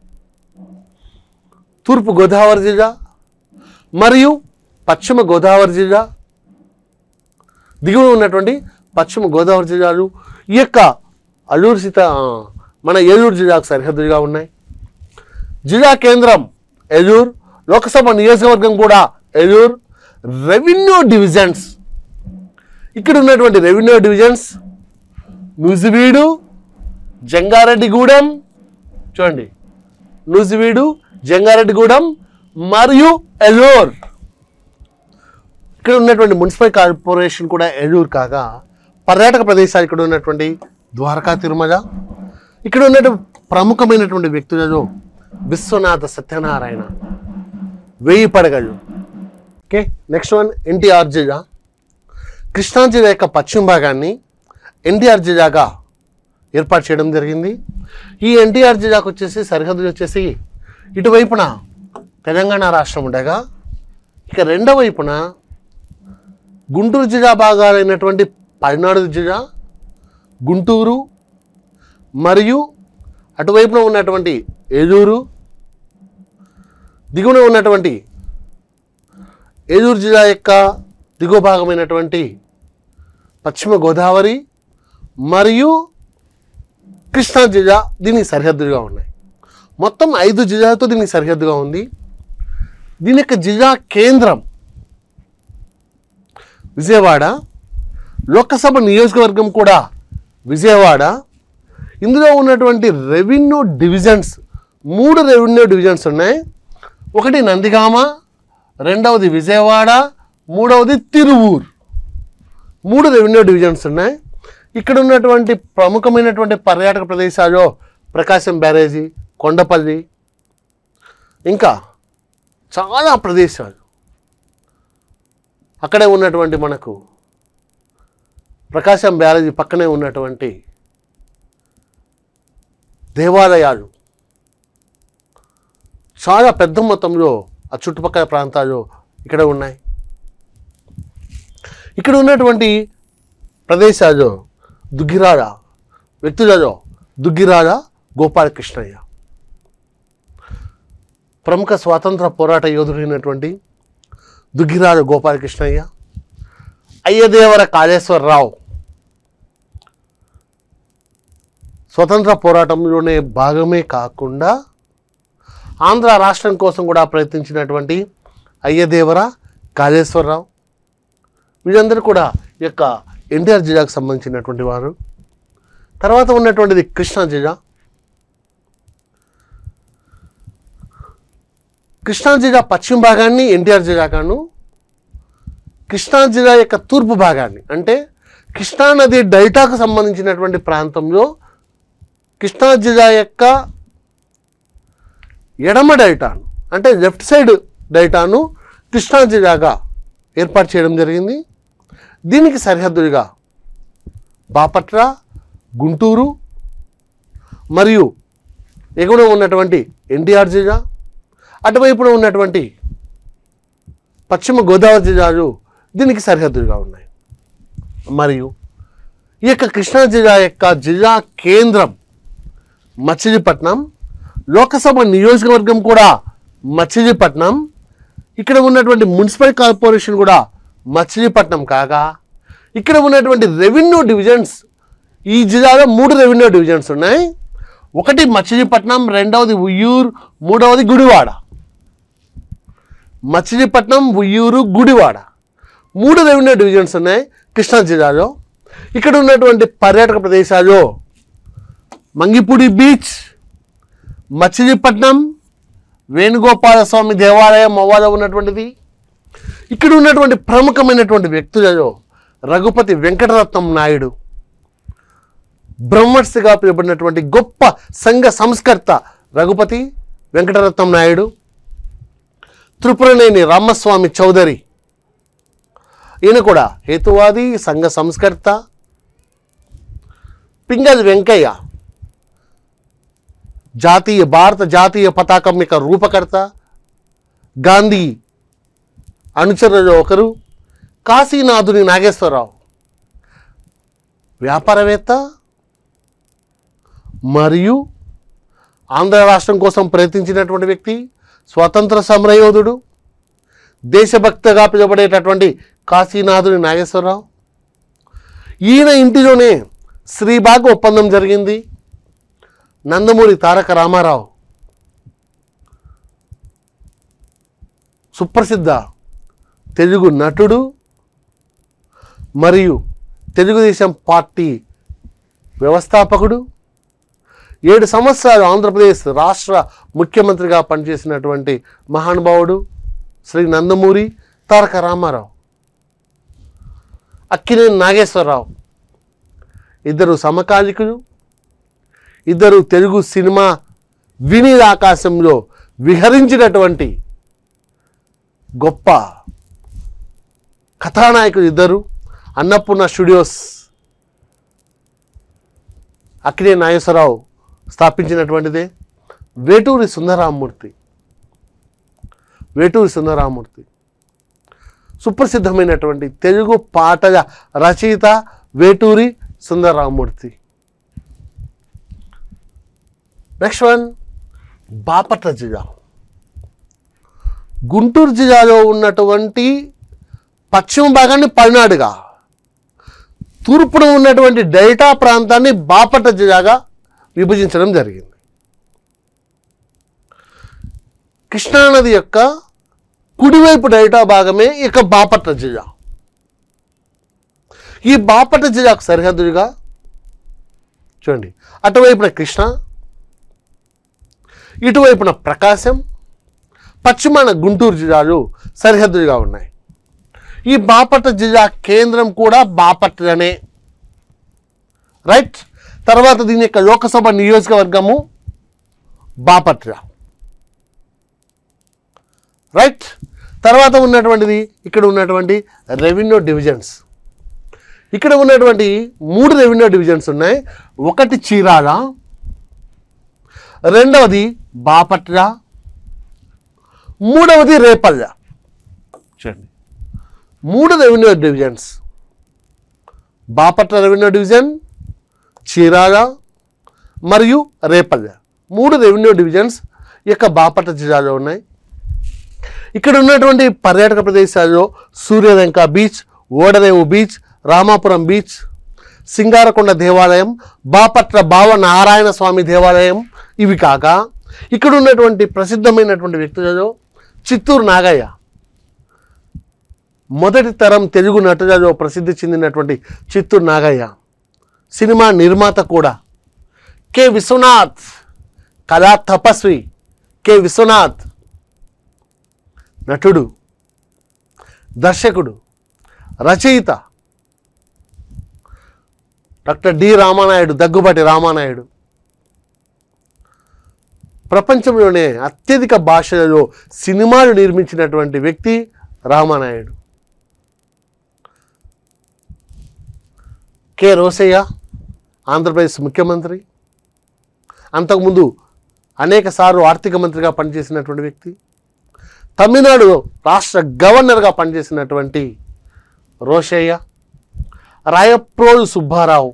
తూర్పు గోదావరి జిల్లా మరియు పశ్చిమ గోదావరి జిల్లా దిగువన ఉన్నటువంటి పశ్చిమ గోదావరి జిల్లాలు ఈ యొక్క అల్లూరు సీత ఆ, మన ఏలూరు జిల్లాకు సరిహద్దుగా ఉన్నాయి జిల్లా కేంద్రం ఏలూరు లోకసభ నియోజకవర్గం కూడా ఏలూరు రెవెన్యూ డివిజన్స్ ఇక్కడ ఉన్నటువంటి రెవెన్యూ డివిజన్స్ నూజివీడు జంగారెడ్డిగూడెం చూడండి నూజివీడు జంగారెడ్డిగూడెం మరియు ఎలూర్ ఇక్కడ ఉన్నటువంటి మున్సిపల్ కార్పొరేషన్ కూడా ఏలూరు కాగా పర్యాటక ప్రదేశాలు ఇక్కడ ఉన్నటువంటి ద్వారకా తిరుమల ఇక్కడ ఉన్నటువంటి ప్రముఖమైనటువంటి వ్యక్తులలో విశ్వనాథ సత్యనారాయణ వెయ్యి పడగలు ఓకే నెక్స్ట్ వన్ ఎన్టీఆర్ జిల్లా కృష్ణా జిల్లా యొక్క పశ్చిమ భాగాన్ని ఎన్టీఆర్ జిల్లాగా ఏర్పాటు చేయడం జరిగింది ఈ ఎన్టీఆర్ జిల్లాకు వచ్చేసి సరిహద్దులు వచ్చేసి ఇటువైపున తెలంగాణ రాష్ట్రం ఉండగా ఇక రెండవ వైపున గుంటూరు జిల్లా భాగాలైనటువంటి పల్నాడు జిల్లా గుంటూరు మరియు అటువైపున ఉన్నటువంటి ఏలూరు దిగువన ఉన్నటువంటి ఏలూరు జిల్లా యొక్క దిగువ భాగమైనటువంటి పశ్చిమ గోదావరి మరియు కృష్ణా జిల్లా దీనికి సరిహద్దుగా ఉన్నాయి మొత్తం ఐదు జిల్లాలతో దీనికి సరిహద్దుగా ఉంది దీని యొక్క జిల్లా కేంద్రం విజయవాడ లోకసభ నియోజకవర్గం కూడా విజయవాడ ఇందులో ఉన్నటువంటి రెవెన్యూ డివిజన్స్ మూడు రెవెన్యూ డివిజన్స్ ఉన్నాయి ఒకటి నందిగామ రెండవది విజయవాడ మూడవది తిరువూర్ మూడు రెవెన్యూ డివిజన్స్ ఉన్నాయి ఇక్కడ ఉన్నటువంటి ప్రముఖమైనటువంటి పర్యాటక ప్రదేశాలు ప్రకాశం బ్యారేజీ కొండపల్లి ఇంకా చాలా ప్రదేశాలు అక్కడే ఉన్నటువంటి మనకు ప్రకాశం బ్యారేజీ పక్కనే ఉన్నటువంటి దేవాలయాలు చాలా పెద్ద మొత్తంలో ఆ చుట్టుపక్కల ప్రాంతాలు ఇక్కడ ఉన్నాయి ఇక్కడ ఉన్నటువంటి ప్రదేశాలు దుగ్గిరాల వ్యక్తులలో దుగ్గిరాల గోపాలకృష్ణయ్య ప్రముఖ స్వాతంత్ర పోరాట యోధుడైనటువంటి దుగ్గిరాల గోపాలకృష్ణయ్య అయ్యదేవర కాళేశ్వరరావు స్వతంత్ర పోరాటంలోనే భాగమే కాకుండా ఆంధ్ర రాష్ట్రం కోసం కూడా ప్రయత్నించినటువంటి అయ్యదేవర కాళేశ్వరరావు వీళ్ళందరూ కూడా ఈ యొక్క ఎన్టీఆర్ జిల్లాకు సంబంధించినటువంటి వారు తర్వాత ఉన్నటువంటిది కృష్ణా జిల్లా కృష్ణా జిల్లా పశ్చిమ భాగాన్ని ఎన్టీఆర్ జిల్లాగాను కృష్ణా జిల్లా యొక్క తూర్పు భాగాన్ని అంటే కృష్ణా నది డెల్టాకు సంబంధించినటువంటి ప్రాంతంలో కృష్ణా జిల్లా యొక్క ఎడమ డైటాను అంటే లెఫ్ట్ సైడ్ డైటాను కృష్ణా జిల్లాగా ఏర్పాటు చేయడం జరిగింది దీనికి సరిహద్దులుగా బాపట్ల గుంటూరు మరియు ఎగువన ఉన్నటువంటి ఎన్టీఆర్ జిల్లా అటువైపున ఉన్నటువంటి పశ్చిమ గోదావరి జిల్లాలు దీనికి సరిహద్దులుగా ఉన్నాయి మరియు ఈ యొక్క కృష్ణా జిల్లా యొక్క జిల్లా కేంద్రం మచిలీపట్నం లోకసభ నియోజకవర్గం కూడా మచిలీపట్నం ఇక్కడ ఉన్నటువంటి మున్సిపల్ కార్పొరేషన్ కూడా మచిలీపట్నం కాగా ఇక్కడ ఉన్నటువంటి రెవెన్యూ డివిజన్స్ ఈ జిల్లాలో మూడు రెవెన్యూ డివిజన్స్ ఉన్నాయి ఒకటి మచిలీపట్నం రెండవది ఉయ్యూరు మూడవది గుడివాడ మచిలీపట్నం ఉయ్యూరు గుడివాడ మూడు రెవెన్యూ డివిజన్స్ ఉన్నాయి కృష్ణా జిల్లాలో ఇక్కడ ఉన్నటువంటి పర్యాటక ప్రదేశాలు మంగిపూడి బీచ్ మచిలీపట్నం వేణుగోపాల స్వామి దేవాలయం అవ్వాలో ఉన్నటువంటిది ఇక్కడ ఉన్నటువంటి ప్రముఖమైనటువంటి వ్యక్తులలో రఘుపతి వెంకటరత్నం నాయుడు బ్రహ్మర్షిగా పిలువబడినటువంటి గొప్ప సంఘ సంస్కర్త రఘుపతి వెంకటరత్నం నాయుడు త్రిపురనేని రామస్వామి చౌదరి ఈయన కూడా హేతువాది సంఘ సంస్కర్త పింగళి వెంకయ్య జాతీయ భారత జాతీయ పతాకం యొక్క రూపకర్త గాంధీ అనుచరులలో ఒకరు కాశీనాథుని నాగేశ్వరరావు వ్యాపారవేత్త మరియు ఆంధ్ర రాష్ట్రం కోసం ప్రయత్నించినటువంటి వ్యక్తి స్వతంత్ర సమరయోధుడు దేశభక్తగా పిలువబడేటటువంటి కాశీనాథుని నాగేశ్వరరావు ఈయన ఇంటిలోనే శ్రీబాగ్ ఒప్పందం జరిగింది నందమూరి తారక రామారావు సుప్రసిద్ధ తెలుగు నటుడు మరియు తెలుగుదేశం పార్టీ వ్యవస్థాపకుడు ఏడు సంవత్సరాలు ఆంధ్రప్రదేశ్ రాష్ట్ర ముఖ్యమంత్రిగా పనిచేసినటువంటి మహానుభావుడు శ్రీ నందమూరి తారక రామారావు అక్కినేని నాగేశ్వరరావు ఇద్దరు సమకాలికులు ఇద్దరు తెలుగు సినిమా వినీల ఆకాశంలో విహరించినటువంటి గొప్ప కథానాయకులు ఇద్దరు అన్నపూర్ణ స్టూడియోస్ అక్కినే నాగేశ్వరరావు స్థాపించినటువంటిదే వేటూరి సుందరామూర్తి వేటూరి సుందరామూర్తి సుప్రసిద్ధమైనటువంటి తెలుగు పాటల రచయిత వేటూరి సుందరరామూర్తి నెక్స్ట్ వన్ బాపట్ల జిల్లా గుంటూరు జిల్లాలో ఉన్నటువంటి పశ్చిమ భాగాన్ని పల్నాడుగా తూర్పున ఉన్నటువంటి డెల్టా ప్రాంతాన్ని బాపట్ల జిల్లాగా విభజించడం జరిగింది కృష్ణానది యొక్క కుడివైపు డెల్టా భాగమే ఇక బాపట్ల జిల్లా ఈ బాపట్ల జిల్లాకు సరిహద్దులుగా చూడండి అటువైపున కృష్ణ ఇటువైపున ప్రకాశం పశ్చిమాన గుంటూరు జిల్లాలు సరిహద్దులుగా ఉన్నాయి ఈ బాపట్ల జిల్లా కేంద్రం కూడా బాపట్లనే రైట్ తర్వాత దీని యొక్క లోకసభ నియోజకవర్గము బాపట్ల రైట్ తర్వాత ఉన్నటువంటిది ఇక్కడ ఉన్నటువంటి రెవెన్యూ డివిజన్స్ ఇక్కడ ఉన్నటువంటి మూడు రెవెన్యూ డివిజన్స్ ఉన్నాయి ఒకటి చీరాల రెండవది బాపట్ల మూడవది రేపల్ల చూడండి మూడు revenue divisions Bapatla revenue division Chirala మరియు రేపల్ల మూడు రెవెన్యూ డివిజన్స్ ఈ యొక్క బాపట్ల జిల్లాలో ఉన్నాయి ఇక్కడ ఉన్నటువంటి పర్యాటక ప్రదేశాల్లో Suryalanka beach Odarevu beach Ramapuram beach Singarakonda దేవాలయం బాపట్ల భావ నారాయణ స్వామి దేవాలయం ఇవి కాక ఇక్కడ ఉన్నటువంటి ప్రసిద్ధమైనటువంటి వ్యక్తులలో చిత్తూరు నాగయ్య మొదటి తరం తెలుగు నటులలో ప్రసిద్ధి చెందినటువంటి చిత్తూరు నాగయ్య సినిమా నిర్మాత కూడా కె విశ్వనాథ్ కళా తపస్వి కె విశ్వనాథ్ నటుడు దర్శకుడు రచయిత డాక్టర్ డి రామానాయుడు దగ్గుబాటి రామానాయుడు ప్రపంచంలోనే అత్యధిక భాషలలో సినిమాలు నిర్మించినటువంటి వ్యక్తి రామానాయుడు కె రోసయ్య ఆంధ్రప్రదేశ్ ముఖ్యమంత్రి అంతకుముందు అనేక సార్లు ఆర్థిక మంత్రిగా పనిచేసినటువంటి వ్యక్తి తమిళనాడు రాష్ట్ర గవర్నర్గా పనిచేసినటువంటి రోషయ్య రాయప్రోలు సుబ్బారావు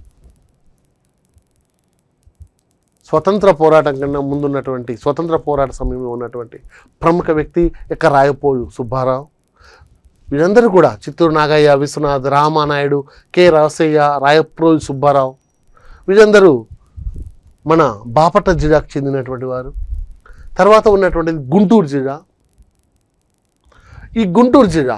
స్వతంత్ర పోరాటం కన్నా ముందున్నటువంటి స్వతంత్ర పోరాట సమయంలో ఉన్నటువంటి ప్రముఖ వ్యక్తి యొక్క రాయపోలు సుబ్బారావు వీరందరూ కూడా చిత్తూరు నాగయ్య విశ్వనాథ్ రామానాయుడు కె రాసయ్య రాయప్రోలు సుబ్బారావు వీరందరూ మన బాపట్ల జిల్లాకు చెందినటువంటి వారు తర్వాత ఉన్నటువంటిది గుంటూరు జిల్లా ఈ గుంటూరు జిల్లా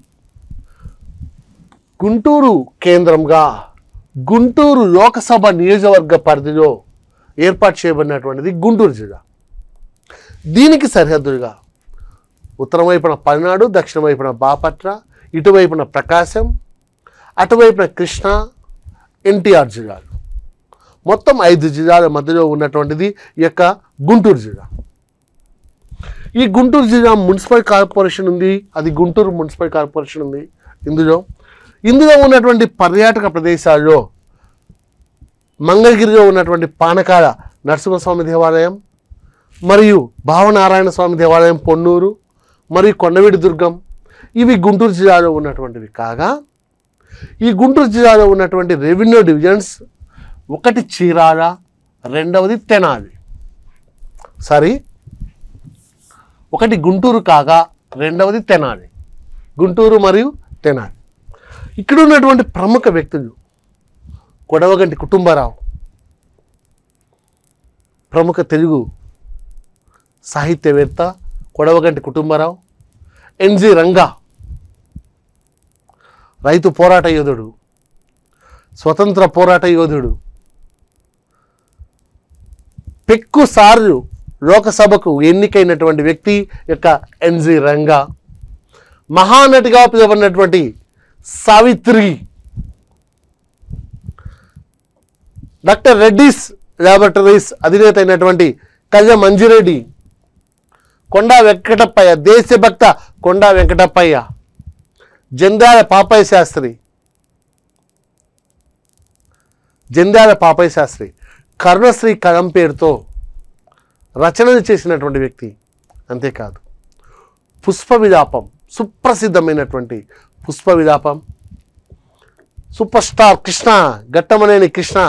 గుంటూరు కేంద్రంగా గుంటూరు లోకసభ నియోజకవర్గ పరిధిలో ఏర్పాటు చేయబడినటువంటిది గుంటూరు జిల్లా దీనికి సరిహద్దులుగా ఉత్తరం వైపున పల్నాడు దక్షిణ వైపున బాపట్ల ఇటువైపున ప్రకాశం అటువైపున కృష్ణా ఎన్టీఆర్ జిల్లాలు మొత్తం ఐదు జిల్లాల మధ్యలో ఉన్నటువంటిది ఈ యొక్క గుంటూరు జిల్లా ఈ గుంటూరు జిల్లా మున్సిపల్ కార్పొరేషన్ ఉంది అది గుంటూరు మున్సిపల్ కార్పొరేషన్ ఉంది ఇందులో ఇందులో ఉన్నటువంటి పర్యాటక ప్రదేశాల్లో మంగళగిరిలో ఉన్నటువంటి పానకాల నరసింహస్వామి దేవాలయం మరియు భావనారాయణ స్వామి దేవాలయం పొన్నూరు మరియు కొండవీడి దుర్గం ఇవి గుంటూరు జిల్లాలో ఉన్నటువంటివి కాగా ఈ గుంటూరు జిల్లాలో ఉన్నటువంటి రెవెన్యూ డివిజన్స్ ఒకటి చీరాల రెండవది తెనాలి సారీ ఒకటి గుంటూరు కాగా రెండవది తెనాలి గుంటూరు మరియు తెనాలి ఇక్కడ ఉన్నటువంటి ప్రముఖ వ్యక్తులు కొడవగంటి కుటుంబరావు ప్రముఖ తెలుగు సాహిత్యవేత్త కొడవగంటి కుటుంబరావు ఎన్జి రంగా రైతు పోరాట యోధుడు స్వతంత్ర పోరాట యోధుడు పెక్కు సార్లు లోకసభకు ఎన్నికైనటువంటి వ్యక్తి యొక్క ఎన్జి రంగా మహానటిగా పిలువబడినటువంటి సావిత్రి డాక్టర్ రెడ్డిస్ ల్యాబొరేటరీస్ అధినేత అయినటువంటి కళ్య మంజిరెడ్డి కొండా వెంకటప్పయ్య దేశభక్త కొండా వెంకటప్పయ్య జంధ్యాల పాపయ్య శాస్త్రి జంధ్యాల పాపయ్య శాస్త్రి కరుణశ్రీ కలం పేరుతో రచనలు చేసినటువంటి వ్యక్తి అంతేకాదు పుష్ప విలాపం సుప్రసిద్ధమైనటువంటి Pushpa Vilapam superstar Krishna Ghattamaneni Krishna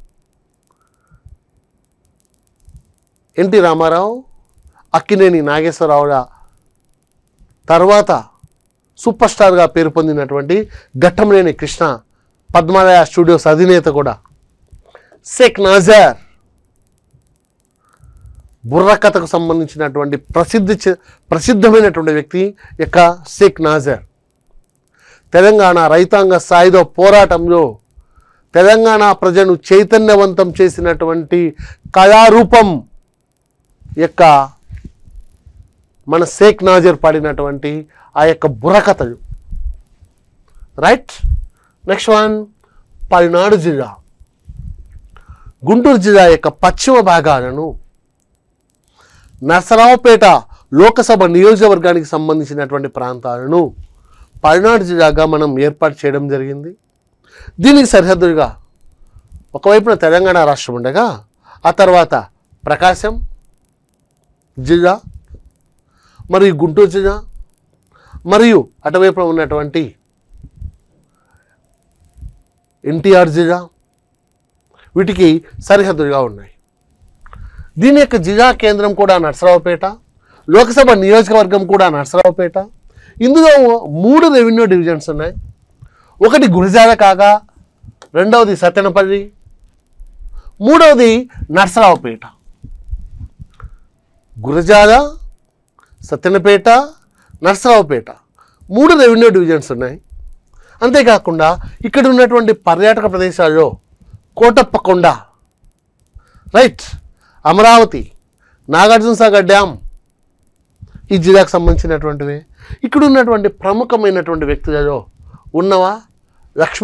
N T Ramarao Akkineni నాగేశ్వరరావుల తర్వాత సూపర్ స్టార్గా పేరు పొందినటువంటి ఘట్టమనేని కృష్ణ పద్మాలయ స్టూడియోస్ అధినేత కూడా షేక్ నాజర్ బుర్రకథకు సంబంధించినటువంటి ప్రసిద్ధి చె- ప్రసిద్ధమైనటువంటి వ్యక్తి యొక్క షేక్ నాజర్ తెలంగాణ రైతాంగ సాయుధ పోరాటంలో తెలంగాణ ప్రజను చైతన్యవంతం చేసినటువంటి కళారూపం యొక్క మన షేక్ నాజర్ పాడినటువంటి ఆ యొక్క బుర్రకథలు రైట్ నెక్స్ట్ వన్ పల్నాడు జిల్లా గుంటూరు జిల్లా యొక్క పశ్చిమ భాగాలను నరసరావుపేట లోకసభ నియోజకవర్గానికి సంబంధించినటువంటి ప్రాంతాలను పల్నాడు జిల్లాగా మనం ఏర్పాటు చేయడం జరిగింది దీనికి సరిహద్దులుగా ఒకవైపున తెలంగాణ రాష్ట్రం ఉండగా ఆ తర్వాత ప్రకాశం జిల్లా మరియు గుంటూరు జిల్లా మరియు అటువైపున ఉన్నటువంటి ఎన్టీఆర్ జిల్లా వీటికి సరిహద్దులుగా ఉన్నాయి దీని యొక్క జిల్లా కేంద్రం కూడా నర్సరావుపేట లోక్సభ నియోజకవర్గం కూడా నర్సరావుపేట ఇందులో మూడు రెవెన్యూ డివిజన్స్ ఉన్నాయి ఒకటి గురిజాల కాగా రెండవది సత్తెనపల్లి మూడవది నర్సరావుపేట గురజాల సత్తెనపేట నర్సరావుపేట మూడు రెవెన్యూ డివిజన్స్ ఉన్నాయి అంతేకాకుండా ఇక్కడ ఉన్నటువంటి పర్యాటక ప్రదేశాల్లో కోటప్పకొండ రైట్ అమరావతి నాగార్జున సాగర్ డ్యామ్ ఈ జిల్లాకు సంబంధించినటువంటివి ఇక్కడ ఉన్నటువంటి ప్రముఖమైనటువంటి వ్యక్తులలో ఉన్నవా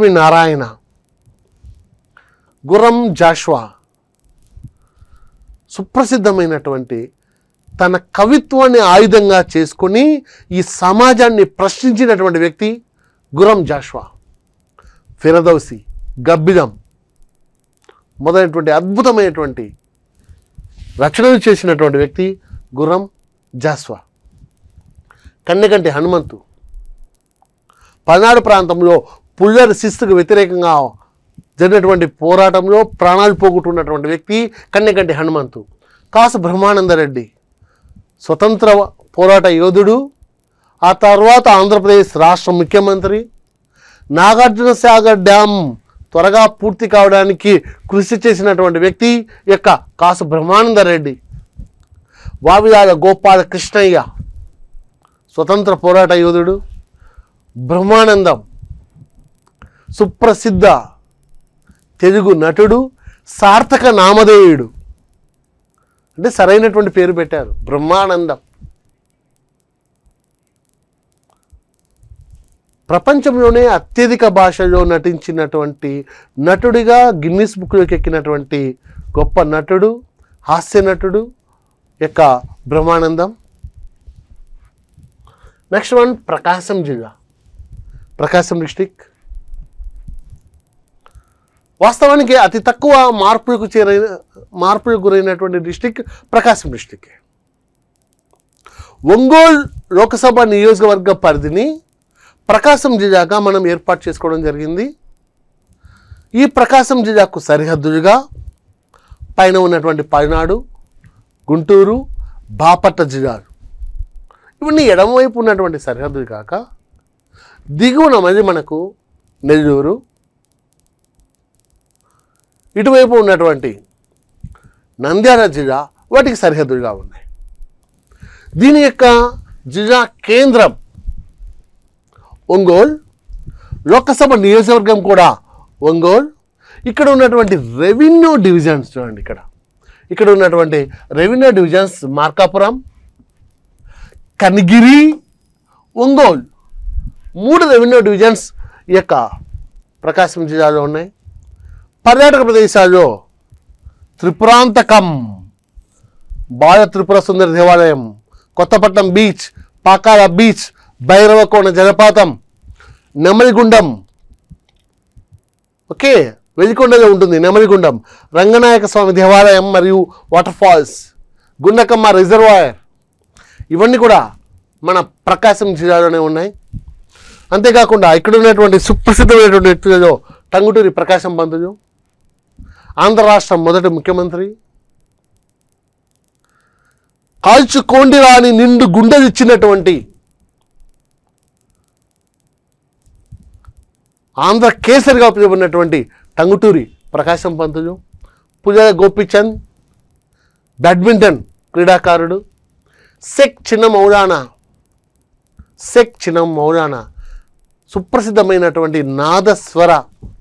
లక్ష్మీనారాయణ గుర్రం జాష్వా సుప్రసిద్ధమైనటువంటి తన కవిత్వాన్ని ఆయుధంగా చేసుకొని ఈ సమాజాన్ని ప్రశ్నించినటువంటి వ్యక్తి గురం జాష్వా ఫిరదౌసి గబ్బిదం మొదలైనటువంటి అద్భుతమైనటువంటి రచనలు చేసినటువంటి వ్యక్తి గుర్రం జాస్వా కన్నెకంటి హనుమంతు పల్నాడు ప్రాంతంలో పుల్లరి శిస్తుకు వ్యతిరేకంగా జరిగినటువంటి పోరాటంలో ప్రాణాలు పోగొట్టుకున్నటువంటి వ్యక్తి కన్నెకంటి హనుమంతు కాసు బ్రహ్మానందరెడ్డి స్వతంత్ర పోరాట యోధుడు ఆ తర్వాత ఆంధ్రప్రదేశ్ రాష్ట్ర ముఖ్యమంత్రి నాగార్జున సాగర్ డ్యామ్ త్వరగా పూర్తి కావడానికి కృషి చేసినటువంటి వ్యక్తి యొక్క కాసు బ్రహ్మానందరెడ్డి వావిలాల గోపాల కృష్ణయ్య స్వతంత్ర పోరాట యోధుడు బ్రహ్మానందం సుప్రసిద్ధ తెలుగు నటుడు సార్థక నామధేయుడు అంటే సరైనటువంటి పేరు పెట్టారు బ్రహ్మానందం ప్రపంచంలోనే అత్యధిక భాషలో నటించినటువంటి నటుడిగా గిన్నిస్ బుక్లోకి ఎక్కినటువంటి గొప్ప నటుడు హాస్య నటుడు యొక్క బ్రహ్మానందం నెక్స్ట్ వన్ ప్రకాశం జిల్లా ప్రకాశం డిస్టిక్ వాస్తవానికి అతి తక్కువ మార్పులకు చేరైన మార్పులకు గురైనటువంటి డిస్టిక్ ప్రకాశం డిస్టిక్ ఒంగోలు లోకసభ నియోజకవర్గ పరిధిని ప్రకాశం జిల్లాగా మనం ఏర్పాటు చేసుకోవడం జరిగింది ఈ ప్రకాశం జిల్లాకు సరిహద్దులుగా పైన ఉన్నటువంటి పల్నాడు గుంటూరు బాపట్ల జిల్లాలు ఇవన్నీ ఎడమవైపు ఉన్నటువంటి సరిహద్దులు కాక దిగువన మళ్ళీ మనకు నెల్లూరు ఇటువైపు ఉన్నటువంటి నంద్యాల జిల్లా వాటికి సరిహద్దులుగా ఉన్నాయి దీని యొక్క జిల్లా కేంద్రం ఒంగోల్ లోకసభ నియోజకవర్గం కూడా ఒంగోల్ ఇక్కడ ఉన్నటువంటి రెవెన్యూ డివిజన్స్ చూడండి ఇక్కడ ఇక్కడ ఉన్నటువంటి రెవెన్యూ డివిజన్స్ మార్కాపురం కనిగిరి ఒంగోల్ మూడు రెవెన్యూ డివిజన్స్ ఈ యొక్క ప్రకాశం జిల్లాలో ఉన్నాయి పర్యాటక ప్రదేశాల్లో త్రిపురాంతకం బాల త్రిపుర సుందరి దేవాలయం కొత్తపట్నం బీచ్ పాకాల బీచ్ భైరవకోన జలపాతం నెమలిగుండం ఓకే వెలికొండలో ఉంటుంది నెమలిగుండం రంగనాయక స్వామి దేవాలయం మరియు వాటర్ ఫాల్స్ గుండకమ్మ రిజర్వాయర్ ఇవన్నీ కూడా మన ప్రకాశం జిల్లాలోనే ఉన్నాయి అంతేకాకుండా ఇక్కడ ఉన్నటువంటి సుప్రసిద్ధమైనటువంటి వ్యక్తులలో టంగుటూరి ప్రకాశం పంతులు ఆంధ్ర రాష్ట్రం మొదటి ముఖ్యమంత్రి కాల్చుకోండి రాని నిండు గుండెలిచ్చినటువంటి ఆంధ్ర కేసరిగా పిలువబడినటువంటి టంగుటూరి ప్రకాశం పంతులు పుజల గోపిచంద్ బ్యాడ్మింటన్ క్రీడాకారుడు సెక్ చిన్న మౌలానా సెక్ చిన్న మౌలానా సుప్రసిద్ధమైనటువంటి నాదస్వర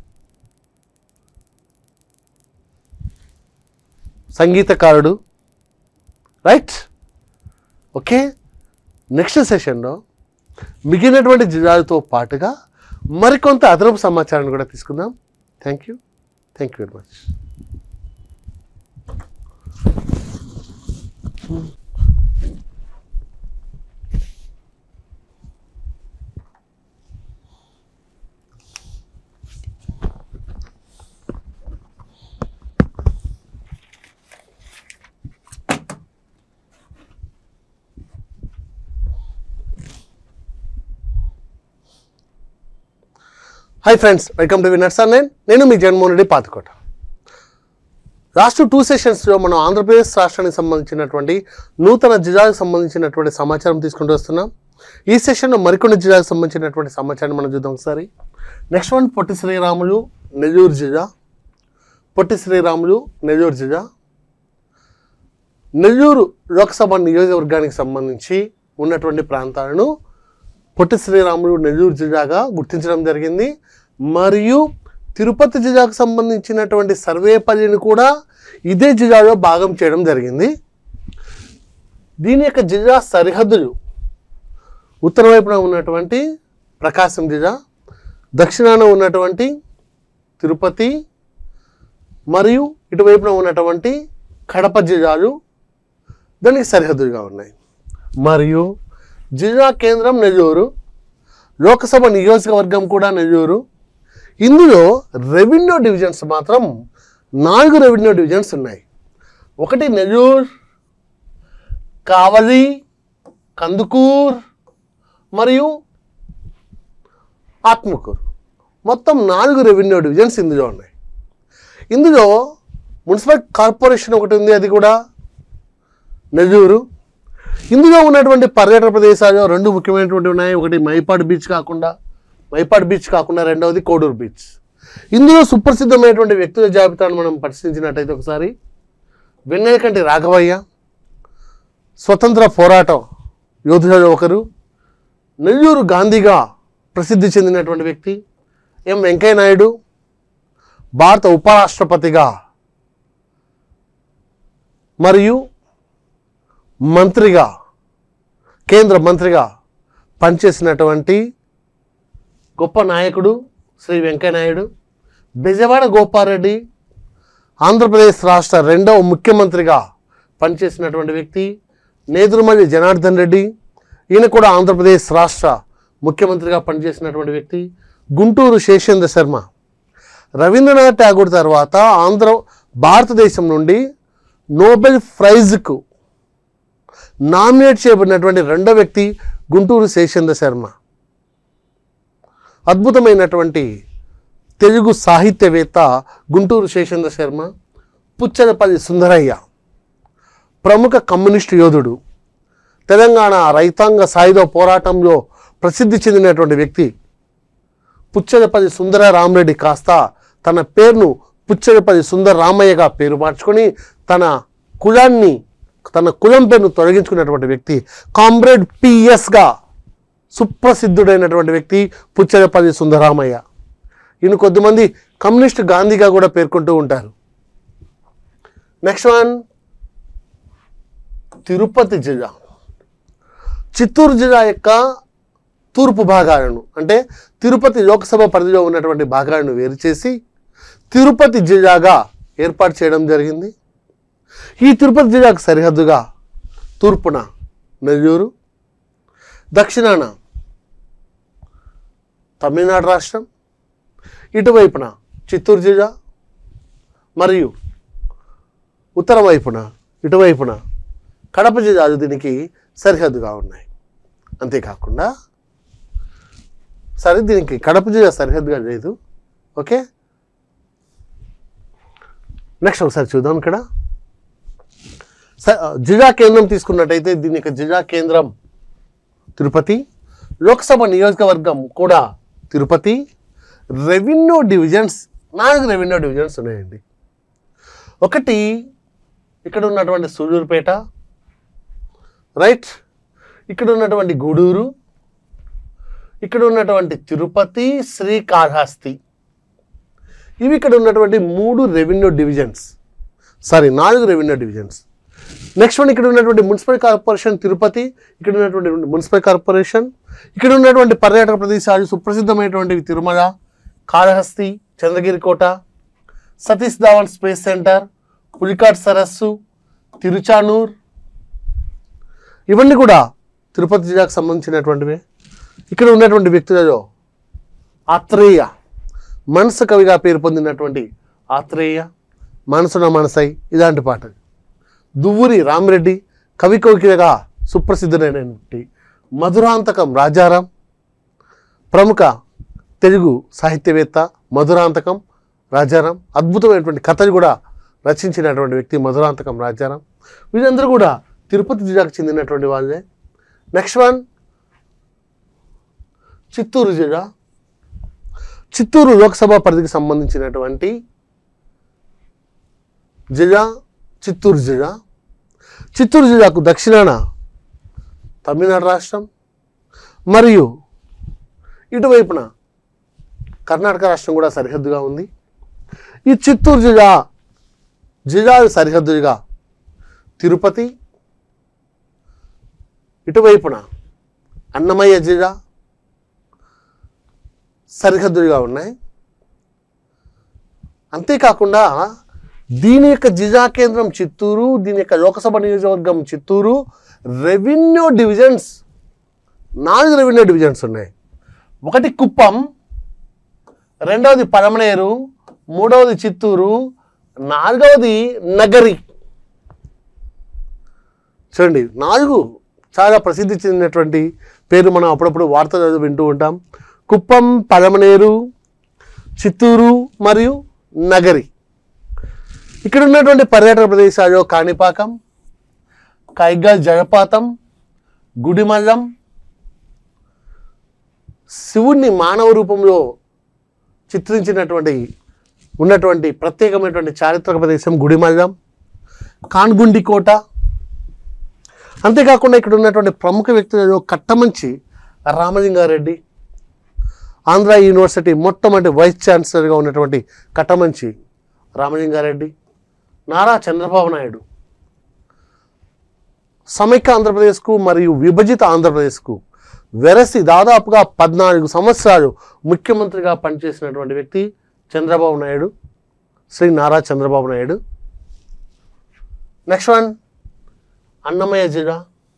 సంగీతకారుడు రైట్ ఓకే నెక్స్ట్ సెషన్లో మిగిలినటువంటి జిల్లాలతో పాటుగా మరికొంత అదనపు సమాచారాన్ని కూడా తీసుకుందాం thank you thank you very much hi friends welcome to winners నేను నేను మీ జగన్మోహన్ రెడ్డి పాతకోట లాస్ట్ టూ సెషన్స్లో మనం ఆంధ్రప్రదేశ్ రాష్ట్రానికి సంబంధించినటువంటి నూతన జిల్లాలకు సంబంధించినటువంటి సమాచారం తీసుకుంటూ వస్తున్నాం ఈ సెషన్లో మరికొన్ని జిల్లాలకు సంబంధించినటువంటి సమాచారం మనం చూద్దాం ఒకసారి నెక్స్ట్ వన్ పొట్టి శ్రీరాములు నెల్లూరు జిల్లా పొట్టి శ్రీరాములు నెల్లూరు జిల్లా నెల్లూరు లోక్సభ నియోజకవర్గానికి సంబంధించి ఉన్నటువంటి ప్రాంతాలను పొట్టి శ్రీరాములు నెల్లూరు జిల్లాగా గుర్తించడం జరిగింది మరియు తిరుపతి జిల్లాకు సంబంధించినటువంటి సర్వేపల్లిని కూడా ఇదే జిల్లాలో భాగం చేయడం జరిగింది దీని యొక్క జిల్లా సరిహద్దులు ఉత్తర వైపున ఉన్నటువంటి ప్రకాశం జిల్లా దక్షిణాన ఉన్నటువంటి తిరుపతి మరియు ఇటువైపున ఉన్నటువంటి కడప జిల్లాలు దానికి సరిహద్దులుగా ఉన్నాయి మరియు జిల్లా కేంద్రం నెల్లూరు లోకసభ నియోజకవర్గం కూడా నెల్లూరు ఇందులో రెవెన్యూ డివిజన్స్ మాత్రం నాలుగు రెవెన్యూ డివిజన్స్ ఉన్నాయి ఒకటి నెల్లూరు కావలి కందుకూర్ మరియు ఆత్మకూరు మొత్తం నాలుగు రెవెన్యూ డివిజన్స్ ఇందులో ఉన్నాయి ఇందులో మున్సిపల్ కార్పొరేషన్ ఒకటి ఉంది అది కూడా నెల్లూరు ఇందులో ఉన్నటువంటి పర్యాటక ప్రదేశాలు రెండు ముఖ్యమైనటువంటి ఉన్నాయి ఒకటి మైపాడు బీచ్ కాకుండా మైపాడు బీచ్ కాకుండా రెండవది కోడూరు బీచ్ ఇందులో సుప్రసిద్ధమైనటువంటి వ్యక్తుల జాబితాను మనం పరిశీలించినట్టయితే ఒకసారి వెన్నెలకంటి రాఘవయ్య స్వతంత్ర పోరాటం యోధులలో ఒకరు నెల్లూరు గాంధీగా ప్రసిద్ధి చెందినటువంటి వ్యక్తి ఎం వెంకయ్య నాయుడు భారత ఉపరాష్ట్రపతిగా మరియు మంత్రిగా కేంద్ర మంత్రిగా పనిచేసినటువంటి గొప్ప నాయకుడు శ్రీ వెంకయ్యనాయుడు బెజవాడ గోపారెడ్డి ఆంధ్రప్రదేశ్ రాష్ట్ర రెండవ ముఖ్యమంత్రిగా పనిచేసినటువంటి వ్యక్తి నేదురుమల్లి జనార్దన్ రెడ్డి ఈయన కూడా ఆంధ్రప్రదేశ్ రాష్ట్ర ముఖ్యమంత్రిగా పనిచేసినటువంటి వ్యక్తి గుంటూరు శేషేంద్ర శర్మ రవీంద్రనాథ్ ఠాగూర్ తర్వాత ఆంధ్ర భారతదేశం నుండి నోబెల్ ప్రైజ్కు నామినేట్ చేయబడినటువంటి రెండో వ్యక్తి గుంటూరు శేషేంద్ర శర్మ అద్భుతమైనటువంటి తెలుగు సాహిత్యవేత్త గుంటూరు శేషేంద్ర శర్మ పుచ్చలపల్లి సుందరయ్య ప్రముఖ కమ్యూనిస్టు యోధుడు తెలంగాణ రైతాంగ సాయుధ పోరాటంలో ప్రసిద్ధి చెందినటువంటి వ్యక్తి పుచ్చలపల్లి సుందర రామరెడ్డి కాస్త తన పేరును పుచ్చలపల్లి సుందర రామయ్యగా పేరు మార్చుకొని తన కులాన్ని తన కులం పేరును తొలగించుకున్నటువంటి వ్యక్తి కామ్రేడ్ పిఎస్గా సుప్రసిద్ధుడైనటువంటి వ్యక్తి పుచ్చలపల్లి సుందరామయ్య ఈయన కొద్దిమంది కమ్యూనిస్ట్ గాంధీగా కూడా పేర్కొంటూ ఉంటారు నెక్స్ట్ వన్ తిరుపతి జిల్లా చిత్తూరు జిల్లా యొక్క తూర్పు భాగాలను అంటే తిరుపతి లోక్సభ పరిధిలో ఉన్నటువంటి భాగాలను వేరు చేసి తిరుపతి జిల్లాగా ఏర్పాటు చేయడం జరిగింది ఈ తిరుపతి జిల్లాకు సరిహద్దుగా తూర్పున నెల్లూరు దక్షిణాన తమిళనాడు రాష్ట్రం ఇటువైపున చిత్తూరు జిల్లా మరియు ఉత్తర వైపున ఇటువైపున కడప జిల్లాలు దీనికి సరిహద్దుగా ఉన్నాయి అంతేకాకుండా సరే దీనికి కడప జిల్లా సరిహద్దుగా లేదు ఓకే నెక్స్ట్ ఒకసారి చూద్దాం ఇక్కడ స- జిల్లా కేంద్రం తీసుకున్నట్టయితే దీని యొక్క జిల్లా కేంద్రం తిరుపతి లోక్సభ నియోజకవర్గం కూడా తిరుపతి రెవెన్యూ డివిజన్స్ నాలుగు రెవెన్యూ డివిజన్స్ ఉన్నాయండి ఒకటి ఇక్కడ ఉన్నటువంటి సూళ్ళూరుపేట రైట్ ఇక్కడ ఉన్నటువంటి గూడూరు ఇక్కడ ఉన్నటువంటి తిరుపతి శ్రీకాళహస్తి ఇవి ఇక్కడ ఉన్నటువంటి మూడు రెవెన్యూ డివిజన్స్ సారీ నాలుగు రెవెన్యూ డివిజన్స్ నెక్స్ట్ వన్ ఇక్కడ ఉన్నటువంటి మున్సిపల్ కార్పొరేషన్ తిరుపతి ఇక్కడ ఉన్నటువంటి మున్సిపల్ కార్పొరేషన్ ఇక్కడ ఉన్నటువంటి పర్యాటక ప్రదేశాలు సుప్రసిద్ధమైనటువంటివి తిరుమల కాళహస్తి చంద్రగిరి కోట సతీష్ ధావన్ స్పేస్ సెంటర్ పులికాట్ సరస్సు తిరుచానూర్ ఇవన్నీ కూడా తిరుపతి జిల్లాకు సంబంధించినటువంటివే ఇక్కడ ఉన్నటువంటి వ్యక్తులలో ఆత్రేయ మనసు కవిగా పేరు పొందినటువంటి ఆత్రేయ మనసున మనసై ఇలాంటి పాటలు దువ్వూరి రామిరెడ్డి కవి కోకిలగా సుప్రసిద్ధుడైనటువంటి మధురాంతకం రాజారాం ప్రముఖ తెలుగు సాహిత్యవేత్త మధురాంతకం రాజారాం అద్భుతమైనటువంటి కథలు కూడా రచించినటువంటి వ్యక్తి మధురాంతకం రాజారాం వీళ్ళందరూ కూడా తిరుపతి జిల్లాకు చెందినటువంటి వాళ్ళే నెక్స్ట్ వన్ చిత్తూరు జిల్లా చిత్తూరు లోక్సభ పరిధికి సంబంధించినటువంటి జిల్లా చిత్తూరు జిల్లా చిత్తూరు జిల్లాకు దక్షిణాన తమిళనాడు రాష్ట్రం మరియు ఇటువైపున కర్ణాటక రాష్ట్రం కూడా సరిహద్దుగా ఉంది ఈ చిత్తూరు జిల్లా జిల్లాలు సరిహద్దులుగా తిరుపతి ఇటువైపున అన్నమయ్య జిల్లా సరిహద్దులుగా ఉన్నాయి అంతేకాకుండా దీని యొక్క జిల్లా కేంద్రం చిత్తూరు దీని యొక్క లోకసభ నియోజకవర్గం చిత్తూరు రెవెన్యూ డివిజన్స్ నాలుగు రెవెన్యూ డివిజన్స్ ఉన్నాయి ఒకటి కుప్పం రెండవది పలమనేరు మూడవది చిత్తూరు నాలుగవది నగరి చూడండి నాలుగు చాలా ప్రసిద్ధి చెందినటువంటి పేరు మనం అప్పుడప్పుడు వార్తలు వింటూ ఉంటాం కుప్పం పలమనేరు చిత్తూరు మరియు నగరి ఇక్కడ ఉన్నటువంటి పర్యాటక ప్రదేశాలు కాణిపాకం కైగల్ జలపాతం గుడిమల్లం శివుణ్ణి మానవ రూపంలో చిత్రించినటువంటి ఉన్నటువంటి ప్రత్యేకమైనటువంటి చారిత్రక ప్రదేశం గుడిమల్లం కాన్గుండి కోట అంతేకాకుండా ఇక్కడ ఉన్నటువంటి ప్రముఖ వ్యక్తులలో కట్టమంచి రామలింగారెడ్డి ఆంధ్ర యూనివర్సిటీ మొట్టమొదటి వైస్ ఛాన్సలర్గా ఉన్నటువంటి కట్టమంచి రామలింగారెడ్డి నారా చంద్రబాబు నాయుడు సమైక్య ఆంధ్రప్రదేశ్కు మరియు విభజిత ఆంధ్రప్రదేశ్కు వెరసి దాదాపుగా పద్నాలుగు సంవత్సరాలు ముఖ్యమంత్రిగా పనిచేసినటువంటి వ్యక్తి చంద్రబాబు నాయుడు శ్రీ నారా చంద్రబాబు నాయుడు నెక్స్ట్ వన్ అన్నమయ్య జిల్లా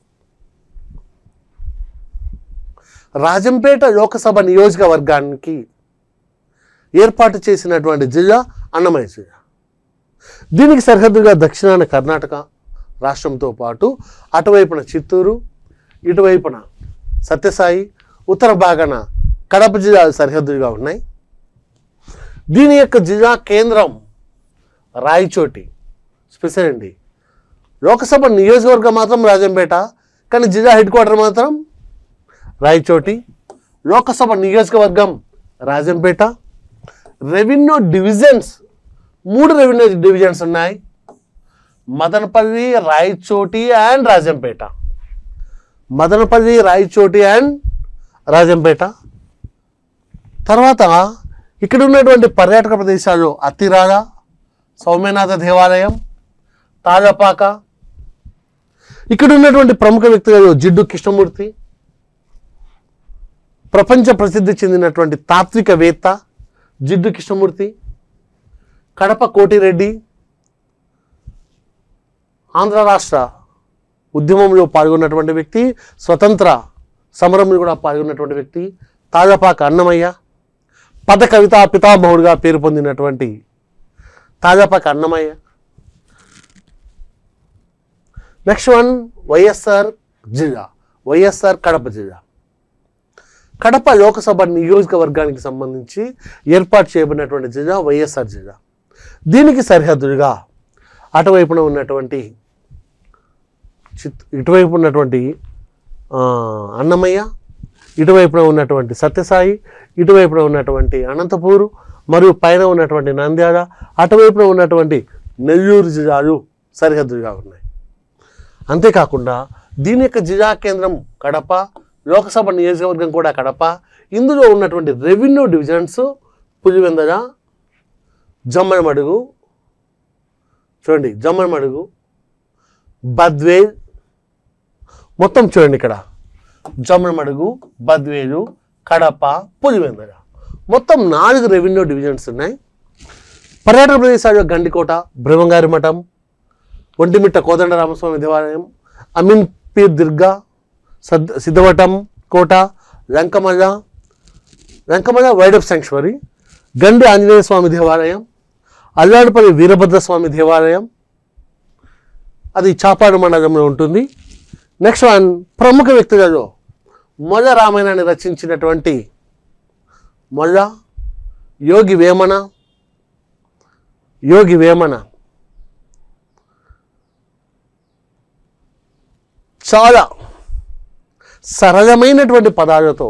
రాజంపేట లోకసభ నియోజకవర్గానికి ఏర్పాటు చేసినటువంటి జిల్లా అన్నమయ్య జిల్లా దీనికి సరిహద్దుగా దక్షిణాన కర్ణాటక రాష్ట్రంతో పాటు అటువైపున చిత్తూరు ఇటువైపున సత్యసాయి ఉత్తర భాగాన కడప జిల్లాలు సరిహద్దులుగా ఉన్నాయి దీని యొక్క జిల్లా కేంద్రం రాయచోటి స్పెషల్ అండి లోకసభ నియోజకవర్గం మాత్రం రాజంపేట కానీ జిల్లా హెడ్ క్వార్టర్ మాత్రం రాయచోటి లోకసభ నియోజకవర్గం రాజంపేట రెవెన్యూ డివిజన్స్ మూడు రెవెన్యూ డివిజన్స్ ఉన్నాయి మదనపల్లి రాయచోటి అండ్ రాజంపేట మదనపల్లి రాయచోటి అండ్ రాజంపేట తర్వాత ఇక్కడ ఉన్నటువంటి పర్యాటక ప్రదేశాలు అత్తిరాల సౌమ్యనాథ దేవాలయం తాజపాక ఇక్కడ ఉన్నటువంటి ప్రముఖ వ్యక్తులు జిడ్డు కృష్ణమూర్తి ప్రపంచ ప్రసిద్ధి చెందినటువంటి తాత్వికవేత్త జిడ్డు కృష్ణమూర్తి కడప కోటిరెడ్డి ఆంధ్ర రాష్ట్ర ఉద్యమంలో పాల్గొన్నటువంటి వ్యక్తి స్వతంత్ర సమరంలో కూడా పాల్గొన్నటువంటి వ్యక్తి తాజాపాక అన్నమయ్య పద కవితా పితామహుడిగా పేరు పొందినటువంటి తాజాపాక అన్నమయ్య నెక్స్ట్ వన్ వైఎస్ఆర్ జిల్లా వైఎస్ఆర్ కడప జిల్లా కడప లోకసభ నియోజకవర్గానికి సంబంధించి ఏర్పాటు చేయబడినటువంటి జిల్లా వైఎస్ఆర్ జిల్లా దీనికి సరిహద్దులుగా అటువైపున ఉన్నటువంటి చిత్ ఇటువైపు ఉన్నటువంటి ఆ, అన్నమయ్య ఇటువైపున ఉన్నటువంటి సత్యసాయి ఇటువైపున ఉన్నటువంటి అనంతపూరు మరియు పైన ఉన్నటువంటి నంద్యాల అటువైపున ఉన్నటువంటి నెల్లూరు జిల్లాలు సరిహద్దులుగా ఉన్నాయి అంతేకాకుండా దీని యొక్క జిల్లా కేంద్రం కడప లోకసభ నియోజకవర్గం కూడా కడప ఇందులో ఉన్నటువంటి రెవెన్యూ డివిజన్స్ పులివెందల జమ్మలమడుగు చూడండి జమ్మలమడుగు బద్వేల్ మొత్తం చూడండి ఇక్కడ జమ్మలమడుగు బద్వేలు కడప పులివెందల మొత్తం నాలుగు రెవెన్యూ డివిజన్స్ ఉన్నాయి పర్యాటక ప్రదేశాలు గండికోట బ్రహ్మంగారి మఠం ఒంటిమిట్ట కోదండ రామస్వామి దేవాలయం అమీన్ పీర్ దుర్గా సద్ సిద్ధవటం కోట Lankamalla Lankamalla wildlife sanctuary Gandi Anjaneya స్వామి దేవాలయం అల్లాడిపల్లి వీరభద్ర స్వామి దేవాలయం అది చాపాడు మండలంలో ఉంటుంది నెక్స్ట్ వన్ ప్రముఖ వ్యక్తులలో మొల్ల రామాయణాన్ని రచించినటువంటి మొల్ల యోగి వేమన యోగి వేమన చాలా సరళమైనటువంటి పదాలతో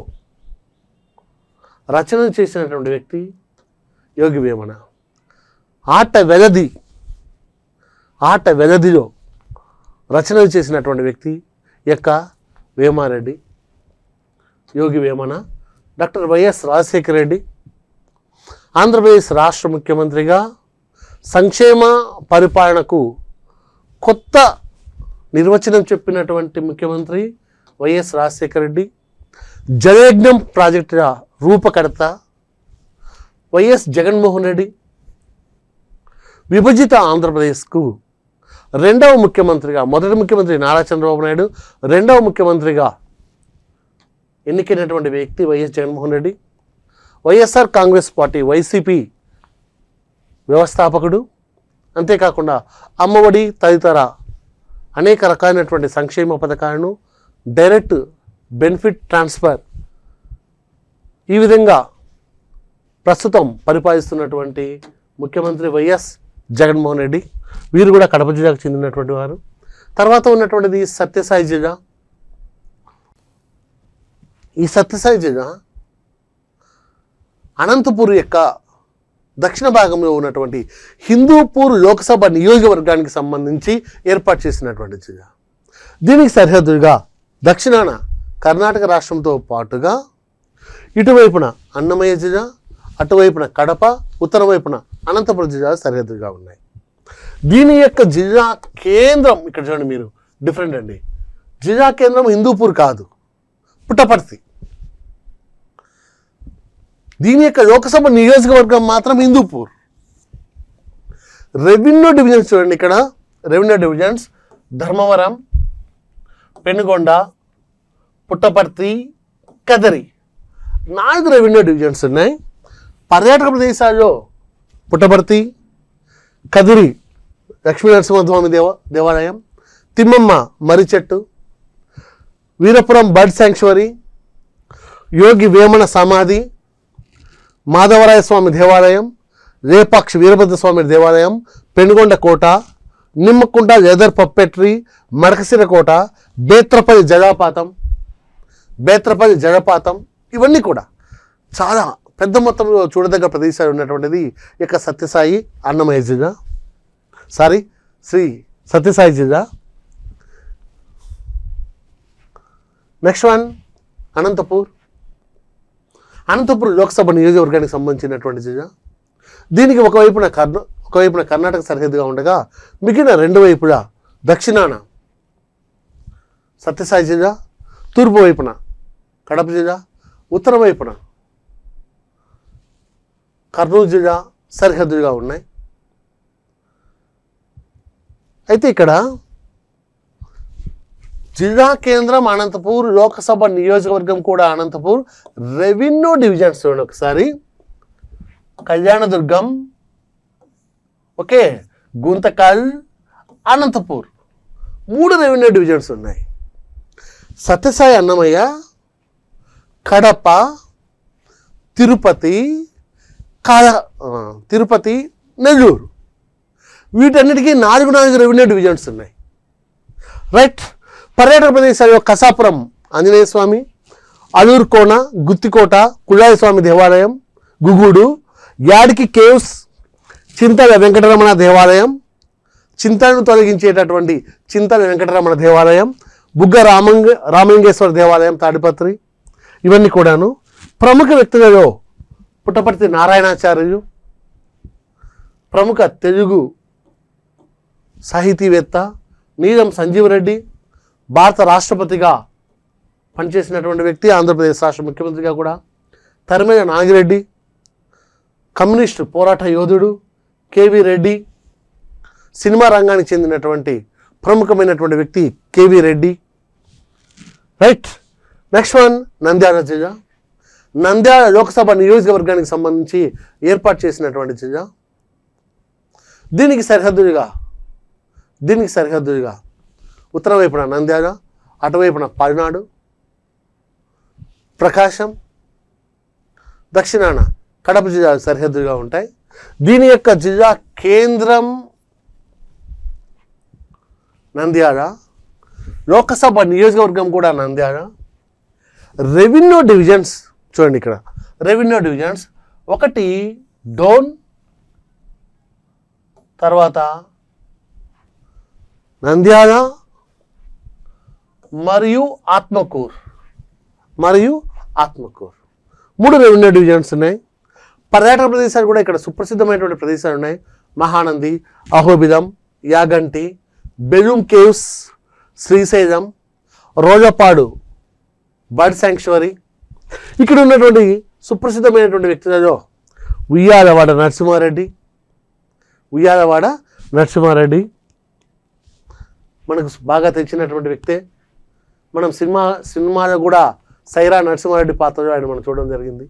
రచన చేసినటువంటి వ్యక్తి యోగి వేమన ఆట వెలది ఆట వెలదిలో రచనలు చేసినటువంటి వ్యక్తి యొక్క వేమారెడ్డి యోగి వేమన డాక్టర్ వైఎస్ రాజశేఖర రెడ్డి ఆంధ్రప్రదేశ్ రాష్ట్ర ముఖ్యమంత్రిగా సంక్షేమ పరిపాలనకు కొత్త నిర్వచనం చెప్పినటువంటి ముఖ్యమంత్రి వైఎస్ రాజశేఖర రెడ్డి జలయజ్ఞం ప్రాజెక్టుల రూపకర్త వైఎస్ జగన్మోహన్ రెడ్డి విభజిత ఆంధ్రప్రదేశ్కు రెండవ ముఖ్యమంత్రిగా మొదటి ముఖ్యమంత్రి నారా చంద్రబాబు నాయుడు రెండవ ముఖ్యమంత్రిగా ఎన్నికైనటువంటి వ్యక్తి వైఎస్ జగన్మోహన్ రెడ్డి వైఎస్ఆర్ కాంగ్రెస్ పార్టీ వైసీపీ వ్యవస్థాపకుడు అంతేకాకుండా అమ్మఒడి తదితర అనేక రకాలైనటువంటి సంక్షేమ పథకాలను డైరెక్ట్ బెనిఫిట్ ట్రాన్స్ఫర్ ఈ విధంగా ప్రస్తుతం పరిపాలిస్తున్నటువంటి ముఖ్యమంత్రి వైఎస్ జగన్మోహన్ రెడ్డి వీరు కూడా కడప జిల్లాకు చెందినటువంటి వారు తర్వాత ఉన్నటువంటిది సత్యసాయి జిల్లా ఈ సత్యసాయి జిల్లా అనంతపూర్ యొక్క దక్షిణ భాగంలో ఉన్నటువంటి హిందూపూర్ లోక్సభ నియోజకవర్గానికి సంబంధించి ఏర్పాటు చేసినటువంటి జిల్లా దీనికి సరిహద్దుగా దక్షిణాన కర్ణాటక రాష్ట్రంతో పాటుగా ఇటువైపున అన్నమయ్య జిల్లా అటువైపున కడప ఉత్తర వైపున అనంతపురం జిల్లాలు సరిహద్దుగా ఉన్నాయి దీని యొక్క జిల్లా కేంద్రం ఇక్కడ చూడండి మీరు డిఫరెంట్ అండి జిల్లా కేంద్రం హిందూపూర్ కాదు పుట్టపర్తి దీని యొక్క లోకసభ నియోజకవర్గం మాత్రం హిందూపూర్ రెవెన్యూ డివిజన్స్ చూడండి ఇక్కడ రెవెన్యూ డివిజన్స్ ధర్మవరం పెనుగొండ పుట్టపర్తి కదరి నాలుగు రెవెన్యూ డివిజన్స్ ఉన్నాయి పర్యాటక ప్రదేశాల్లో పుట్టపర్తి కదిరి లక్ష్మీ నరసింహస్వామి దేవ దేవాలయం తిమ్మమ్మ మర్రి చెట్టు వీరపురం బర్డ్ శాంక్చురీ యోగి వేమన సమాధి మాధవరాయ స్వామి దేవాలయం రేపాక్షి వీరభద్ర స్వామి దేవాలయం పెనుగొండ కోట నిమ్మకుంట లెదర్ పప్పెట్రీ మడకసిర కోట బేత్రపల్లి జలపాతం బేత్రపల్లి జలపాతం ఇవన్నీ కూడా చాలా పెద్ద మొత్తంలో చూడదగ్గ ప్రదేశాలు ఉన్నటువంటిది ఈ యొక్క సత్యసాయి అన్నమయ్య జిల్లా సారీ శ్రీ సత్యసాయి జిల్లా నెక్స్ట్ వన్ అనంతపూర్ అనంతపురం లోక్సభ నియోజకవర్గానికి సంబంధించినటువంటి జిల్లా దీనికి ఒకవైపున కర్ణ ఒకవైపున కర్ణాటక సరిహద్దుగా ఉండగా మిగిలిన రెండు వైపులా దక్షిణాన సత్యసాయి జిల్లా తూర్పు వైపున కడప జిల్లా ఉత్తర వైపున కర్నూలు జిల్లా సరిహద్దులుగా ఉన్నాయి అయితే ఇక్కడ జిల్లా కేంద్రం అనంతపూర్ లోకసభ నియోజకవర్గం కూడా అనంతపూర్ రెవెన్యూ డివిజన్స్ చూడండి ఒకసారి కళ్యాణదుర్గం ఓకే గుంతకల్ అనంతపూర్ మూడు రెవెన్యూ డివిజన్స్ ఉన్నాయి సత్యసాయి అన్నమయ్య కడప తిరుపతి కాళ ఆ, తిరుపతి నెల్లూరు వీటన్నిటికీ నాలుగు నాలుగు రెవెన్యూ డివిజన్స్ ఉన్నాయి రైట్ పర్యాటక ప్రదేశాలు కసాపురం ఆంజనేయ స్వామి అలూరు కోన గుత్తికోట కుళాయి స్వామి దేవాలయం గుగుడు యాడికి కేవ్స్ చింతల వెంకటరమణ దేవాలయం చింతలను తొలగించేటటువంటి చింతల వెంకటరమణ దేవాలయం బుగ్గ రామంగ రామలింగేశ్వర దేవాలయం తాడిపత్రి ఇవన్నీ కూడాను ప్రముఖ వ్యక్తులలో పుట్టపర్తి నారాయణాచార్యులు ప్రముఖ తెలుగు సాహితీవేత్త నీలం సంజీవరెడ్డి భారత రాష్ట్రపతిగా పనిచేసినటువంటి వ్యక్తి ఆంధ్రప్రదేశ్ రాష్ట్ర ముఖ్యమంత్రిగా కూడా తరిమేల నాగిరెడ్డి కమ్యూనిస్టు పోరాట యోధుడు కేవి రెడ్డి సినిమా రంగానికి చెందినటువంటి ప్రముఖమైనటువంటి వ్యక్తి KV Reddy right next one Nandyal జిల్లా నంద్యాల లోక్సభ నియోజకవర్గానికి సంబంధించి ఏర్పాటు చేసినటువంటి జిల్లా దీనికి సరిహద్దులుగా దీనికి సరిహద్దులుగా ఉత్తర వైపున నంద్యాల అటువైపున పల్నాడు ప్రకాశం దక్షిణాన కడప జిల్లాలు సరిహద్దులుగా ఉంటాయి దీని యొక్క జిల్లా కేంద్రం నంద్యాల లోకసభ నియోజకవర్గం కూడా నంద్యాల రెవెన్యూ డివిజన్స్ చూడండి ఇక్కడ రెవెన్యూ డివిజన్స్ ఒకటి డోన్ తర్వాత నంద్యాల మరియు ఆత్మకూర్ మరియు ఆత్మకూర్ మూడు రెవెన్యూ డివిజన్స్ ఉన్నాయి పర్యాటక ప్రదేశాలు కూడా ఇక్కడ సుప్రసిద్ధమైనటువంటి ప్రదేశాలు ఉన్నాయి Mahanandi Ahobilam Yaganti Belum caves Srisailam Rojapadu bird sanctuary ఇక్కడ ఉన్నటువంటి సుప్రసిద్ధమైనటువంటి వ్యక్తులలో ఉయ్యాలవాడ నరసింహారెడ్డి ఉయ్యాలవాడ నరసింహారెడ్డి మనకు బాగా తెచ్చినటువంటి వ్యక్తే మనం సినిమా సినిమాలో కూడా సైరా నరసింహారెడ్డి పాత్రలో ఆయన మనం చూడడం జరిగింది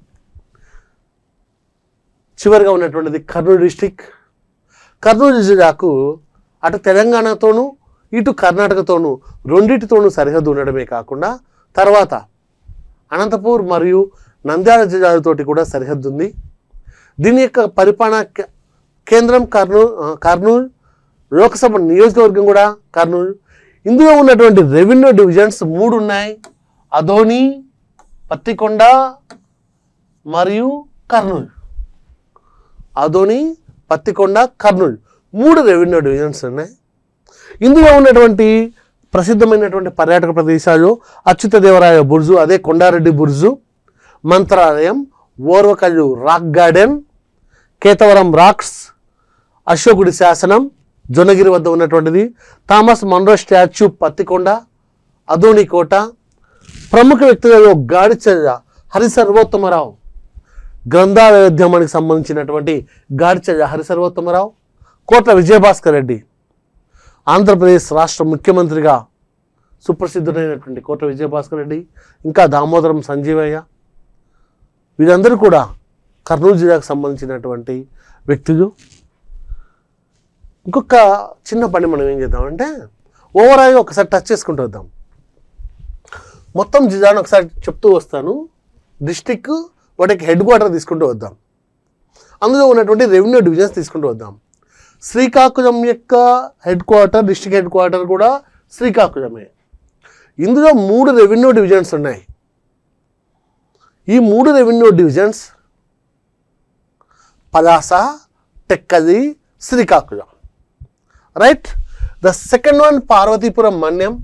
చివరిగా ఉన్నటువంటిది కర్నూలు డిస్టిక్ కర్నూలు జిల్లాకు అటు తెలంగాణతోనూ ఇటు కర్ణాటకతోనూ రెండింటితోనూ సరిహద్దు ఉండడమే కాకుండా తర్వాత అనంతపూర్ మరియు నంద్యాల జిల్లాలతోటి కూడా సరిహద్దు ఉంది దీని యొక్క పరిపాలన కే- కేంద్రం కర్నూలు ఆ, కర్నూలు లోక్సభ నియోజకవర్గం కూడా కర్నూలు ఇందులో ఉన్నటువంటి రెవెన్యూ డివిజన్స్ మూడు ఉన్నాయి అదోని పత్తికొండ మరియు కర్నూలు అదోని పత్తికొండ కర్నూలు మూడు రెవెన్యూ డివిజన్స్ ఉన్నాయి ఇందులో ఉన్నటువంటి ప్రసిద్ధమైనటువంటి పర్యాటక ప్రదేశాలు అచ్యుతదేవరాయ బుర్జు అదే కొండారెడ్డి బుర్జు Mantralayam Orvakallu rock garden Ketavaram rocks అశోకుడి శాసనం జొన్నగిరి వద్ద ఉన్నటువంటిది Thomas Munro statue Pattikonda Adoni కోట ప్రముఖ వ్యక్తులలో గాడిచర్య హరి సర్వోత్తమరావు గ్రంథాలయోద్యమానికి సంబంధించినటువంటి గాడిచర్య హరి సర్వోత్తమరావు కోట్ల విజయభాస్కర్ రెడ్డి ఆంధ్రప్రదేశ్ రాష్ట్ర ముఖ్యమంత్రిగా సుప్రసిద్ధుడైనటువంటి కోట్ల విజయభాస్కర్ రెడ్డి ఇంకా దామోదరం సంజీవయ్య వీరందరూ కూడా కర్నూలు జిల్లాకు సంబంధించినటువంటి వ్యక్తులు ఇంకొక చిన్న పని మనం ఏం చేద్దామంటే ఓవరాల్గా ఒకసారి టచ్ చేసుకుంటూ వద్దాం మొత్తం జిల్లాను ఒకసారి చెప్తూ వస్తాను డిస్టిక్ వాటికి హెడ్ క్వార్టర్ తీసుకుంటూ వద్దాం అందులో ఉన్నటువంటి రెవెన్యూ డివిజన్స్ తీసుకుంటూ వద్దాం శ్రీకాకుళం యొక్క headquarter district headquarter కూడా శ్రీకాకుళమే ఇందులో మూడు రెవెన్యూ డివిజన్స్ ఉన్నాయి ఈ మూడు revenue divisions Palasa Tekkali Srikakulam right the second one Parvathipuram Manyam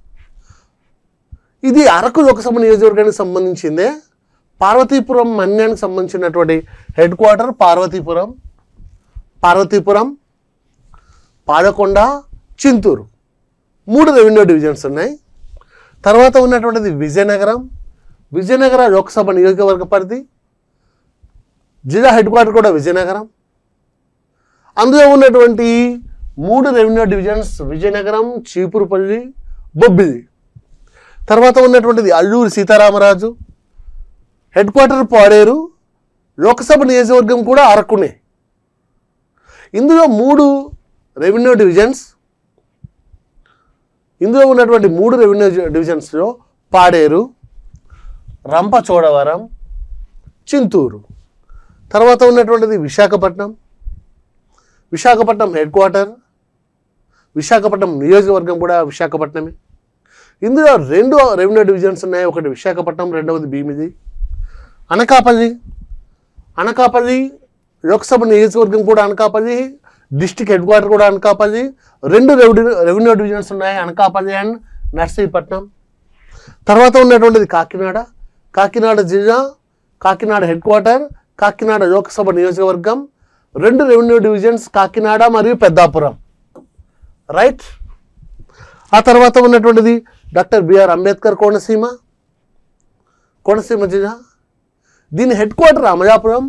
ఇది అరకు లోకసభ నియోజకవర్గానికి సంబంధించిందే పార్వతీపురం మన్యానికి సంబంధించినటువంటి హెడ్ క్వార్టర్ పార్వతీపురం పార్వతీపురం పాలకొండ చింతూరు మూడు రెవెన్యూ డివిజన్స్ ఉన్నాయి తర్వాత ఉన్నటువంటిది విజయనగరం విజయనగర లోక్సభ నియోజకవర్గ పరిధి జిల్లా హెడ్ క్వార్టర్ కూడా విజయనగరం అందులో ఉన్నటువంటి మూడు రెవెన్యూ డివిజన్స్ విజయనగరం చీపురుపల్లి బొబ్బిలి తర్వాత ఉన్నటువంటిది అల్లూరి సీతారామరాజు హెడ్ క్వార్టర్ పాడేరు లోక్సభ నియోజకవర్గం కూడా అరకునే ఇందులో మూడు రెవెన్యూ డివిజన్స్ ఇందులో ఉన్నటువంటి మూడు రెవెన్యూ డివిజన్స్లో పాడేరు రంపచోడవరం చింతూరు తర్వాత ఉన్నటువంటిది విశాఖపట్నం విశాఖపట్నం హెడ్ క్వార్టర్ విశాఖపట్నం నియోజకవర్గం కూడా విశాఖపట్నమే ఇందులో రెండు రెవెన్యూ డివిజన్స్ ఉన్నాయి ఒకటి విశాఖపట్నం రెండవది భీమిది అనకాపల్లి అనకాపల్లి లోక్సభ నియోజకవర్గం కూడా అనకాపల్లి డిస్టిక్ హెడ్ క్వార్టర్ కూడా అనకాపల్లి రెండు రెవెన్యూ రెవెన్యూ డివిజన్స్ ఉన్నాయి అనకాపల్లి అండ్ నర్సీపట్నం తర్వాత ఉన్నటువంటిది కాకినాడ కాకినాడ జిల్లా కాకినాడ హెడ్ క్వార్టర్ కాకినాడ లోక్సభ నియోజకవర్గం రెండు రెవెన్యూ డివిజన్స్ కాకినాడ మరియు పెద్దాపురం రైట్ ఆ తర్వాత ఉన్నటువంటిది డాక్టర్ బిఆర్ అంబేద్కర్ కోనసీమ కోనసీమ జిల్లా దీని హెడ్ క్వార్టర్ అమలాపురం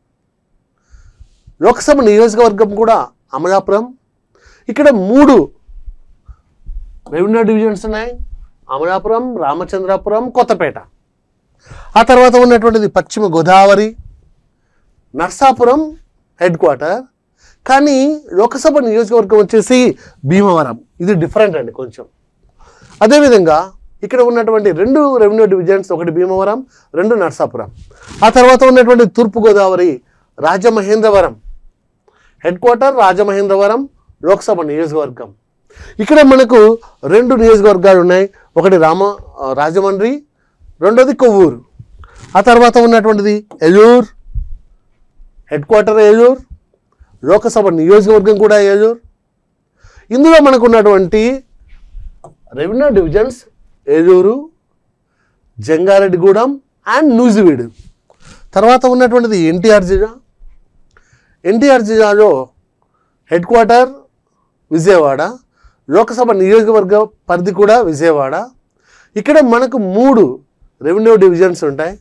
లోక్సభ నియోజకవర్గం కూడా అమలాపురం ఇక్కడ మూడు రెవెన్యూ డివిజన్స్ ఉన్నాయి అమలాపురం రామచంద్రాపురం కొత్తపేట ఆ తర్వాత ఉన్నటువంటిది పశ్చిమ గోదావరి నర్సాపురం హెడ్ క్వార్టర్ కానీ లోకసభ నియోజకవర్గం వచ్చేసి భీమవరం ఇది డిఫరెంట్ అండి కొంచెం అదేవిధంగా ఇక్కడ ఉన్నటువంటి రెండు రెవెన్యూ డివిజన్స్ ఒకటి భీమవరం రెండు నర్సాపురం ఆ తర్వాత ఉన్నటువంటి తూర్పుగోదావరి రాజమహేంద్రవరం హెడ్ క్వార్టర్ రాజమహేంద్రవరం లోక్సభ నియోజకవర్గం ఇక్కడ మనకు రెండు నియోజకవర్గాలు ఉన్నాయి ఒకటి రామ ఆ, రాజమండ్రి రెండోది కొవ్వూరు ఆ తర్వాత ఉన్నటువంటిది ఏలూరు హెడ్ క్వార్టర్ ఏలూరు లోకసభ నియోజకవర్గం కూడా ఏలూరు ఇందులో మనకు ఉన్నటువంటి revenue divisions Eluru Jangareddygudem and Nuzvid తర్వాత ఉన్నటువంటిది ఎన్టీఆర్ జిల్లా ఎన్టీఆర్ జిల్లాలో హెడ్ క్వార్టర్ విజయవాడ లోకసభ నియోజకవర్గ పరిధి కూడా విజయవాడ ఇక్కడ మనకు మూడు రెవెన్యూ డివిజన్స్ ఉంటాయి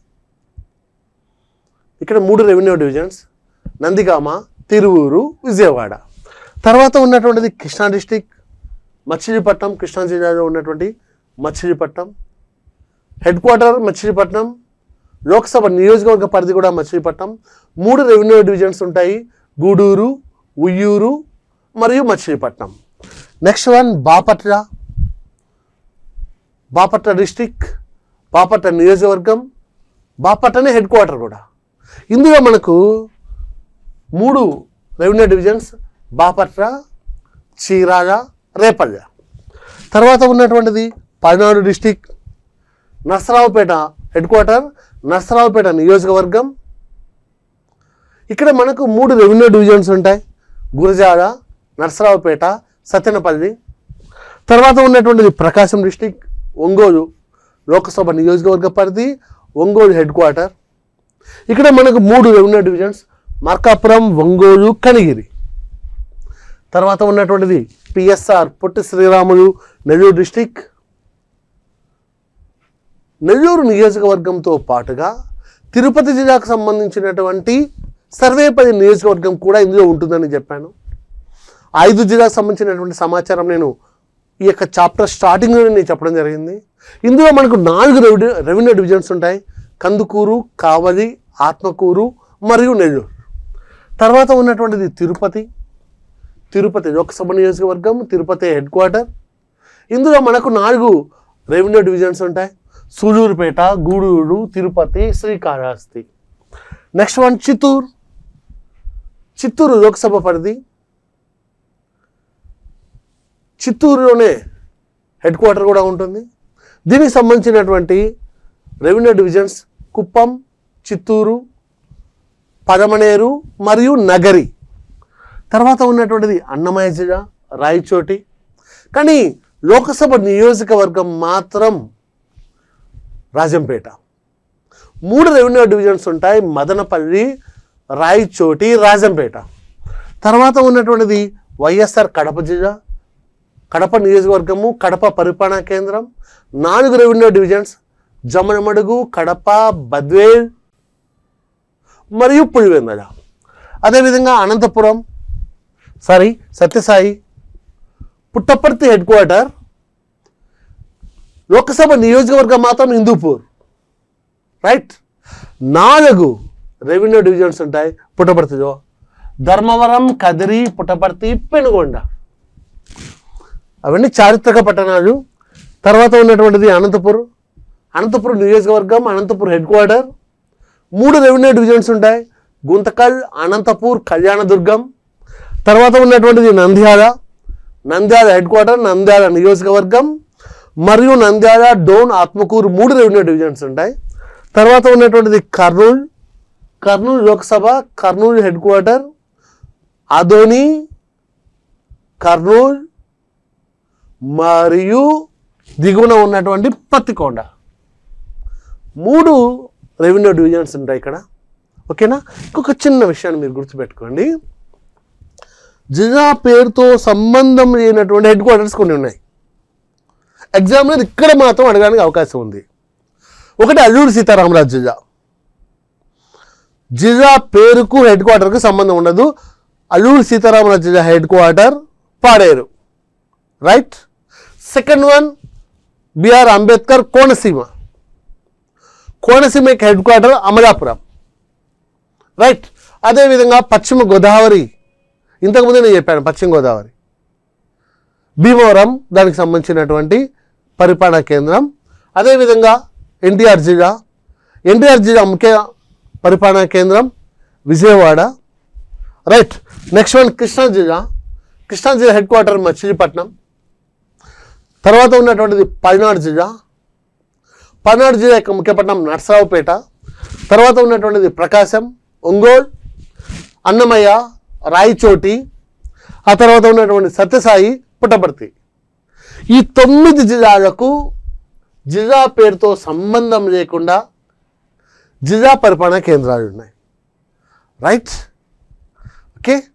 ఇక్కడ మూడు రెవెన్యూ డివిజన్స్ నందిగామ తిరువూరు విజయవాడ తర్వాత ఉన్నటువంటిది కృష్ణా డిస్టిక్ మచిలీపట్నం కృష్ణా జిల్లాలో ఉన్నటువంటి మచిలీపట్నం హెడ్ క్వార్టర్ మచిలీపట్నం లోక్సభ నియోజకవర్గ పరిధి కూడా మచిలీపట్నం మూడు రెవెన్యూ డివిజన్స్ ఉంటాయి గూడూరు ఉయ్యూరు మరియు Machilipatnam next one Bapatla Bapatla district Bapatla నియోజకవర్గం బాపట్లనే హెడ్ క్వార్టర్ కూడా ఇందులో మనకు మూడు రెవెన్యూ డివిజన్స్ బాపట్ల చీరాల రేపల్ల తర్వాత ఉన్నటువంటిది Palnadu district Narasaraopet headquarter Narasaraopet నియోజకవర్గం ఇక్కడ మనకు మూడు రెవెన్యూ డివిజన్స్ ఉంటాయి గురజాల నర్సరావుపేట సత్యనపల్లి తర్వాత ఉన్నటువంటిది ప్రకాశం డిస్టిక్ ఒంగోలు లోకసభ నియోజకవర్గ పరిధి ఒంగోలు హెడ్ క్వార్టర్ ఇక్కడ మనకు మూడు రెవెన్యూ డివిజన్స్ మార్కాపురం ఒంగోలు కనిగిరి తర్వాత ఉన్నటువంటిది పిఎస్ఆర్ పొట్టి శ్రీరాములు నెల్లూరు డిస్టిక్ నెల్లూరు నియోజకవర్గంతో పాటుగా తిరుపతి జిల్లాకు సంబంధించినటువంటి సర్వేపల్లి నియోజకవర్గం కూడా ఇందులో ఉంటుందని చెప్పాను ఐదు జిల్లాకు సంబంధించినటువంటి సమాచారం నేను ఈ యొక్క చాప్టర్ స్టార్టింగ్లోనే నేను చెప్పడం జరిగింది ఇందులో మనకు నాలుగు రెవెన్యూ రెవెన్యూ డివిజన్స్ ఉంటాయి కందుకూరు కావలి ఆత్మకూరు మరియు నెల్లూరు తర్వాత ఉన్నటువంటిది తిరుపతి తిరుపతి లోక్సభ నియోజకవర్గం తిరుపతి హెడ్ క్వార్టర్ ఇందులో మనకు నాలుగు రెవెన్యూ డివిజన్స్ ఉంటాయి సూలూరుపేట గూడూరు తిరుపతి శ్రీకాళహస్తి నెక్స్ట్ వన్ చిత్తూరు చిత్తూరు లోక్సభ పరిధి చిత్తూరులోనే హెడ్ క్వార్టర్ కూడా ఉంటుంది దీనికి సంబంధించినటువంటి రెవెన్యూ డివిజన్స్ కుప్పం చిత్తూరు పదమనేరు మరియు నగరి తర్వాత ఉన్నటువంటిది అన్నమయ్య జిల్లా రాయచోటి కానీ లోకసభ నియోజకవర్గం మాత్రం రాజంపేట మూడు రెవెన్యూ డివిజన్స్ ఉంటాయి మదనపల్లి రాయచోటి రాజంపేట తర్వాత ఉన్నటువంటిది వైఎస్ఆర్ కడప జిల్లా కడప నియోజకవర్గము కడప పరిపాలనా కేంద్రం నాలుగు రెవెన్యూ డివిజన్స్ జమనమడుగు కడప బద్వేల్ మరియు పులివెందల అదేవిధంగా Anantapuram sorry Sathya Sai Puttaparthi headquarter Lok Sabha నియోజకవర్గం మాత్రం హిందూపూర్ రైట్ నాలుగు రెవెన్యూ డివిజన్స్ ఉంటాయి పుట్టపర్తిలో ధర్మవరం కదిరి పుట్టపర్తి పెనుగొండ అవన్నీ చారిత్రక పట్టణాలు తర్వాత ఉన్నటువంటిది అనంతపురం అనంతపురం నియోజకవర్గం అనంతపురం హెడ్ క్వార్టర్ మూడు రెవెన్యూ డివిజన్స్ ఉంటాయి గుంతకల్ అనంతపూర్ కళ్యాణదుర్గం తర్వాత ఉన్నటువంటిది నంద్యాల నంద్యాల హెడ్ క్వార్టర్ నంద్యాల నియోజకవర్గం మరియు నంద్యాల డోన్ ఆత్మకూరు మూడు రెవెన్యూ డివిజన్స్ ఉంటాయి తర్వాత ఉన్నటువంటిది కర్నూలు కర్నూలు లోక్సభ కర్నూలు హెడ్ క్వార్టర్ అదోని కర్నూలు మరియు దిగువన ఉన్నటువంటి పత్తికొండ మూడు రెవెన్యూ డివిజన్స్ ఉంటాయి ఇక్కడ ఓకేనా ఇంకొక చిన్న విషయాన్ని మీరు గుర్తుపెట్టుకోండి జిల్లా పేరుతో సంబంధం లేనటువంటి హెడ్ క్వార్టర్స్ కొన్ని ఉన్నాయి ఎగ్జామ్లో ఇక్కడ మాత్రం అడగడానికి అవకాశం ఉంది ఒకటి అల్లూరు సీతారామరాజు జిల్లా జిల్లా పేరుకు హెడ్ క్వార్టర్కు సంబంధం ఉండదు అల్లూరు సీతారామరాజు జిల్లా headquarter Paderu right second one BR Ambedkar Konaseema Konaseema headquarter Amalapuram right అదేవిధంగా పశ్చిమ గోదావరి ఇంతకుముందే నేను చెప్పాను పశ్చిమ గోదావరి భీమవరం దానికి సంబంధించినటువంటి పరిపాలనా కేంద్రం అదేవిధంగా ఎన్టీఆర్ జిల్లా ఎన్టీఆర్ జిల్లా ముఖ్య పరిపాలనా కేంద్రం Vijayawada right next one Krishna జిల్లా కృష్ణా జిల్లా హెడ్ క్వార్టర్ మచిలీపట్నం తర్వాత ఉన్నటువంటిది పల్నాడు జిల్లా పల్నాడు జిల్లా యొక్క ముఖ్య పట్టణం నర్సరావుపేట తర్వాత ఉన్నటువంటిది ప్రకాశం ఒంగోలు అన్నమయ్య రాయచోటి ఆ తర్వాత ఉన్నటువంటి సత్యసాయి పుట్టపర్తి ఈ తొమ్మిది జిల్లాలకు జిల్లా పేరుతో సంబంధం లేకుండా జిల్లా పరిపాలనా కేంద్రాలు ఉన్నాయి రైట్ ఓకే